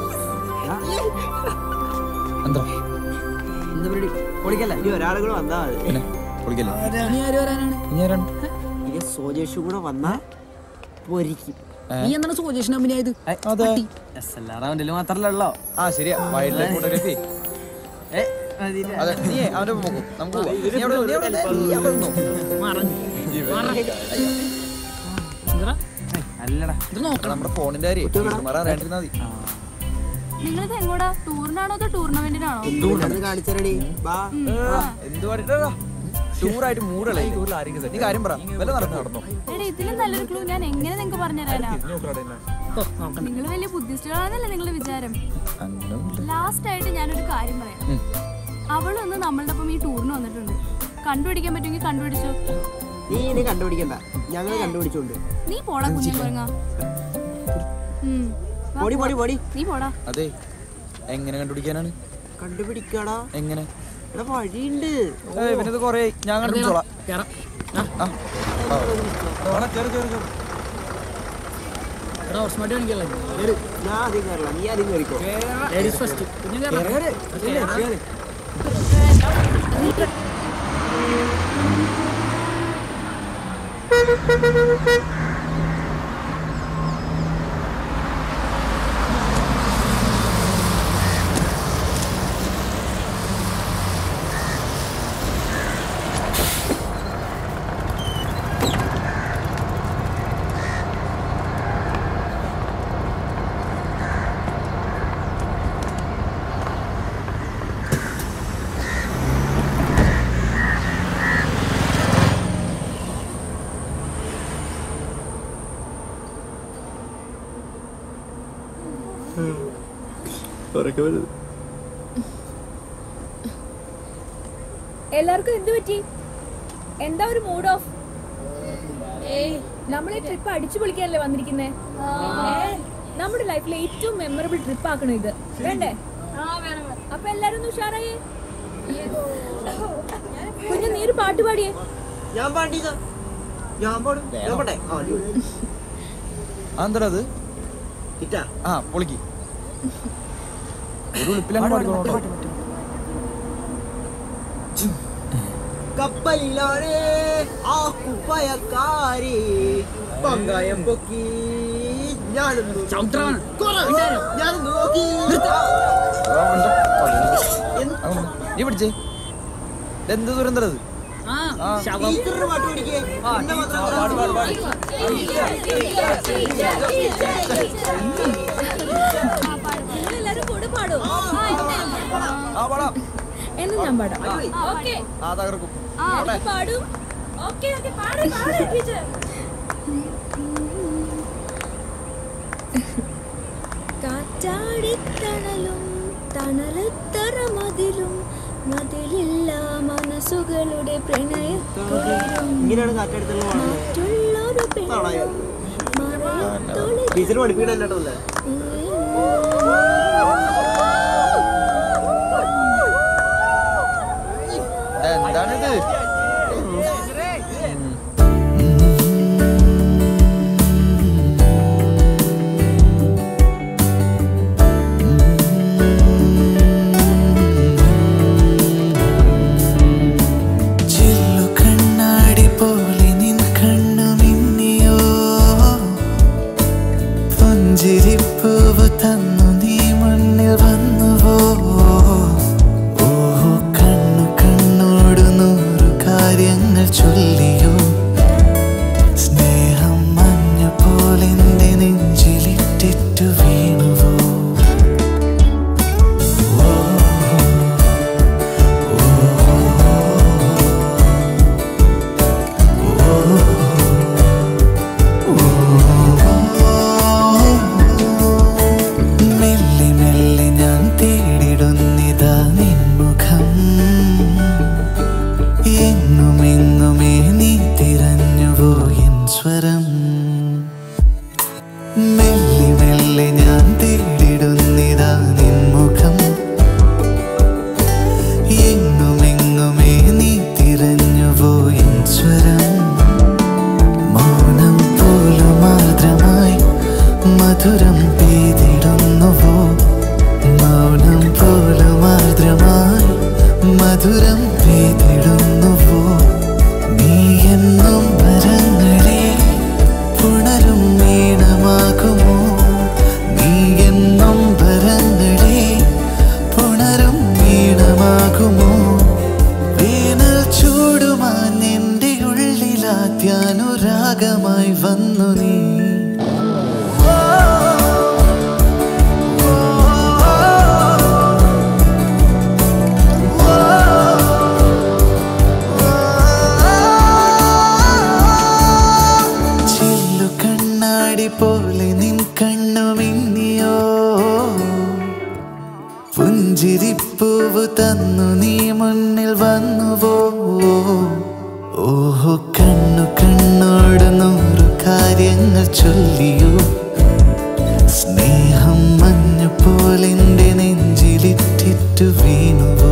എന്താ എന്താ പരിപാടി പൊളിക്കല്ലേ ഇനി ഒരാളും കൂടെ വന്നാ മതി പിന്നെ പൊളിക്കല്ലേ ഇനി ആര് വരാനാണ് ഇനി ആരാണ് ഇനി സോജേഷും കൂടെ വന്നാ പൊരിക്കും നീ എന്താണ് സോജേഷൻ അഭിനയത് അതെ എസ് എൽ ആർ അവൻ്റെ മാത്രല്ലോ ആ ശരിയാ വൈൽഡ് ലൈഫ് ഫോട്ടോഗ്രാഫി അതെ നീ അവന്റെ ഒപ്പം പോകും നമുക്ക് പോവാം. നീ അവിടെ നീ അവിടെ നീ അവിടെ നിന്നോ. അല്ലടാ ഇത് നോക്കണം നമ്മുടെ ഫോണിന്റെ കാര്യം ടീച്ചർമാർ അറിയാണ്ടിരുന്നാ മതി നിങ്ങളിത് എങ്ങോട്ടാ ടൂറിനാണോ അതോ ടൂർണമെന്റിനാണോ കാണിച്ചരടി ബാ എന്ത് പാടിട്ടാ ടൂറായിട്ട് മൂടല്ലേ ടൂറിൽ ആരെങ്കിലും set. നീ കാര്യം പറ വല്ല നടന്നു നടന്നോ എടാ ഇതിലും നല്ലൊരു ക്ലൂ ഞാൻ എങ്ങനെ നിങ്ങൾക്ക് പറഞ്ഞുതരാനാ നിങ്ങൾ വലിയ ബുദ്ധിസ്റ്റുകളാണെന്നല്ലേ നിങ്ങളുടെ വിചാരം ലാസ്റ്റ് ആയിട്ട് ഞാനൊരു കാര്യം പറയാം അവളൊന്ന് നമ്മളുടെ ഒപ്പം ഈ ടൂറിന് വന്നിട്ടുണ്ട് കണ്ടുപിടിക്കാൻ പറ്റുമെങ്കിൽ കണ്ടുപിടിച്ചോ നീ ഇനി കണ്ടുപിടിക്കണ്ട ഞങ്ങൾ കണ്ടുപിടിച്ചോണ്ട് നീ പോടാ കുഞ്ഞു കുരങ്ങ ഉം. വാ, പൊടി പൊടി പൊടി നീ പോടാ അതെ എങ്ങനെ കണ്ടുപിടിക്കാനാണ് കണ്ടുപിടിക്കടാ എങ്ങനെ എടാ വഴിയുണ്ട് ഏയ് ഇവനിത് കൊറേ ഞാൻ കണ്ടുപിടിച്ചോളാം കേറാം ആ. ആ. വേണം, കേറ്, കേറ്, കേറ്. എടാ ഹോർസ് മാറ്റി കാണിക്കല്ലേ കേറ് ഞാൻ ആദ്യം കയറില്ല നീ ആദ്യം കയറിക്കോ ലേഡീസ് ഫസ്റ്റ് കുഞ്ഞു കേറ്, കേറ്. കേറാം കേറ്. എല്ലാവർക്കും എന്ത് പറ്റി എന്താ ഒരു മൂഡ് ഓഫ് നമ്മളെ ട്രിപ്പ് അടിച്ചു പൊളിക്കാനല്ലേ വന്നിരിക്കുന്നേ നമ്മുടെ ലൈഫിലെ ഏറ്റവും മെമ്മറബിൾ ട്രിപ്പ് ആക്കണം ഇത് വേണ്ടേ അപ്പൊ എല്ലാരും ഒന്ന് ഉഷാറായേ കുഞ്ഞു നീ ഒരു പാട്ട് പാടിയേ ഞാൻ പാടിയതാ ഞാൻ പാടും ഞാൻ പാട്ടെ ആ അടിപൊളി. എന്താ അത് ഹിറ്റാ ആ പൊളിക്ക് ഒരു ഉളുപ്പിലങ്ങ് പാടിക്കോളൂ കപ്പലിലാണ് ആ കുപ്പയക്കാരി പങ്കായം പൊക്കി ഞാനൊന്നു കുറേ ഞാനൊന്നു നോക്കി നീ പിടിച്ചേ എന്ത് ദുരന്തരം അത് ടീച്ചറുടെ പാട്ട് പഠിക്കേ എന്നെ മാത്രം എല്ലാരും കൂടെ പാടോ ആ പാടാം എന്ന് ഞാൻ പാടാം ഓക്കെ ആ തകർക്കും പാടും ഓക്കെ ഓക്കെ പാട് പാട് ടീച്ചർ കാറ്റാടിത്തണലും തണലത്തറ മതിലും മതിലില്ല മനസ്സുകളുടെ പ്രണയക്കുളിരും ഇങ്ങനെയാണ് കാറ്റെടുത്തുള്ള പാടുന്നത് മറ്റുള്ളൊരു പെണ്ണും മറയത്തൊളി ടീച്ചർ പഠിപ്പിക്കണല്ലോ അല്ലേ എന്താണിത് ചില്ലു കണ്ണാടി പോലെ നിൻ കണ്ണു മിന്നിയോ പുഞ്ചിരിപ്പൂവ് തന്നു നീ മുന്നിൽ വന്നുവോ ഓഹോ കണ്ണു കണ്ണോട് നൂറു കാര്യങ്ങൾ ചൊല്ലിയോ സ്നേഹം മഞ്ഞ പോലെ എന്റെ നെഞ്ചിലിട്ടിട്ടു വീണുവോ മെല്ലെ മെല്ലെ ഞാൻ തേടിടുന്നിതാ നിൻമുഖം എങ്ങും എങ്ങുമേ നീ തിരഞ്ഞുവോ എൻ സ്വരം മെല്ലെ മെല്ലെ ഞാൻ തേടിടുന്നിതാ നിൻമുഖം എങ്ങും എങ്ങുമേ നീ തിരഞ്ഞുവോ എൻ സ്വരം മൗനം പോലും ആർദ്രമായി മധുരം പെയ്തിടുന്നുവോ മൗനം പോലും ആർദ്രമായി മധുരം പെയ്തിടുന്നുവോ നീ എന്നും വരങ്ങളെ പുണരും മീണമാകുമോ നീ എന്നും വരങ്ങളെ പുണരും മീണമാകുമോ വേനൽ ചൂടുമാൻ എന്റെ ഉള്ളിലാത്യാനുരാഗമായി വന്നു നീ ചില്ലു കണ്ണാടി പോലെ നിൻ കണ്ണു മിന്നിയോ പുഞ്ചിരിപ്പൂവ് തന്നു നീ മുന്നിൽ വന്നുവോ ഓഹോ കണ്ണു കണ്ണോട് നൂറു കാര്യങ്ങൾ ചൊല്ലിയോ സ്നേഹം മഞ്ഞ പോലെ എന്റെ നെഞ്ചിലിട്ടിട്ടു വീണുവോ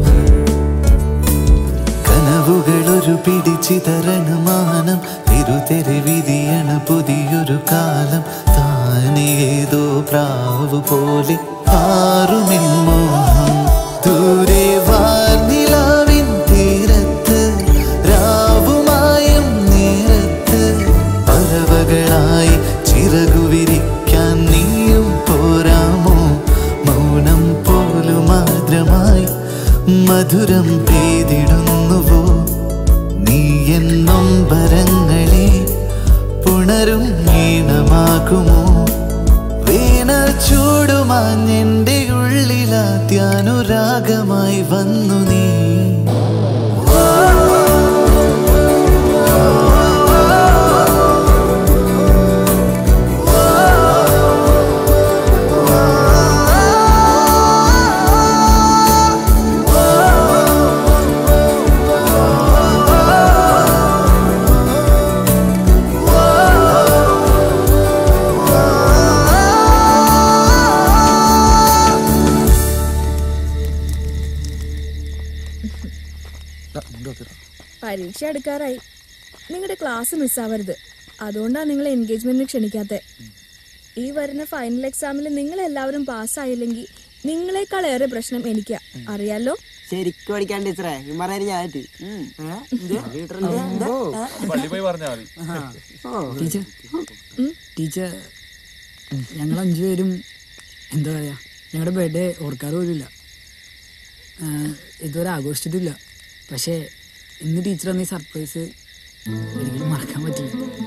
കനവുകളൊരു പിടിച്ചിതരണമാനം തിരുതെരി വിധിയണ പുതിയൊരു കാലം താനെ ഏതോ പ്രാവ് പോലെ ആറുമിൻ മോഹം ദൂരെ വാർനിലാവിൻ തീരത്ത് രാവുമായും നേരത്ത് പറവകളായി ചിറകു വിരിക്കാൻ നീയും പോരാമോ മൗനം പോലും ആർദ്രമായി മധുരം പെയ്തിടുന്നുവോ നീ എന്നും വരങ്ങളെ പുണരും ഈണമാകുമോ വേനൽ ചൂടുമാഞ്ഞെന്റെ ഉള്ളിലാത്യാനുരാഗമായി വന്നു നീ പരീക്ഷ എടുക്കാറായി നിങ്ങളുടെ ക്ലാസ് മിസ്സാവരുത് അതുകൊണ്ടാണ് നിങ്ങൾ എൻഗേജ്മെന്റിന് ക്ഷണിക്കാത്തെ ഈ വരുന്ന ഫൈനൽ എക്സാമിൽ നിങ്ങൾ എല്ലാവരും പാസ്സായില്ലെങ്കിൽ നിങ്ങളെക്കാൾ ഏറെ പ്രശ്നം എനിക്കാ അറിയാലോ ശരിക്കും പഠിക്കാൻ ടീച്ചറെ ഇമ്മറേന് ഞാനായിട്ട് പള്ളി പോയി പറഞ്ഞാൽ മതി ടീച്ചർ ടീച്ചർ ഞങ്ങൾ അഞ്ചുപേരും എന്താ പറയാ ഞങ്ങളുടെ ബർത്ത്ഡേ ഓർക്കാറ് പോലുമില്ല ആ, ഇതുവരെ ആഘോഷിച്ചിട്ടില്ല പക്ഷേ ഇന്ന് ടീച്ചർ തന്ന ഈ സർപ്രൈസ് ഒരിക്കലും മറക്കാൻ പറ്റില്ല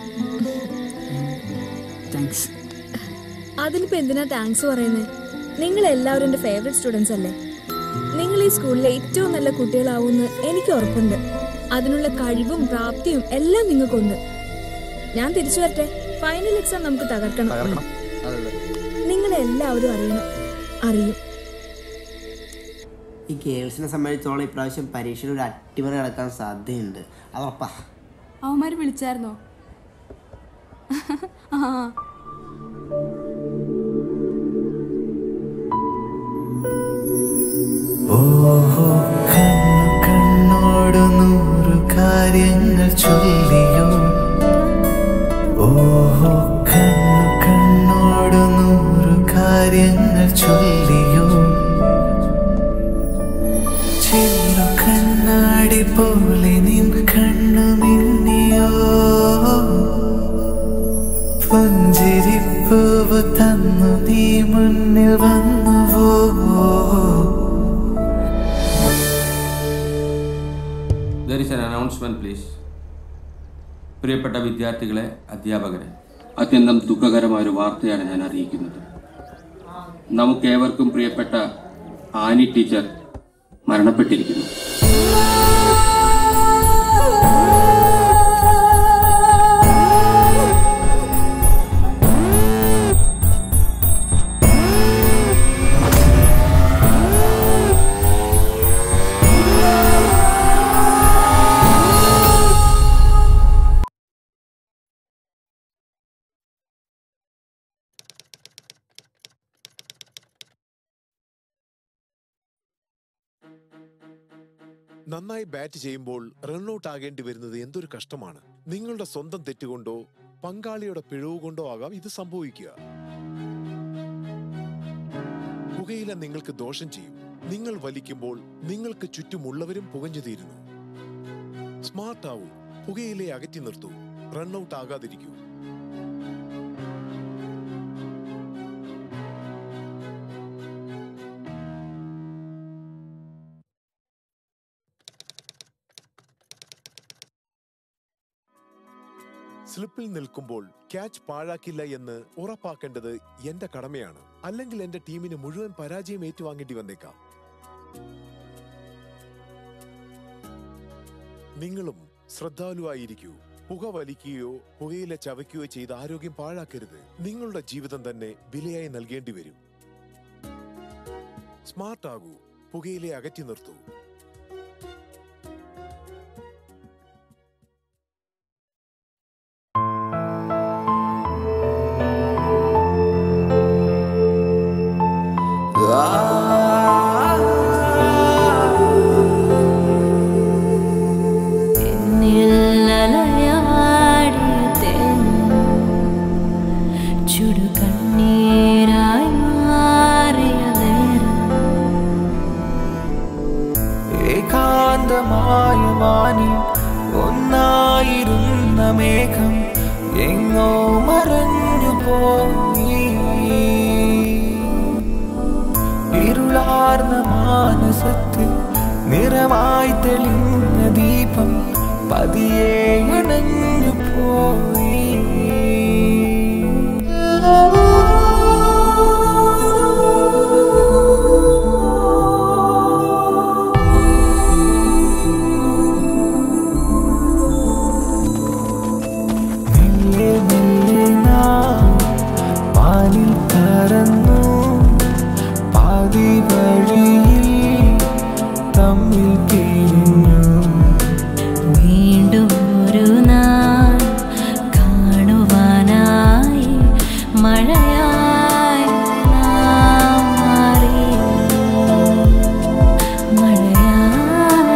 താങ്ക്സ് അതിനിപ്പോ എന്തിനാ താങ്ക്സ് പറയുന്നത് നിങ്ങൾ എല്ലാവരും എന്റെ ഫേവറേറ്റ് സ്റ്റുഡൻസ് അല്ലേ നിങ്ങൾ ഈ സ്കൂളിലെ ഏറ്റവും നല്ല കുട്ടികളാവുമെന്ന് എനിക്ക് ഉറപ്പുണ്ട് അതിനുള്ള കഴിവും പ്രാപ്തിയും എല്ലാം നിങ്ങൾക്കുണ്ട് ഞാൻ തിരിച്ചു വരട്ടെ ഫൈനൽ എക്സാം നമുക്ക് തകർക്കണം നിങ്ങളെ എല്ലാവരും അറിയണം അറിയും ഈ ഗേൾസിനെ സംബന്ധിച്ചോളം ഇപ്രാവശ്യം പരീക്ഷയിൽ ഒരു അട്ടിമറി നടക്കാൻ സാധ്യതയുണ്ട് അത് ഉറപ്പാ അവന്മാര് വിളിച്ചായിരുന്നോ ആ ഓഹോ കണ്ണു കണ്ണോട് നൂറു കാര്യങ്ങൾ ചൊല്ലിയോ ഓഹോ കണ്ണു കണ്ണോട് നൂറു കാര്യങ്ങൾ ചൊല്ലിയോ ചില്ലു കണ്ണാടി പോലെ നിൻ കണ്ണു മിന്നിയോ പുഞ്ചിരിപ്പൂവ് തന്നു നീ മുന്നിൽ വന്നുവോ there is an announcement please പ്രിയപ്പെട്ട വിദ്യാർത്ഥികളെ അധ്യാപകരെ അത്യന്തം ദുഃഖകരമായ ഒരു വാർത്തയാണ് ഞാൻ അറിയിക്കുന്നത് നമുക്കേവർക്കും പ്രിയപ്പെട്ട ആനി ടീച്ചർ മരണപ്പെട്ടിരിക്കുന്നു നന്നായി ബാറ്റ് ചെയ്യുമ്പോൾ റൺഔട്ട് ആകേണ്ടി വരുന്നത് എന്തൊരു കഷ്ടമാണ് നിങ്ങളുടെ സ്വന്തം തെറ്റുകൊണ്ടോ പങ്കാളിയുടെ പിഴവ് കൊണ്ടോ ആകാം ഇത് സംഭവിക്കുക പുകയില നിങ്ങൾക്ക് ദോഷം ചെയ്യും നിങ്ങൾ വലിക്കുമ്പോൾ നിങ്ങൾക്ക് ചുറ്റുമുള്ളവരും പുകഞ്ഞു തീരുന്നു സ്മാർട്ട് ആവൂ പുകയിലെ അകറ്റി നിർത്തൂ റൺഔട്ട് ആകാതിരിക്കൂ സ്ലിപ്പിൽ നിൽക്കുമ്പോൾ ക്യാച്ച് പാഴാക്കില്ല എന്ന് ഉറപ്പാക്കേണ്ടത് എന്റെ കടമയാണ് അല്ലെങ്കിൽ എന്റെ ടീമിന് മുഴുവൻ പരാജയം ഏറ്റുവാങ്ങേണ്ടി വന്നേക്കാം നിങ്ങളും ശ്രദ്ധാലുവായിരിക്കൂ പുക വലിക്കുകയോ പുകയില ചവയ്ക്കുകയോ ചെയ്ത് ആരോഗ്യം പാഴാക്കരുത് നിങ്ങളുടെ ജീവിതം തന്നെ വിലയായി നൽകേണ്ടി വരും സ്മാർട്ട് ആകൂ പുകയിലെ അകറ്റി നിർത്തൂ ചുടുകണ്ണീരായി മാറിയ നേരം ഏകാന്തമായ വാനിൽ ഒന്നായിരുന്ന മേഘം എങ്ങോ മറഞ്ഞു പോയി ഇരുളാർന്ന മാനസത്തിൽ നിറമായി തെളിഞ്ഞ ദീപം പതിയെ അണഞ്ഞു പോയി മെല്ലെ മെല്ലെ നാം പാലിൽ കറന്നു പാതി വഴിയിൽ തമ്മിൽ പിരിഞ്ഞു വീണ്ടും ഒരു നാൾ കാണുവാനായി മഴയായി നാം മാറി മഴയായി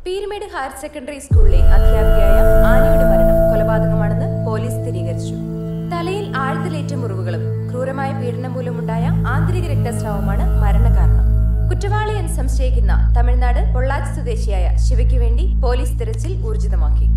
പീരുമേട് ഹയർ സെക്കൻഡറി സ്കൂളിലെ അധ്യാപികയായ ആനയുടെ മരണം കൊലപാതകമാണെന്ന് പോലീസ് സ്ഥിരീകരിച്ചു തലയിൽ ആഴ്ത്തിലേറ്റ മുറിവുകളും ക്രൂരമായ പീഡനം മൂലമുണ്ടായ ആന്തരിക രക്തസ്രാവമാണ് മരണകാരണം കുറ്റവാളിയെന്ന് സംശയിക്കുന്ന തമിഴ്നാട് പൊള്ളാച്ചി സ്വദേശിയായ ശിവയ്ക്ക് വേണ്ടി പോലീസ് തിരച്ചിൽ ഊർജിതമാക്കി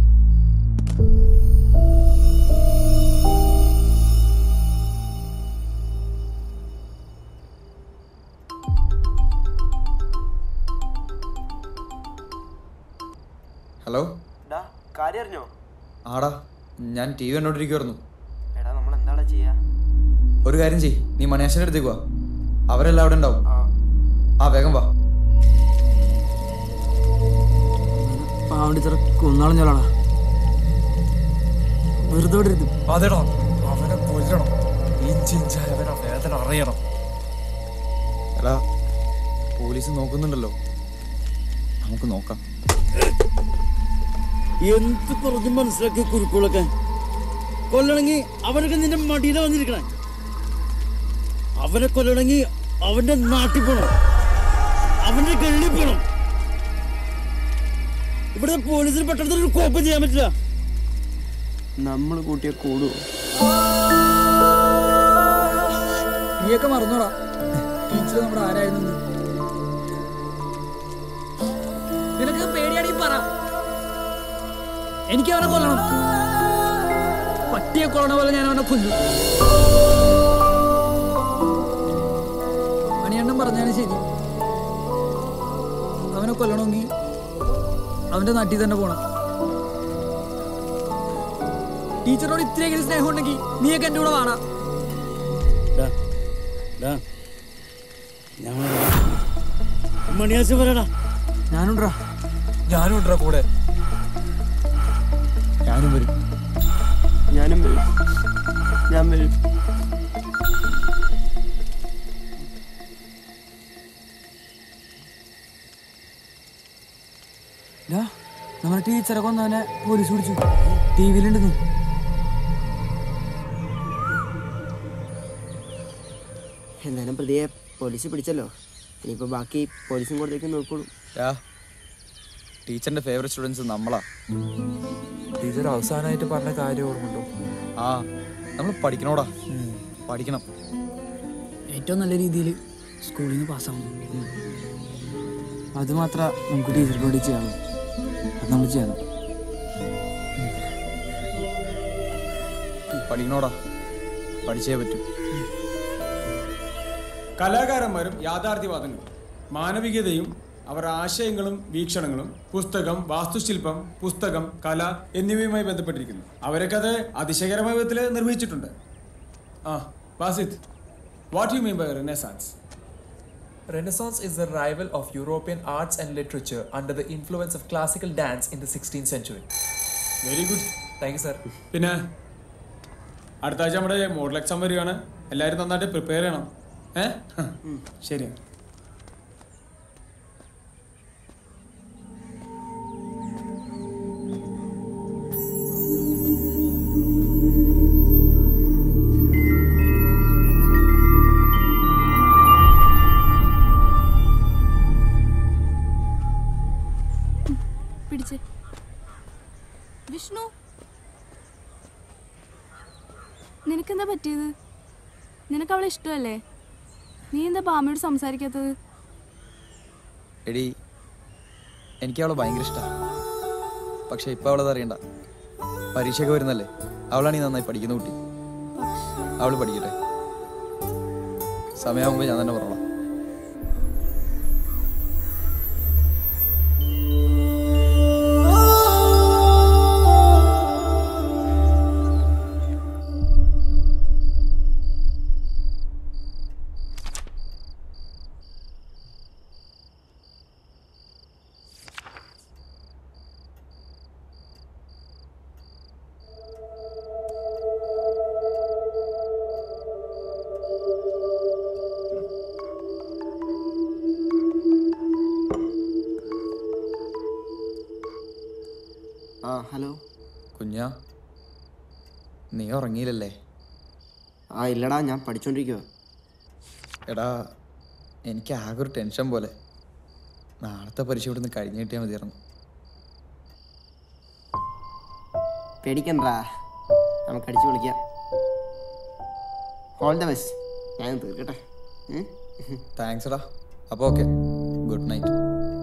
ഹലോ കാര്യം അറിഞ്ഞോ ആടാ ഞാൻ ടി വി കണ്ടോണ്ടിരിക്കുവായിരുന്നു എടാ നമ്മൾ എന്താടാ ചെയ്യാ ഒരു കാര്യം ചെയ് നീ മണിയാശന്റെ അടുത്തേക്ക് വാ അവരെല്ലാം അവിടെ ഉണ്ടാവും ആ വേഗം വാ പാവണ്ടി ചെറ കൊന്നാളഞ്ഞോളാടാ വെറുതെ വിടരുത് അതെടാ അവനെ കൊല്ലണം ഇഞ്ചി ഇഞ്ചായ അവനെ വേദന അറിയണം എടാ പോലീസ് നോക്കുന്നുണ്ടല്ലോ നമുക്ക് നോക്കാം എന്ത് പറഞ്ഞു മനസ്സിലാക്കിയ കുരുക്കുകളൊക്കെ കൊല്ലണമെങ്കിൽ അവനൊക്കെ നിന്റെ മടിയില വന്നിരിക്കണേ അവനെ കൊല്ലണമെങ്കിൽ അവന്റെ നാട്ടിൽ പോണം അവന്റെ ഗള്ളിൽ പോണം ഇവിടെ പോലീസിന് പെട്ടെന്ന് ഒരു കോപ്പം ചെയ്യാൻ പറ്റില്ല നമ്മൾ കൂട്ടിയ കൂടുവോ നീയൊക്കെ മറന്നോടാ ടീച്ചർ നമ്മുടെ ആരായിരുന്നു നിനക്ക് പേടിയാണെങ്കിൽ പറ എനിക്ക് അവനെ കൊല്ലണം പട്ടിയെ കൊല്ലണ പോലെ ഞാൻ അവനെ കൊല്ലും മണിയണ്ണം പറഞ്ഞാലും ശരി അവനെ കൊല്ലണമെങ്കിൽ അവന്റെ നാട്ടിൽ തന്നെ പോണം ടീച്ചറോട് ഇത്രയെങ്കിലും സ്നേഹം ഉണ്ടെങ്കിൽ നീയൊക്കെ എന്റെ കൂടെ വാണ മണിയാശ പറയടാ ഞാനുണ്ടാ ഞാനും ഉണ്ടാ കൂടെ ഞാനും വരും ഞാനും വരും ഞാൻ വരും ഡാ, നമ്മുടെ ടീച്ചറെ കൊന്നവനെ പോലീസ് പിടിച്ചു ടി വിയിലുണ്ട് നീ എന്തായാലും പ്രതിയെ പോലീസ് പിടിച്ചല്ലോ ഇനിയിപ്പോ ബാക്കി പോലീസും കോടതിയൊക്കെ നോക്കോളൂ യാ ടീച്ചറിന്റെ ഫേവറേറ്റ് സ്റ്റുഡൻസ് നമ്മളാ ടീച്ചർ അവസാനമായിട്ട് പറഞ്ഞ കാര്യം ഓർമ്മയുണ്ടോ ആ നമ്മൾ പഠിക്കണോടാ പഠിക്കണം ഏറ്റവും നല്ല രീതിയിൽ സ്കൂളിൽ നിന്ന് പാസ്സാവണം അത് മാത്രമേ നമുക്ക് ടീച്ചർക്ക് വേണ്ടി ചെയ്യാനുള്ളൂ അത് നമ്മൾ ചെയ്യണം പഠിക്കണോടാ പഠിച്ചേ പറ്റൂ കലാകാരന്മാരും യാഥാർത്ഥ്യവാദങ്ങളും മാനവികതയും അവർ ആശയങ്ങളും വീക്ഷണങ്ങളും പുസ്തകം വാസ്തുശില്പം പുസ്തകം കല എന്നിവയുമായി ബന്ധപ്പെട്ടിരിക്കുന്നു അവരൊക്കെ അത് അതിശയകരമായ വിധത്തിൽ നിർവഹിച്ചിട്ടുണ്ട് ആ was it what you mean by renaissance Renaissance is the revival of European arts and literature under the influence of classical dance in the 16th century. Very good thank you sir പിന്നെ അടുത്ത ആഴ്ച നമ്മുടെ മോഡൽ എക്സാം വരികയാണ് എല്ലാവരും നന്നായിട്ട് പ്രിപ്പയർ ചെയ്യണം ഏ ശരി പിടിച്ച് വിഷ്ണു നിനക്കെന്താ പറ്റിയത് നിനക്ക് അവളെ ഇഷ്ടമല്ലേ നീ എന്താ ബാമയോട് സംസാരിക്കാത്തത് എടി എനിക്ക് അവളെ ഭയങ്കര ഇഷ്ടമാണ് പക്ഷെ ഇപ്പൊ അവളത് അറിയണ്ട പരീക്ഷയൊക്കെ വരുന്നല്ലേ അവളാണ് ഈ നന്നായി പഠിക്കുന്ന കുട്ടി അവള് പഠിക്കട്ടെ സമയമാകുമ്പോൾ ഞാൻ തന്നെ പറഞ്ഞോളാം ആ ഹലോ കുഞ്ഞാ നീ ഉറങ്ങിയില്ലല്ലേ ആ ഇല്ലടാ ഞാൻ പഠിച്ചോണ്ടിരിക്കുക എടാ എനിക്ക് ആകെ ഒരു ടെൻഷൻ പോലെ നാളത്തെ പരീക്ഷ ഇവിടെ നിന്ന് കഴിഞ്ഞ് കിട്ടിയാൽ മതിയായിരുന്നു പേടിക്കണ്ടാ നമുക്ക് അടിച്ചു വിളിക്കാം ഓൾ ദ ബെസ്റ്റ് ഞാൻ തീർക്കട്ടെ ഉം? താങ്ക്സ് എടാ അപ്പോൾ ഓക്കെ ഗുഡ് നൈറ്റ്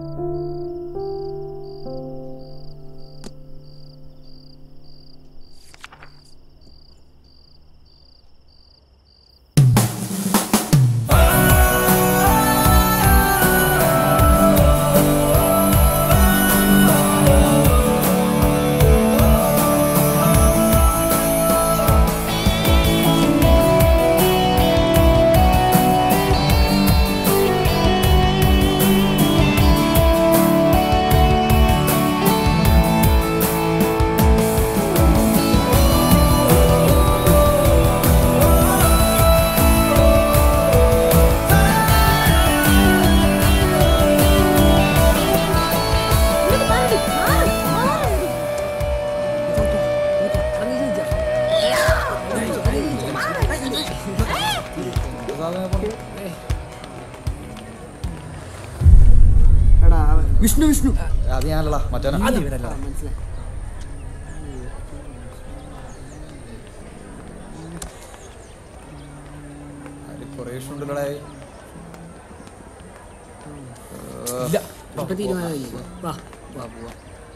എടാ അവൻ വിഷ്ണു വിഷ്ണു അത് ഞാനല്ലടാ മറ്റവനാ അത് ഇവനല്ലടാ. മനസ്സിലായി അതിൽ കുറേ ഇഷ്ടമുണ്ടല്ലോടാ ഇല്ല ഇപ്പൊ തീരുമാനമില്ല വാ വാ പോവാ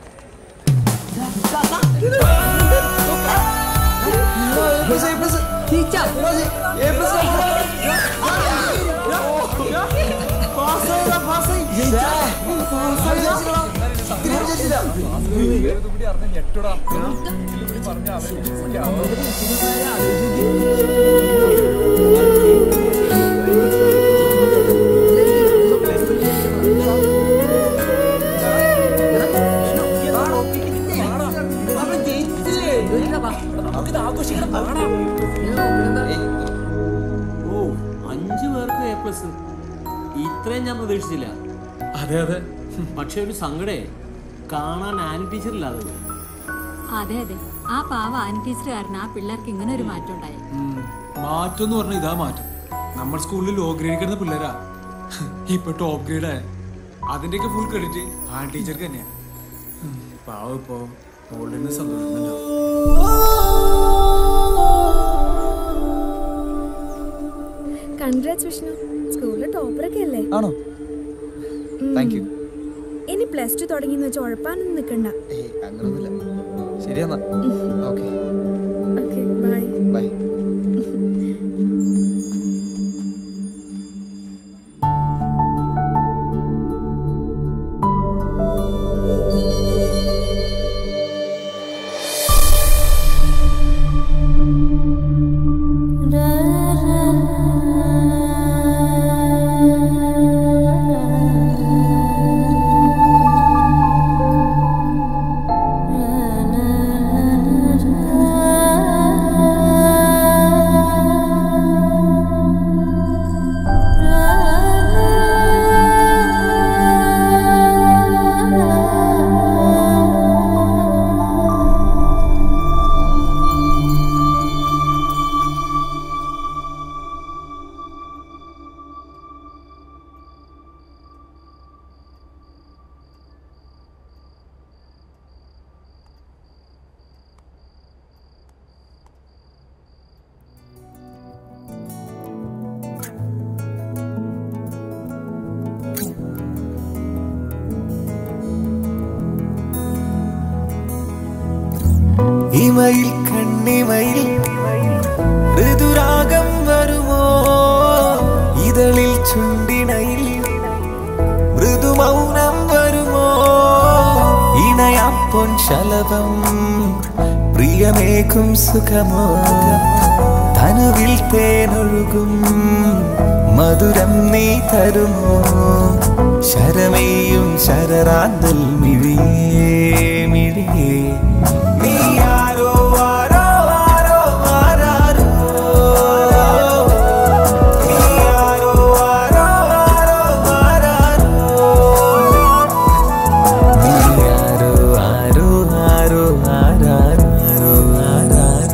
ഓ അഞ്ചു പേർക്ക് എ പ്ലസ് ഇത്രയും ഞാൻ പ്രതീക്ഷിച്ചില്ല അതെ അതെ പക്ഷെ ഒരു സങ്കടേ കാണാൻ ആനി ടീച്ചർ ഇല്ലാതെ പോയി. അതെ അതെ ആ പാവ ആനി ടീച്ചർ കാരണം ആ പിള്ളേർക്ക് ഇങ്ങനെ ഒരു മാറ്റം ഉണ്ടായി മാറ്റം എന്ന് പറഞ്ഞാൽ ഇതാ മാറ്റം നമ്മൾ സ്കൂളിൽ ലോ ഗ്രേഡ് കിടന്ന പിള്ളേരാ ഇപ്പൊ ടോപ്പ് ഗ്രേഡ് ആയ അതിന്റെയൊക്കെ ഫുൾ ക്രെഡിറ്റ് ആ ടീച്ചർക്ക് തന്നെയാ ഉം, പാവം ഇപ്പോ മോളിൽ നിന്ന് സന്തോഷിക്കുന്നുണ്ടാവും കൺഗ്രാറ്റ്സ് വിഷ്ണു സ്കൂളിലെ ടോപ്പറൊക്കെ അല്ലേ ആണോ താങ്ക് യു ഇനി പ്ലസ് ടു തുടങ്ങിയെന്ന് വെച്ച് ഉഴപ്പാനൊന്നും നിൽക്കണ്ട ഏയ് അങ്ങനൊന്നുമില്ല ശരിയെന്നാ ഓക്കെ ഓക്കെ ബൈ ബൈ ഇമയിൽ കണ്ണിമയിൽ ഋതുരാഗം വരുമോ ഇതളിൽ ചുണ്ടിണയിൽ മൃദുമൗനം വരുമോ ഇണയാം പൊൻശലഭം പ്രിയമേകും സുഖമോ തനുവിൽ തേനൊഴുകും മധുരം നീ തരുമോ ശരമേയും ശരറാന്തൽ മിഴിയേ മിഴിയേ നീ ആരോ ആരോ ആരോ ആരാരോ നീ ആരോ ആരോ ആരോ ആരാരോ നീ ആരോ ആരോ ആരോ ആരാരോ ആരാരോ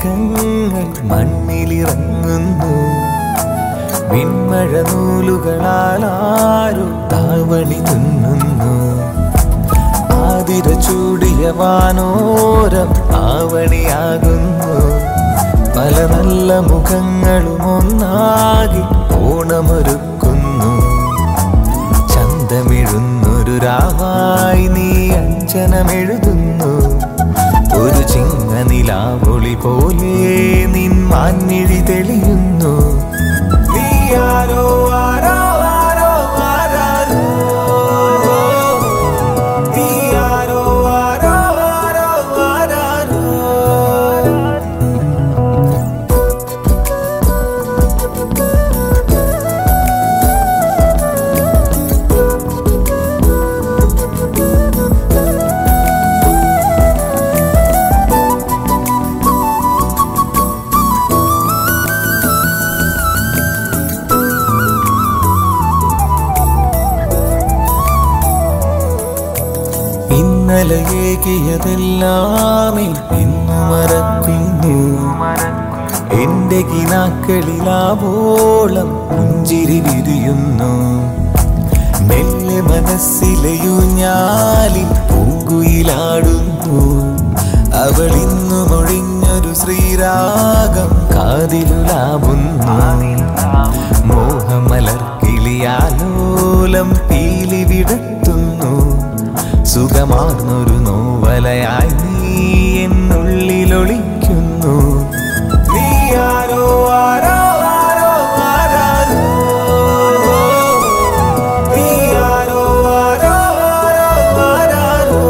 മേഘങ്ങൾ മണ്ണിലിറങ്ങുന്നു വിൺമഴ നൂലുകളാലാരും താവണി തുന്നുന്നു ആതിര ചൂടിയ വാനോരം ആവണിയാകുന്നു പല നല്ല മുഖങ്ങളും ഒന്നാകി ഓണമൊരുക്കുന്നു ചന്തമിഴുന്നൊരു രാവായി നീ അഞ്ജനമെഴുതുന്നു ഒരു ചിങ്ങ നിലാവൊളി പോലെ നിൻ മാൻമിഴി തെളിയുന്നു നീ ആരോ ആരോ ആരോ ആരാരോ നീ ആരോ ആരോ ആരോ ആരാരോ ഇന്നലെ ഏകിയതെല്ലാമേ ഇന്നു മറക്കുന്നു എന്റെ കിനാക്കളിലാവോളം പുഞ്ചിരി വിരിയുന്നു മെല്ലെ മനസ്സിലെയുഞ്ഞാലിൽ പൂങ്കുയിലാടുന്നു അവൾ ഇന്നു മൊഴിഞ്ഞൊരു ശ്രീരാഗം കാതിലുലാവുന്നു മോഹമലർക്കിളിയാലോലം പീലി വിടത്തുന്നു സുഖമാർന്നൊരു നോവലയായി നീ എന്നുള്ളിലൊളിക്കുന്നു നീ ആരോ ആരോ ആരോ ആരാരോ നീ ആരോ ആരോ ആരോ ആരാരോ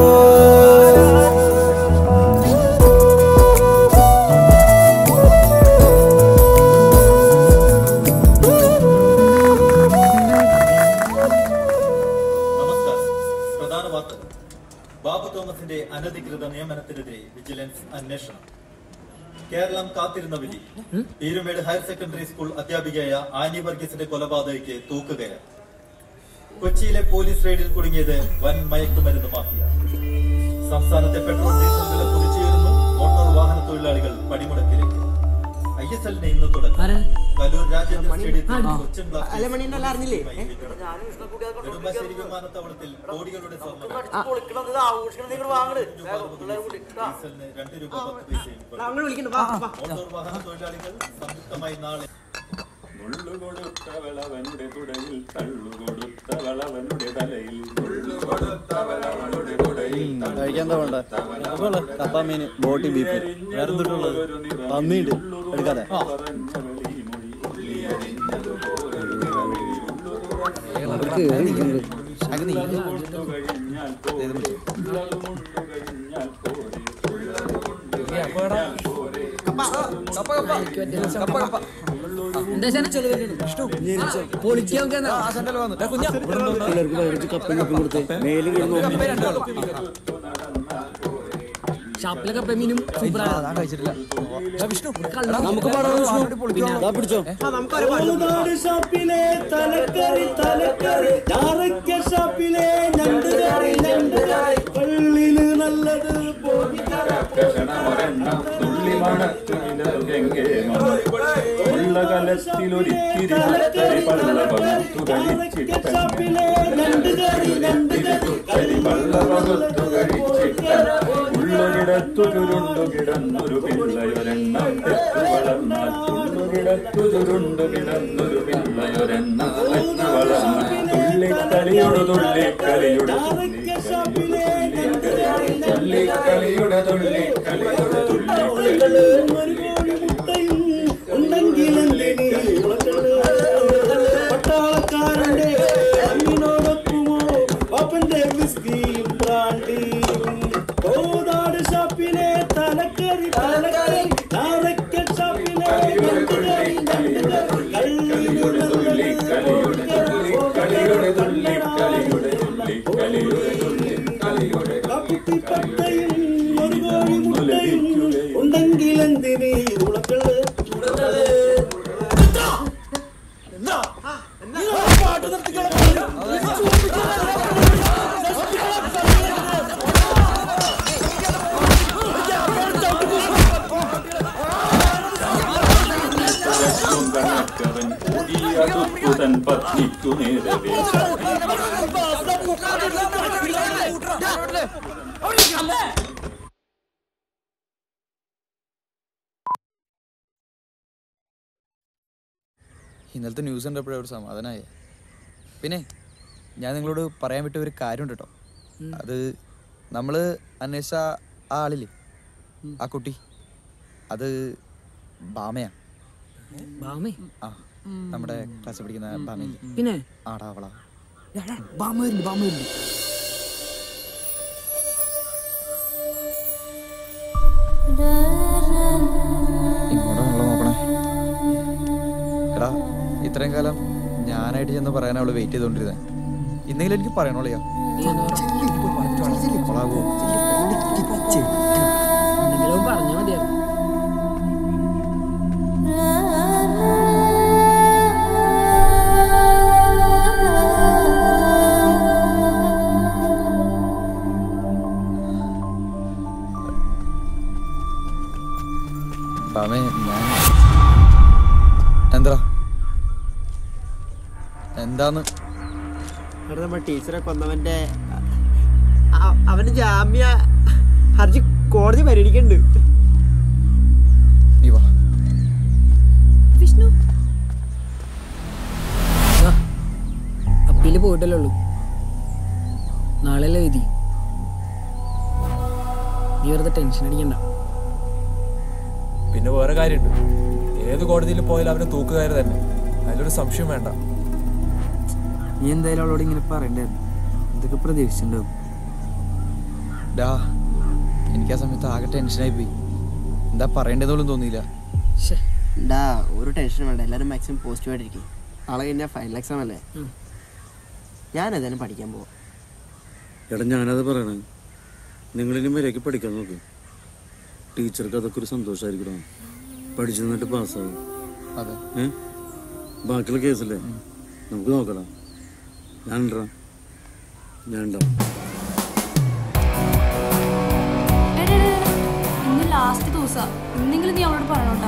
നമസ്കാരം പ്രധാന വാർത്തകൾ ബാബു തോമസിന്റെ അനധികൃത നിയമനത്തിനെതിരെ വിജിലൻസ് അന്വേഷണം കേരളം കാത്തിരുന്ന വിധി പീരുമേട് ഹയർ സെക്കൻഡറി സ്കൂൾ അധ്യാപികയായ ആനി വർഗീസിന്റെ കൊലപാതകയ്ക്ക് തൂക്കുകയാണ് കൊച്ചിയിലെ പോലീസ് റെയ്ഡിൽ കുടുങ്ങിയത് വൻ മയക്കുമരുന്ന് മാഫിയ സംസ്ഥാനത്തെ പെട്രോൾ ഡീസൽ വില കുതിച്ചുയരുന്നു മോട്ടോർ വാഹന തൊഴിലാളികൾ പണിമുടക്കിലേക്ക് ഐ എസ് എല്ലിന് ഇന്ന് തുടക്കം കലൂർ രാജേന്ദ്ര സ്റ്റേഡിയത്തിൽ കൊച്ചിൻ അല്ല മണി ഉണ്ടല്ലോ അറിഞ്ഞില്ലേ ഏ? നെടുമ്പാശ്ശേരി വിമാനത്താവളത്തിൽ കോടികളുടെ സ്വർണ്ണം ഡീസലിന് രണ്ട് രൂപ പത്ത് പൈസയും കുറവ്. അങ്ങോട്ട് വിളിക്കുന്നു വാ, വാ. മോട്ടോർ വാഹന തൊഴിലാളികൾ സംയുക്തമായി നാളെ മുള്ളുകൊടുത്തവളവനുടെ തുടയിൽ തള്ളുകൊടുത്തവളവനുടെ തലയിൽ മുള്ളുകൊടുത്തവളവനുടെ തുടയിൽ കഴിക്കാൻ എന്താ വേണ്ട അതുപോലെ കപ്പ മീൻ ബോട്ടി ബീഫ് വേറെ എന്തുട്ടുള്ളത് പന്നിയുണ്ട് എടുക്കാതെ പിള്ളേർക്ക് കഴിച്ച് കപ്പയും കപ്പയും കൊടുത്ത് മേലും കിടന്നു ഷാപ്പിലൊക്കെ പെമീനും നമുക്ക് പാടാം വിഷ്ണു. ദാ പിടിച്ചോ കോളുനാട് ഷാപ്പിലെ തലക്കറി തലക്കറി ഞാറയ്ക്ക ഷാപ്പിലെ ഞണ്ട് കറി ഞണ്ട് കറി പള്ളിന് നല്ലത് ഉള്ളകലത്തിലൊരിത്തിരി മത്തരി പള്ള പകുത്തു കഴിച്ചിട്ടങ്ങനെ പള്ള പകുത്തു കഴിച്ചിട്ട ഉള്ളുകിടത്തു ചുരുണ്ടു കിടന്നൊരു പിള്ളയൊരെണ്ണം തെറ്റു വളർന്നാൽ ഉള്ളുകിടത്തു ചുരുണ്ടു കിടന്നൊരു പിള്ളയൊരെണ്ണം തെറ്റു വളർന്നാൽ തുള്ളിക്കളിയോട് തുള്ളിക്കളിയുടെ തുള്ളിക്കളിയുടെ തുള്ളിക്കളിയുടെ തുള്ളിക്കളി പട്ടാളക്കാരന്റെ അമ്മിനോടൊപ്പമോ പാപ്പന്റെ വിസ്കിയും ബ്രാൻഡിയും കോതാട് ഷാപ്പിലെ തലക്കറി തലക്കറി ഞാറയ്ക്ക ഷാപ്പിലെ ഞണ്ട് കറി ഞണ്ട് കറി കള്ളിയുടെ തുള്ളിക്കളിയുടെ തുള്ളിക്കളിയുടെ തുള്ളിക്കളിയുടെ തുള്ളിക്കളിയുടെ പട്ടയും ഒരു കോഴി മുട്ടയും ഉണ്ടെങ്കിൽ എന്തിന് ഉളക്കള് ആ പുതൻ പത്നിക്കു നേരവേ ഇന്നലത്തെ ന്യൂസ് കണ്ടപ്പോഴേ ഒരു സമാധാനമായ പിന്നെ ഞാൻ നിങ്ങളോട് പറയാൻ വിട്ട ഒരു കാര്യമുണ്ട് കേട്ടോ അത് നമ്മൾ അന്വേഷിച്ച ആ ആളില്ലേ ആ കുട്ടി അത് ബാമയാ ബാമേ ആ നമ്മുടെ ക്ലാസ്സിൽ പഠിക്കുന്ന ബാമയില്ലേ പിന്നെ ആടാ അവളാ ബാമ വരുന്നുണ്ട് ബാമ വരുന്നുണ്ട് ഇങ്ങോട്ടാണല്ലോ നോക്കണേ എടാ ഇത്രയും കാലം ഞാനായിട്ട് ചെന്ന് പറയാൻ അവള് വെയിറ്റ് ചെയ്തോണ്ടിരുന്നേ ഇന്നെങ്കിലും എനിക്ക് പറയണോളിയാ കൊളാവോ എന്തെങ്കിലും പറഞ്ഞാൽ മതിയായിരുന്നു ബാമേ ഞാൻ എന്താ എന്താന്ന് അവിടെ നമ്മുടെ ടീച്ചറെ കൊന്നവന്റെ അ- അവന് ജാമ്യ ഹർജി കോടതി പരിഗണിക്കുന്നുണ്ട് നീ വാ വിഷ്ണു അപ്പീല് പോയിട്ടല്ലേ ഉള്ളൂ നാളെയല്ലേ വിധി നീ വെറുതെ ടെൻഷൻ അടിക്കണ്ട പിന്നെ വേറെ കാര്യമുണ്ട് ഏത് കോടതിയിൽ പോയാലും അവന് തൂക്കുകാര് തന്നെ അതിലൊരു സംശയം വേണ്ട നീ എന്തായാലും അവളോട് ഇങ്ങനെ പറയണ്ടായിരുന്നു ഇതൊക്കെ പ്രതീക്ഷിച്ചിട്ടുണ്ടാവും ഡാ എനിക്ക് ആ സമയത്ത് ആകെ ടെൻഷനായി പോയി എന്താ പറയേണ്ടത് പോലും തോന്നിയില്ല ഡാ ഒരു ടെൻഷനും വേണ്ട എല്ലാവരും മാക്സിമം പോസിറ്റീവ് ആയിട്ടിരിക്കും നാളെ കഴിഞ്ഞാൽ ഫൈനൽ എക്സാം അല്ലേ ഞാൻ ഏതായാലും പഠിക്കാൻ പോവാം എടാ ഞാനത് പറയണേ നിങ്ങളിനി മര്യാദയ്ക്ക് പഠിക്കാൻ നോക്ക് ടീച്ചർക്ക് അതൊക്കെ ഒരു സന്തോഷമായിരിക്കണം പഠിച്ചു നിന്നിട്ട് പാസ്സാവും അതെ ഏ ബാക്കിയുള്ള കേസല്ലേ നമുക്ക് നോക്കണം ഞാൻ ഉണ്ടാ ഞാൻ ഉണ്ടാവും ഇന്ന് ലാസ്റ്റ് ദിവസം എന്തെങ്കിലും നീ അവളോട് പറയണോട്ടാ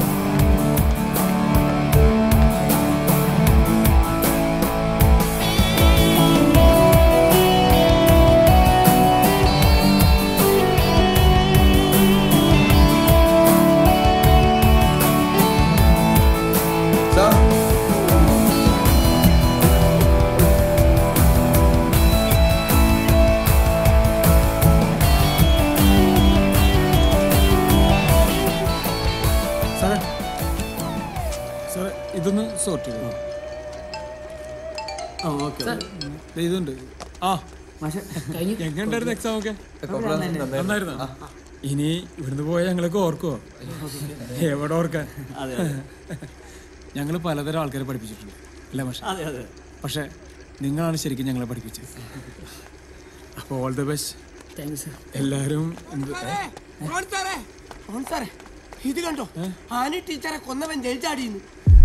സാർ സാറേ സാറേ ഇതൊന്ന് സോർട്ട് ചെയ്തു ആ ഓക്കെ ദേ ഇതുണ്ട് ആ എങ്ങനെയുണ്ടായിരുന്നു എക്സാം ഒക്കെ നന്നായിരുന്നു ഇനി ഇവിടുന്ന് പോയാൽ ഞങ്ങളൊക്കെ ഓർക്കുവോ എവിടെ ഓർക്കാൻ അതെ, അതെ. ഞങ്ങൾ പലതരം ആൾക്കാരെ പഠിപ്പിച്ചിട്ടുണ്ട് അല്ലേ പക്ഷേ അതെ, അതെ. പക്ഷേ നിങ്ങളാണ് ശരിക്കും ഞങ്ങളെ പഠിപ്പിച്ചത് അപ്പോൾ ഓൾ ദ ബെസ്റ്റ് താങ്ക്സ് എല്ലാവരും എന്ത് സാറേ മോൻ സാറേ ഇത് കണ്ടോ ആനി ടീച്ചറെ കൊന്നവൻ ജയിൽ ചാടിയിരുന്നു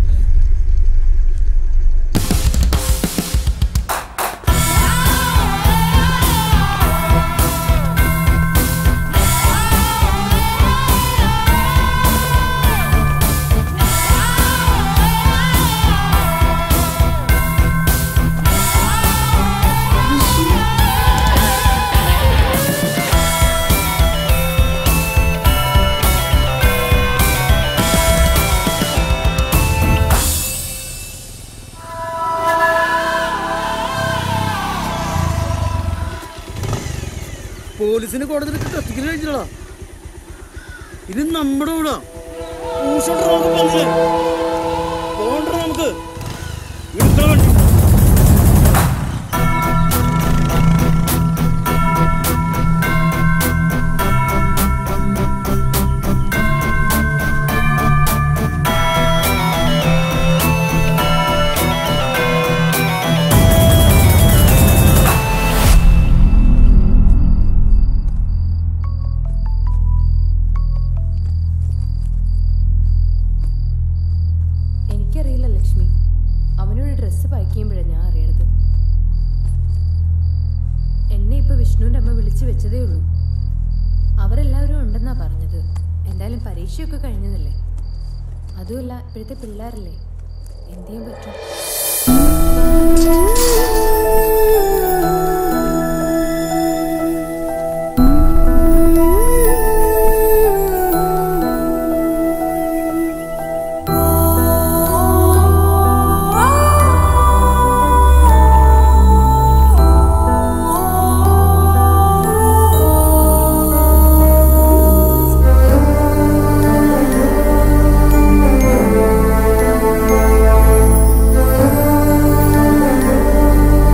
പോലീസിന് കോടതിയിൽ കത്തിക്കൽ കഴിഞ്ഞിട്ടാ ഇത് നമ്മുടെ വീടാ ഊഷോട്ട് നമുക്ക് പറഞ്ഞില്ലേ പോണ്ട നമുക്ക് എടുക്കണം വണ്ടി എനിക്കറിയില്ല ലക്ഷ്മി അവനൊരു ഡ്രസ്സ് പാക്ക് ചെയ്യുമ്പോഴാണ് ഞാൻ അറിയണത് എന്നെ ഇപ്പൊ വിഷ്ണുവിന്റെ അമ്മ വിളിച്ചു വെച്ചതേ ഉള്ളൂ അവരെല്ലാവരും ഉണ്ടെന്നാ പറഞ്ഞത് എന്തായാലും പരീക്ഷയൊക്കെ കഴിഞ്ഞതല്ലേ അതുമല്ല ഇപ്പോഴത്തെ പിള്ളേരല്ലേ എന്ത് ചെയ്യാൻ പറ്റും ആ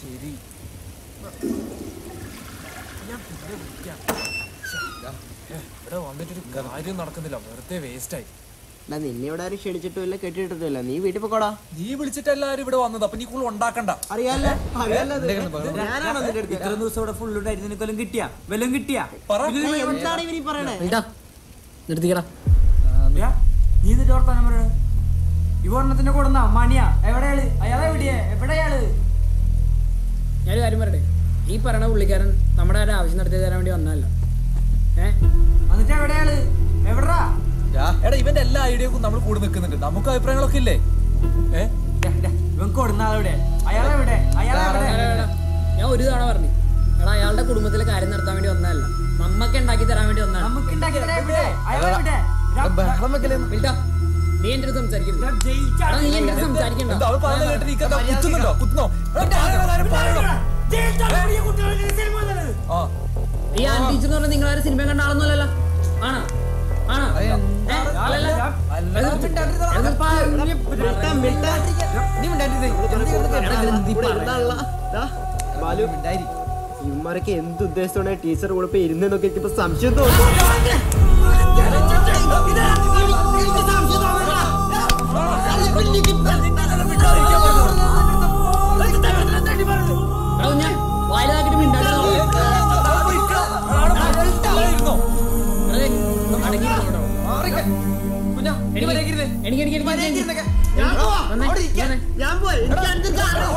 ശരി ഞാൻ പിന്നെ വിളിക്കാം ശ്ശെ, ഏ, ഇവിടെ വന്നിട്ടൊരു കാര്യം നടക്കുന്നില്ല വെറുതെ വേസ്റ്റ് ആയി എടാ നിന്നെ ഇവിടെ ആരും ക്ഷണിച്ചിട്ടുമില്ല കെട്ടിയിട്ടില്ല നീ വീട്ടിൽ പോക്കോടാ നീ വിളിച്ചിട്ട് എല്ലാരും ഇവിടെ വന്നത് അപ്പൊ നീ കൂടുതൽ ഉണ്ടാക്കണ്ട അറിയാലോ അറിയാലോ അത്. ഞാനാണോ നിന്റെ അടുത്ത് ഇത്രയും ദിവസം ഇവിടെ ഫുൾ ഉണ്ടായിരുന്നു നിനക്ക് വല്ലതും കിട്ടിയാ വല്ലതും കിട്ടിയാ ഏയ്, എന്താണ് ഇവനീ പറയണേ നിർത്തിക്കടാ യാ, നീ എന്നിട്ട് വർത്താനം പറയണ ഈ വർണ്ണത്തിന്റെ കൊടുന്ന മണിയാ എവിടെയാള് അയാളെ എവിടെയാ എവിടെയാള് ഞാനൊരു കാര്യം പറയട്ടെ ഈ പറയണ പുള്ളിക്കാരൻ നമ്മുടെ ഒരു ആവശ്യം നടത്തി തരാൻ വേണ്ടി വന്നതല്ല ഏ എന്നിട്ട് എവിടെയാള് എവിടാ എടാ ഇവന്റെ എല്ലാ ഐഡിയക്കും നമ്മൾ കൂടെ നിൽക്കുന്നുണ്ട് നമുക്ക് അഭിപ്രായങ്ങളൊക്കെ ഇല്ലേ ഏ ഇവൻ കൊടുന്ന ആളെവിടെ അയാളെവിടെ അയാളെവിടെ ഞാൻ ഒരു തവണ പറഞ്ഞു എടാ അയാളുടെ കുടുംബത്തിലെ കാര്യം നടത്താൻ വേണ്ടി വന്നതല്ല നമ്മക്ക് ഉണ്ടാക്കി തരാൻ വേണ്ടി വന്നതാണ് നമുക്ക് ഉണ്ടാക്കി തരാൻ എവിടെ അയാളെവിടെ വിൽട്ടാ, നീ എന്റെ അടുത്ത് സംസാരിക്കരുത് എടാ, നീ എന്റെ അടുത്ത് സംസാരിക്കണ്ട എന്താ അവൾ പറയുന്നത് കേട്ട് നീ എന്താ കുത്തുന്നുണ്ടോ കുത്തുന്നോ ആ ഈ ആൻ ടീച്ചർ എന്ന് പറഞ്ഞാൽ നിങ്ങൾ ആരും സിനിമ കണ്ട ആളൊന്നുമല്ലല്ലോ ആണോ ആണോ ഏ? അല്ലല്ല. അത് അത് പാ- ബാലു ഇവന്മാരൊക്കെ എന്ത് ഉദ്ദേശത്തോടെ ടീച്ചർ കൂടെ ഇപ്പൊ ഇരുന്നെന്നൊക്കെ എനിക്കിപ്പോ സംശയം തോന്നുന്നു എടാ, കുഞ്ഞെ, വായിലാക്കിയിട്ട് മിണ്ടാണ്ടിരുന്നോ. എടേ, അടങ്ങി ഇരുന്നോ കേട്ടോ. എനിക്ക് എനിക്ക് എനിക്ക് എനിക്ക് എനിക്ക് വന്നേ, വന്നേ. ഞാൻ പോയി എനിക്ക് അടുത്ത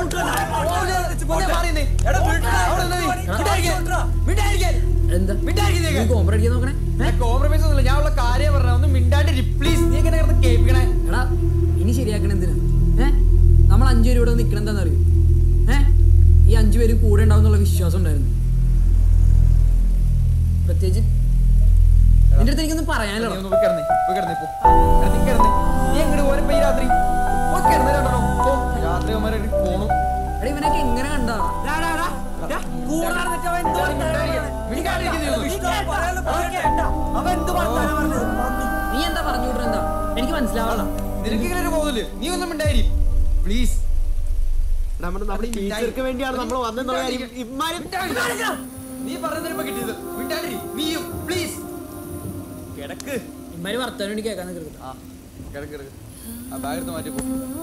എന്താ നീ കോമ്പർ അടിക്കാൻ നോക്കണേ കോംപ്രമൈസ് ഒന്നുമില്ല ഞാൻ ഉള്ള കാര്യം പറഞ്ഞ ഒന്ന് മിണ്ടാണ്ടി പ്ലീസ് നീ എങ്ങനെ കിടന്ന് കേൾപ്പിക്കണേ എടാ ഇനി ശരിയാക്കണ എന്തിനാ ഏ നമ്മൾ അഞ്ചു പേര് ഇവിടെ നിൽക്കണം എന്താണെന്ന് അറിയും ഏ ഈ അഞ്ചു പേരും കൂടെ ഉണ്ടാവും എന്നുള്ള വിശ്വാസം ഉണ്ടായിരുന്നു പ്രത്യേകിച്ച് നിന്റെ അടുത്ത് എനിക്കൊന്നും പറയാനല്ലോ നീ ഒന്ന് പോയി കിടന്നേ, പോയി കിടന്നേ, പോ. എടാ, നീ കിടന്നേ. നീ എങ്ങട് പോരെ ഇപ്പൊ ഈ രാത്രി പോയി കിടന്നേ രണ്ടെണ്ണം. പോ. രാത്രി അവന്മാരെ ഒരു പോണു എടാ ഇവനൊക്കെ എങ്ങനെ കണ്ടാ നീ എന്താ പറഞ്ഞു വിടുന്നത് എന്താ എനിക്ക് മനസ്സിലാവണ്ട നിനക്ക് ഇങ്ങനെ ഒരു ബോധമില്ലേ നീ ഒന്നും മിണ്ടായി പ്ലീസ് നമ്മുടെ നമ്മുടെ ടീച്ചർക്ക് വേണ്ടിയാണ് നമ്മൾ വന്നെന്നുള്ള കാര്യം ഇമ്മാരും നീ പറഞ്ഞതിന് കിട്ടിയത് മിണ്ടാണ്ടി നീയും പ്ലീസ് കിടക്ക് ഇമ്മാര് വർത്താനം വേണ്ടി കേൾക്കാൻ നിൽക്കരുത് ആ കിടക്ക് കിടക്ക് ആ ബാഗ് എടുത്ത് മാറ്റി പോ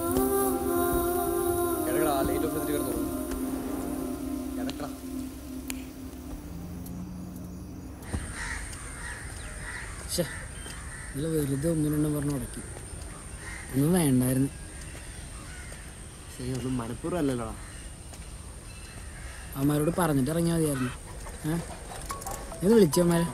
കിടക്കടാ ലൈറ്റ് ഓഫ് ചെയ്തിട്ട് കിടന്നു കിടക്കടാ ശ്ശേ ഇതിൽ വെറുതെ ഒന്നും രണ്ടും പറഞ്ഞു ഉടക്കി ഒന്നും വേണ്ടായിരുന്നു ശരി ഒന്നും മനഃപൂർവ്വം അല്ലല്ലോ അവന്മാരോട് പറഞ്ഞിട്ട് ഇറങ്ങിയാൽ മതിയായിരുന്നു ഏ ഇത് വിളിച്ചു അവന്മാരെ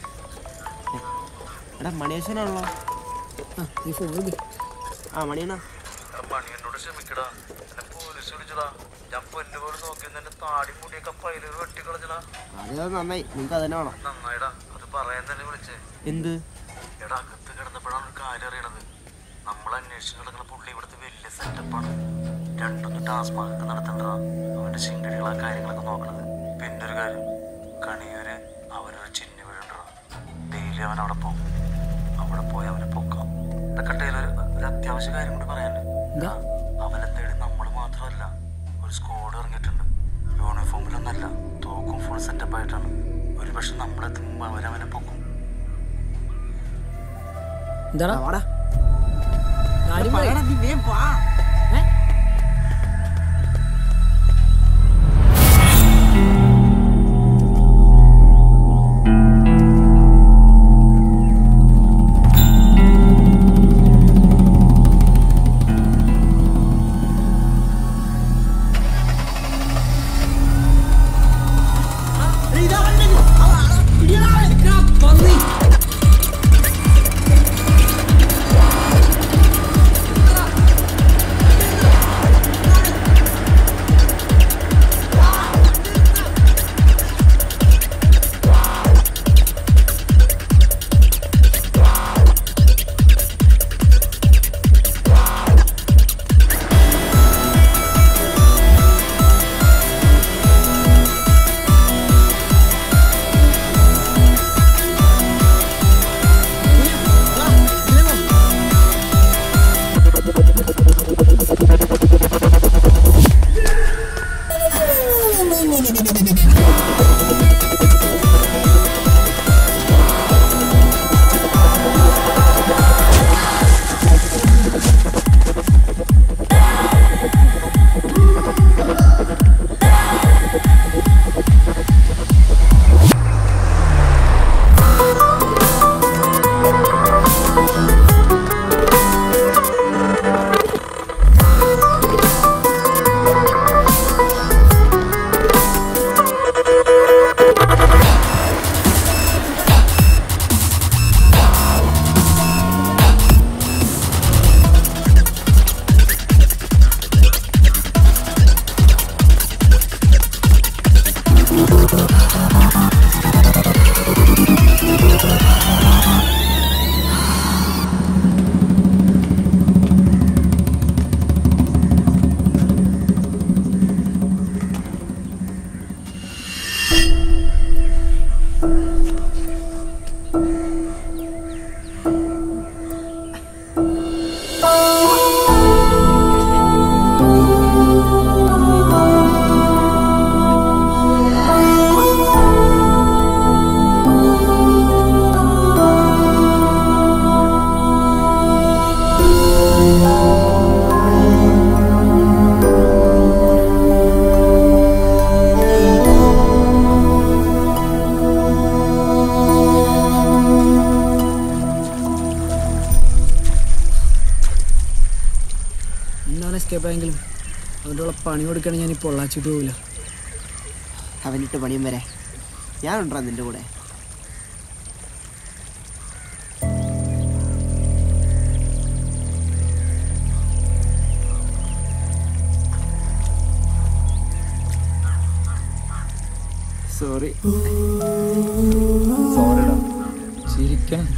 എടാ മണിയേശനാണല്ലോ ആ നീ ഫോൺ വിളി ആ മണിയണ്ണ മണിയനോട് ക്ഷമിക്കടാ എന്നെ പോലീസ് വിളിച്ചടാ ഞാൻ പൊന്നു പോലെ നോക്കി എന്റെ താടി മുടിയൊക്കെ പൈലൊരു വെട്ടിക്കളഞ്ഞടാ അത് നന്നായി നിനക്ക് അതന്നെ വേണം നന്നായിടാ അത് പറയാൻ തന്നെ വിളിച്ചേ എന്ത് എടാ അകത്ത് കിടന്നപ്പോഴാണ് ഒരു കാര്യം അറിയണത് നമ്മൾ അന്വേഷിച്ച് കിടക്കുന്ന പുള്ളി ഇവിടുത്തെ വലിയ സെറ്റപ്പാണ് രണ്ടൊന്ന് ടാസ്മാക് ഒക്കെ നടത്തണ്ടടാ അവന്റെ ശിങ്കടികൾ ആ കാര്യങ്ങളൊക്കെ നോക്കണത് പിന്നെ ഒരു കാര്യം കണിയൂര് അവനൊരു ചിഹ്ന വീഴണ്ടടാ ഡെയിലി അവൻ അവിടെ പോകും അവിടെ പോയി അവനെ പൊക്കാം ഇതൊക്കെ ടൈലർ ഒരു അത്യാവശ്യ കാര്യം കൂടി പറയാനുണ്ട് അവനെ തേടി നമ്മൾ മാത്രമല്ല ഒരു സ്ക്വാഡ് ഇറങ്ങിയിട്ടുണ്ട് യൂണിഫോമിലൊന്നല്ല തോക്കും ഫുൾ സെറ്റപ്പ് ആയിട്ടാണ് ഒരു പക്ഷെ നമ്മളെത്തുമ്പോൾ അവരവനെ പൊക്കും എന്താടാ കാര്യം പറയടാ, പറയ്. നീ വേഗം വാ. ഏ? ആ എന്താണ് എസ്കേപ്പ് ആയെങ്കിലും അവൻ്റെ ഉള്ള പണി കൊടുക്കുകയാണെങ്കിൽ ഞാൻ ഇപ്പോൾ പൊള്ളാച്ചിട്ട് പോകില്ല അവനിട്ട് പണിയും വരെ ഞാനുണ്ടാ നിന്റെ കൂടെ സോറി സോറിടാ ചിരിക്കണം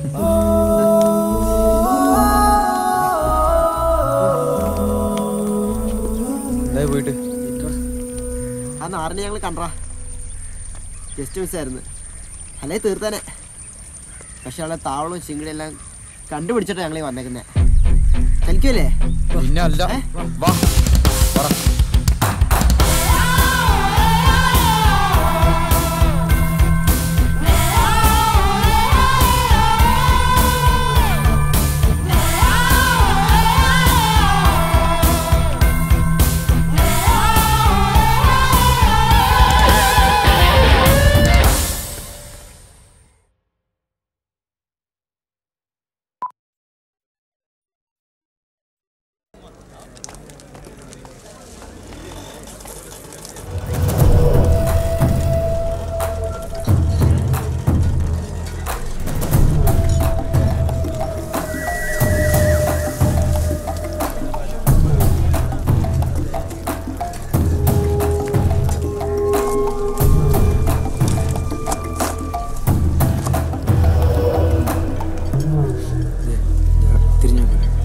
എന്തായി പോയിട്ട് ആ നാറിനെ ഞങ്ങൾ കണ്ടാ ജസ്റ്റ് മിസ്സായിരുന്നു അല്ലേ തീർത്താനെ പക്ഷെ അവളെ താവളവും ശിങ്കിടി എല്ലാം കണ്ടുപിടിച്ചിട്ട് ഞങ്ങൾ വന്നേക്കുന്നേ ചലിക്കുമല്ലേ പിന്നെ അല്ല വാ പറ തിരിഞ്ഞു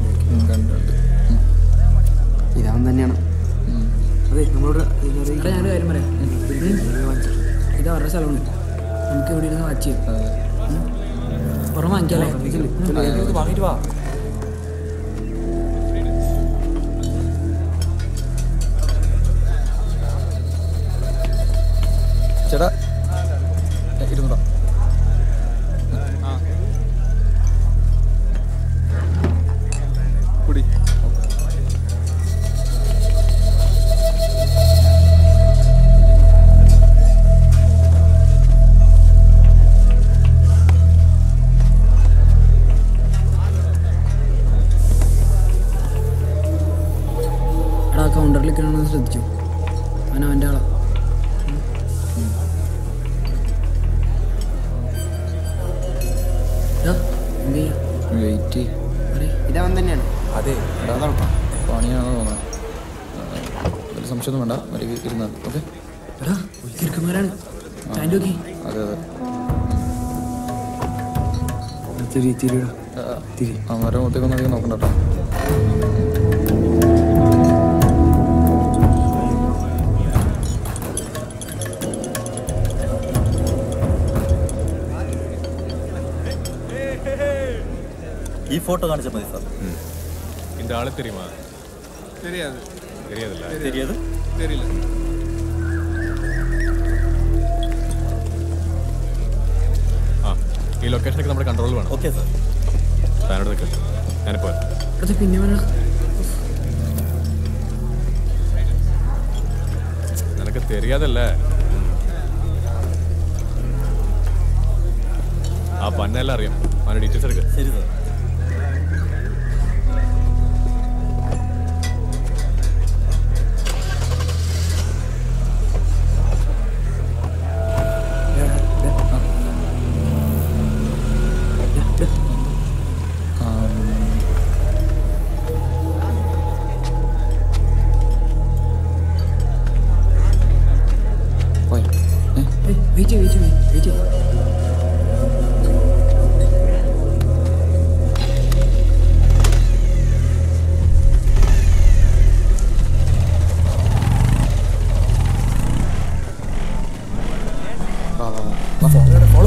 ഇതാവൻ തന്നെയാണ് അതെ നമ്മളോട് എടാ ഞാനൊരു കാര്യം പറയാം ഇത് അവരുടെ സ്ഥലമാണ് നമുക്ക് ഇവിടെ ഇരുന്ന് വാച്ച് ചെയ്യാം പുറം വാങ്ങിക്കാല്ലേ വാങ്ങിട്ട് വാ ചേട്ടാ ഏ, ഇരുന്നോടാ കുടി എടാ കൗണ്ടറിൽ നിൽക്കണമെന്ന് ശ്രദ്ധിച്ചു അവൻ അവൻ്റെ ആളാ എടാ, എന്ത് ചെയ്യാ? വെയിറ്റ് ഇതവൻ തന്നെയാണ് അതെ പണിയാണെന്ന് തോന്നുന്നു വലിയ സംശയമൊന്നും വേണ്ട മര്യാദ ഇരുന്നാൽ ഓക്കെ എടാ ചെറുക്കന്മാരാണ് പാൻറ് നോക്കി അതെ അതെ തിരി തിരിടാ തിരി അവന്മാരുടെ മുഖത്തേക്കൊന്നും അധികം നോക്കണ്ട കേട്ടോ ഈ ഫോട്ടോ കാണിച്ചാൽ മതി സാർ இந்த ஆளு தெரியுமா தெரியாது தெரியாதுல்ல தெரியாது தெரியல ലൊക്കേഷനൊക്കെ നമ്മുടെ കൺട്രോളിൽ വേണം ഓക്കെ സാർ താനോട് നിൽക്ക് ഞാനിപ്പോ വരാം. അത് പിന്നെ വേണം നിനക്ക് தெரியாதല്ലേ ആ പന്നെല്ലാം അറിയാം അവന്റെ ഡീറ്റെയിൽസ് എടുക്ക ശരി sir wait wait wait follow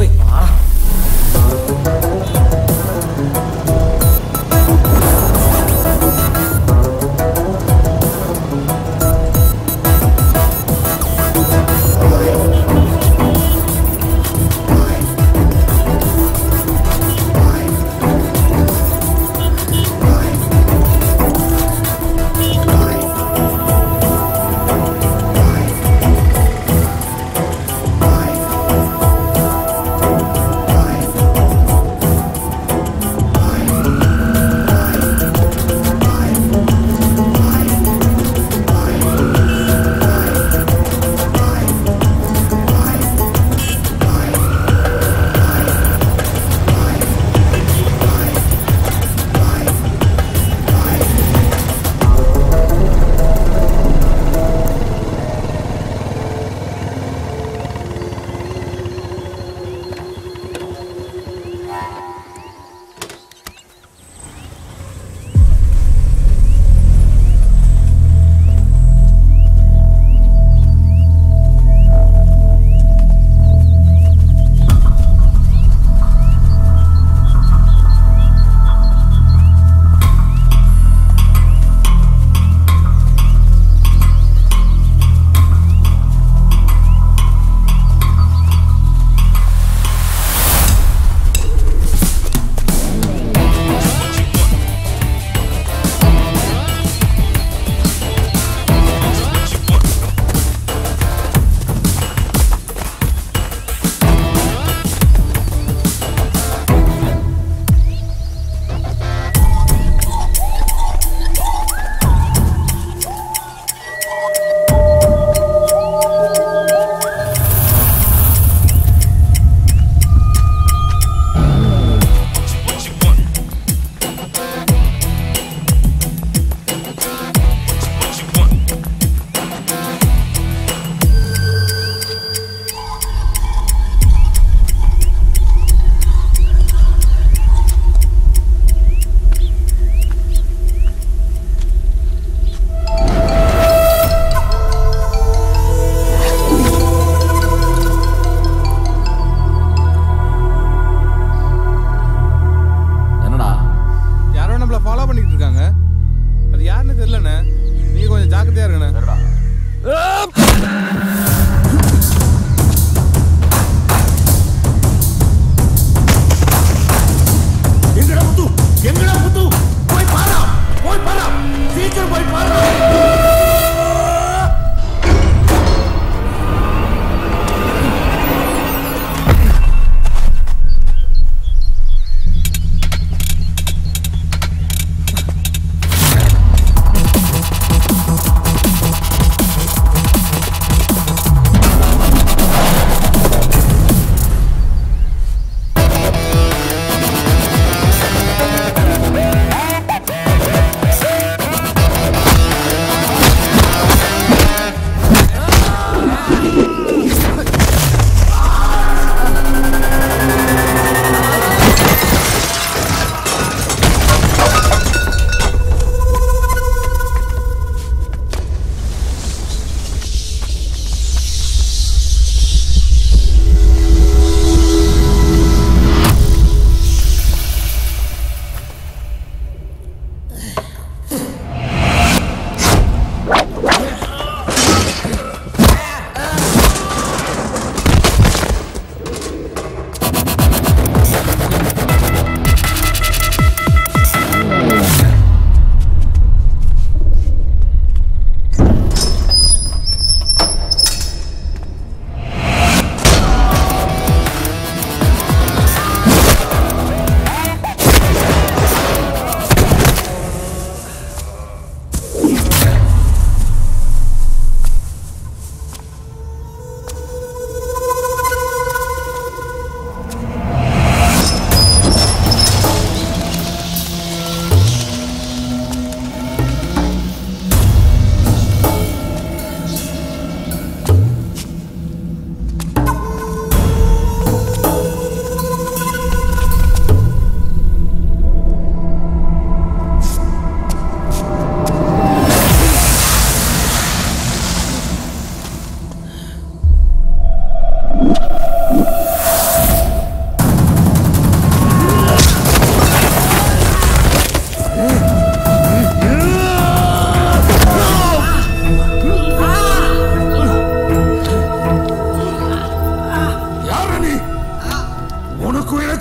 Bye.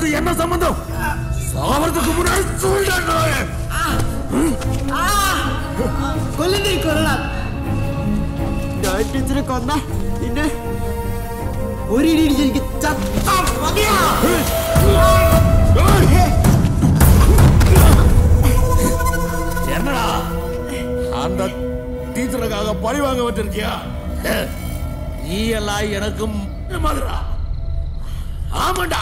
உனக்கு என்ன சம்பந்தம் சாவறதுக்கு முன்னாடி சொல்லிட்டாங்க കൊല്ലുന്നേ കൊല്ലണം ഞാൻ ടീച്ചറെ കൊന്ന പിന്നെ ഒരു ഇടി ഇടിച്ച് എനിക്ക് ചത്താ മതിയാ என்னடா அந்த டீச்சருக்காக பழி வாங்க வச்சிருக்கியா நீ எல்லாம் எனக்கும் மாதிரா ஆமாண்டா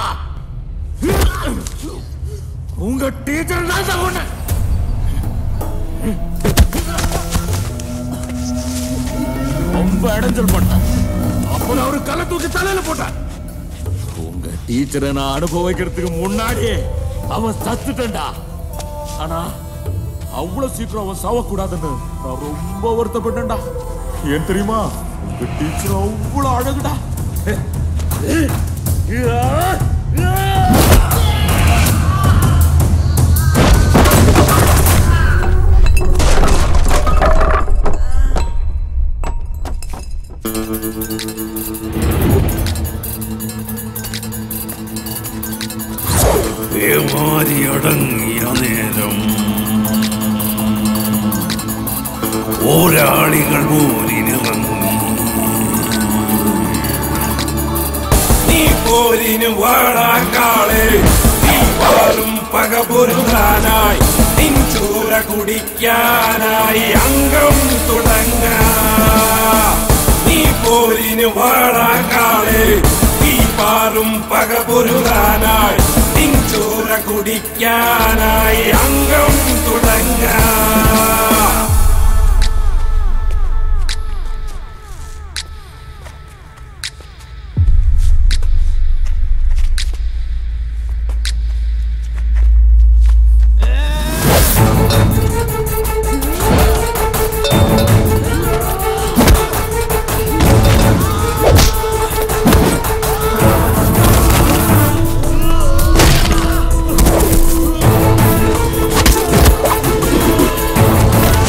உங்க டீச்சர் தான் சொன்ன ரொம்ப இடைஞ்சல் பண்ணான் அப்புறம் அவரு கலை தூக்கி தலையில போட்டான் உங்க டீச்சரை நான் அனுபவிக்கிறதுக்கு முன்னாடியே அவன் சத்துட்டா ஆனா அவ்வளவு சீக்கிரம் அவன் சாவக்கூடாதுன்னு நான் ரொம்ப வருத்தப்பட்டேன்டா ஏன் தெரியுமா உங்க டீச்சர் அவ்வளவு அழகுடா ഏമാരിയടങ്ങിയ നേരം പോരാളികൾ പോരിനിറങ്ങി നീ പോരിന് വാടാക്കാളെ നീ പാലും പക പൊരുതാനായി നിൻ ചൂര കുടിക്കാനായി അംഗം തുടങ്ങ നീ പോരിന് വാടാക്കാളെ നീ പാലും പക പൊരുതാനായി നിൻ ചൂര കുടിക്കാനായി അംഗം തുടങ്ങ ആ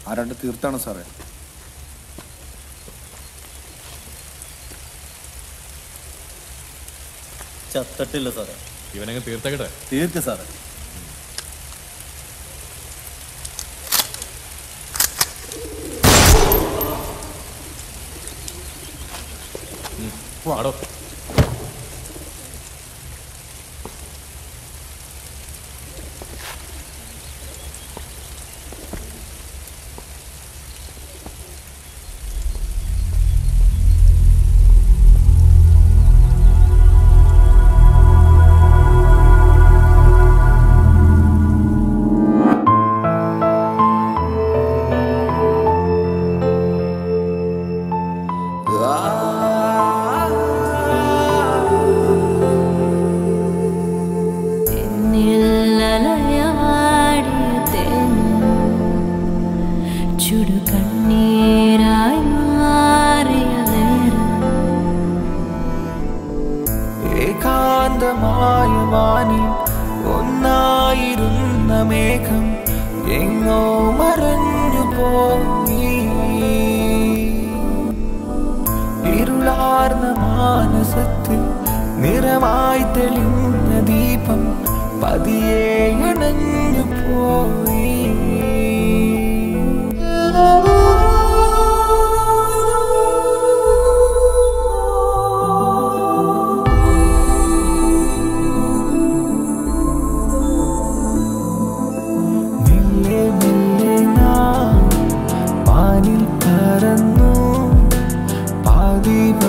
ആരാണ്ട് തീർത്താണ് സാറേ ചത്തട്ടില്ല സാറേ ഇവനങ്ങ് തീർത്തേക്കട്ടെ തീർക്ക് സാറേ ആടോ ചുടുകണ്ണീരായി മാറിയ നേരം ഏകാന്തമായ വാനിൽ ഒന്നായിരുന്ന മേഘം എങ്ങോ മറഞ്ഞു പോയി ഇരുളാർന്ന മാനസത്തിൽ നിറമായി തെളിഞ്ഞ ദീപം പതിയെ അണഞ്ഞു പോയി മെല്ലെ മെല്ലെ നാം പാനിൽ പറന്നു പാതി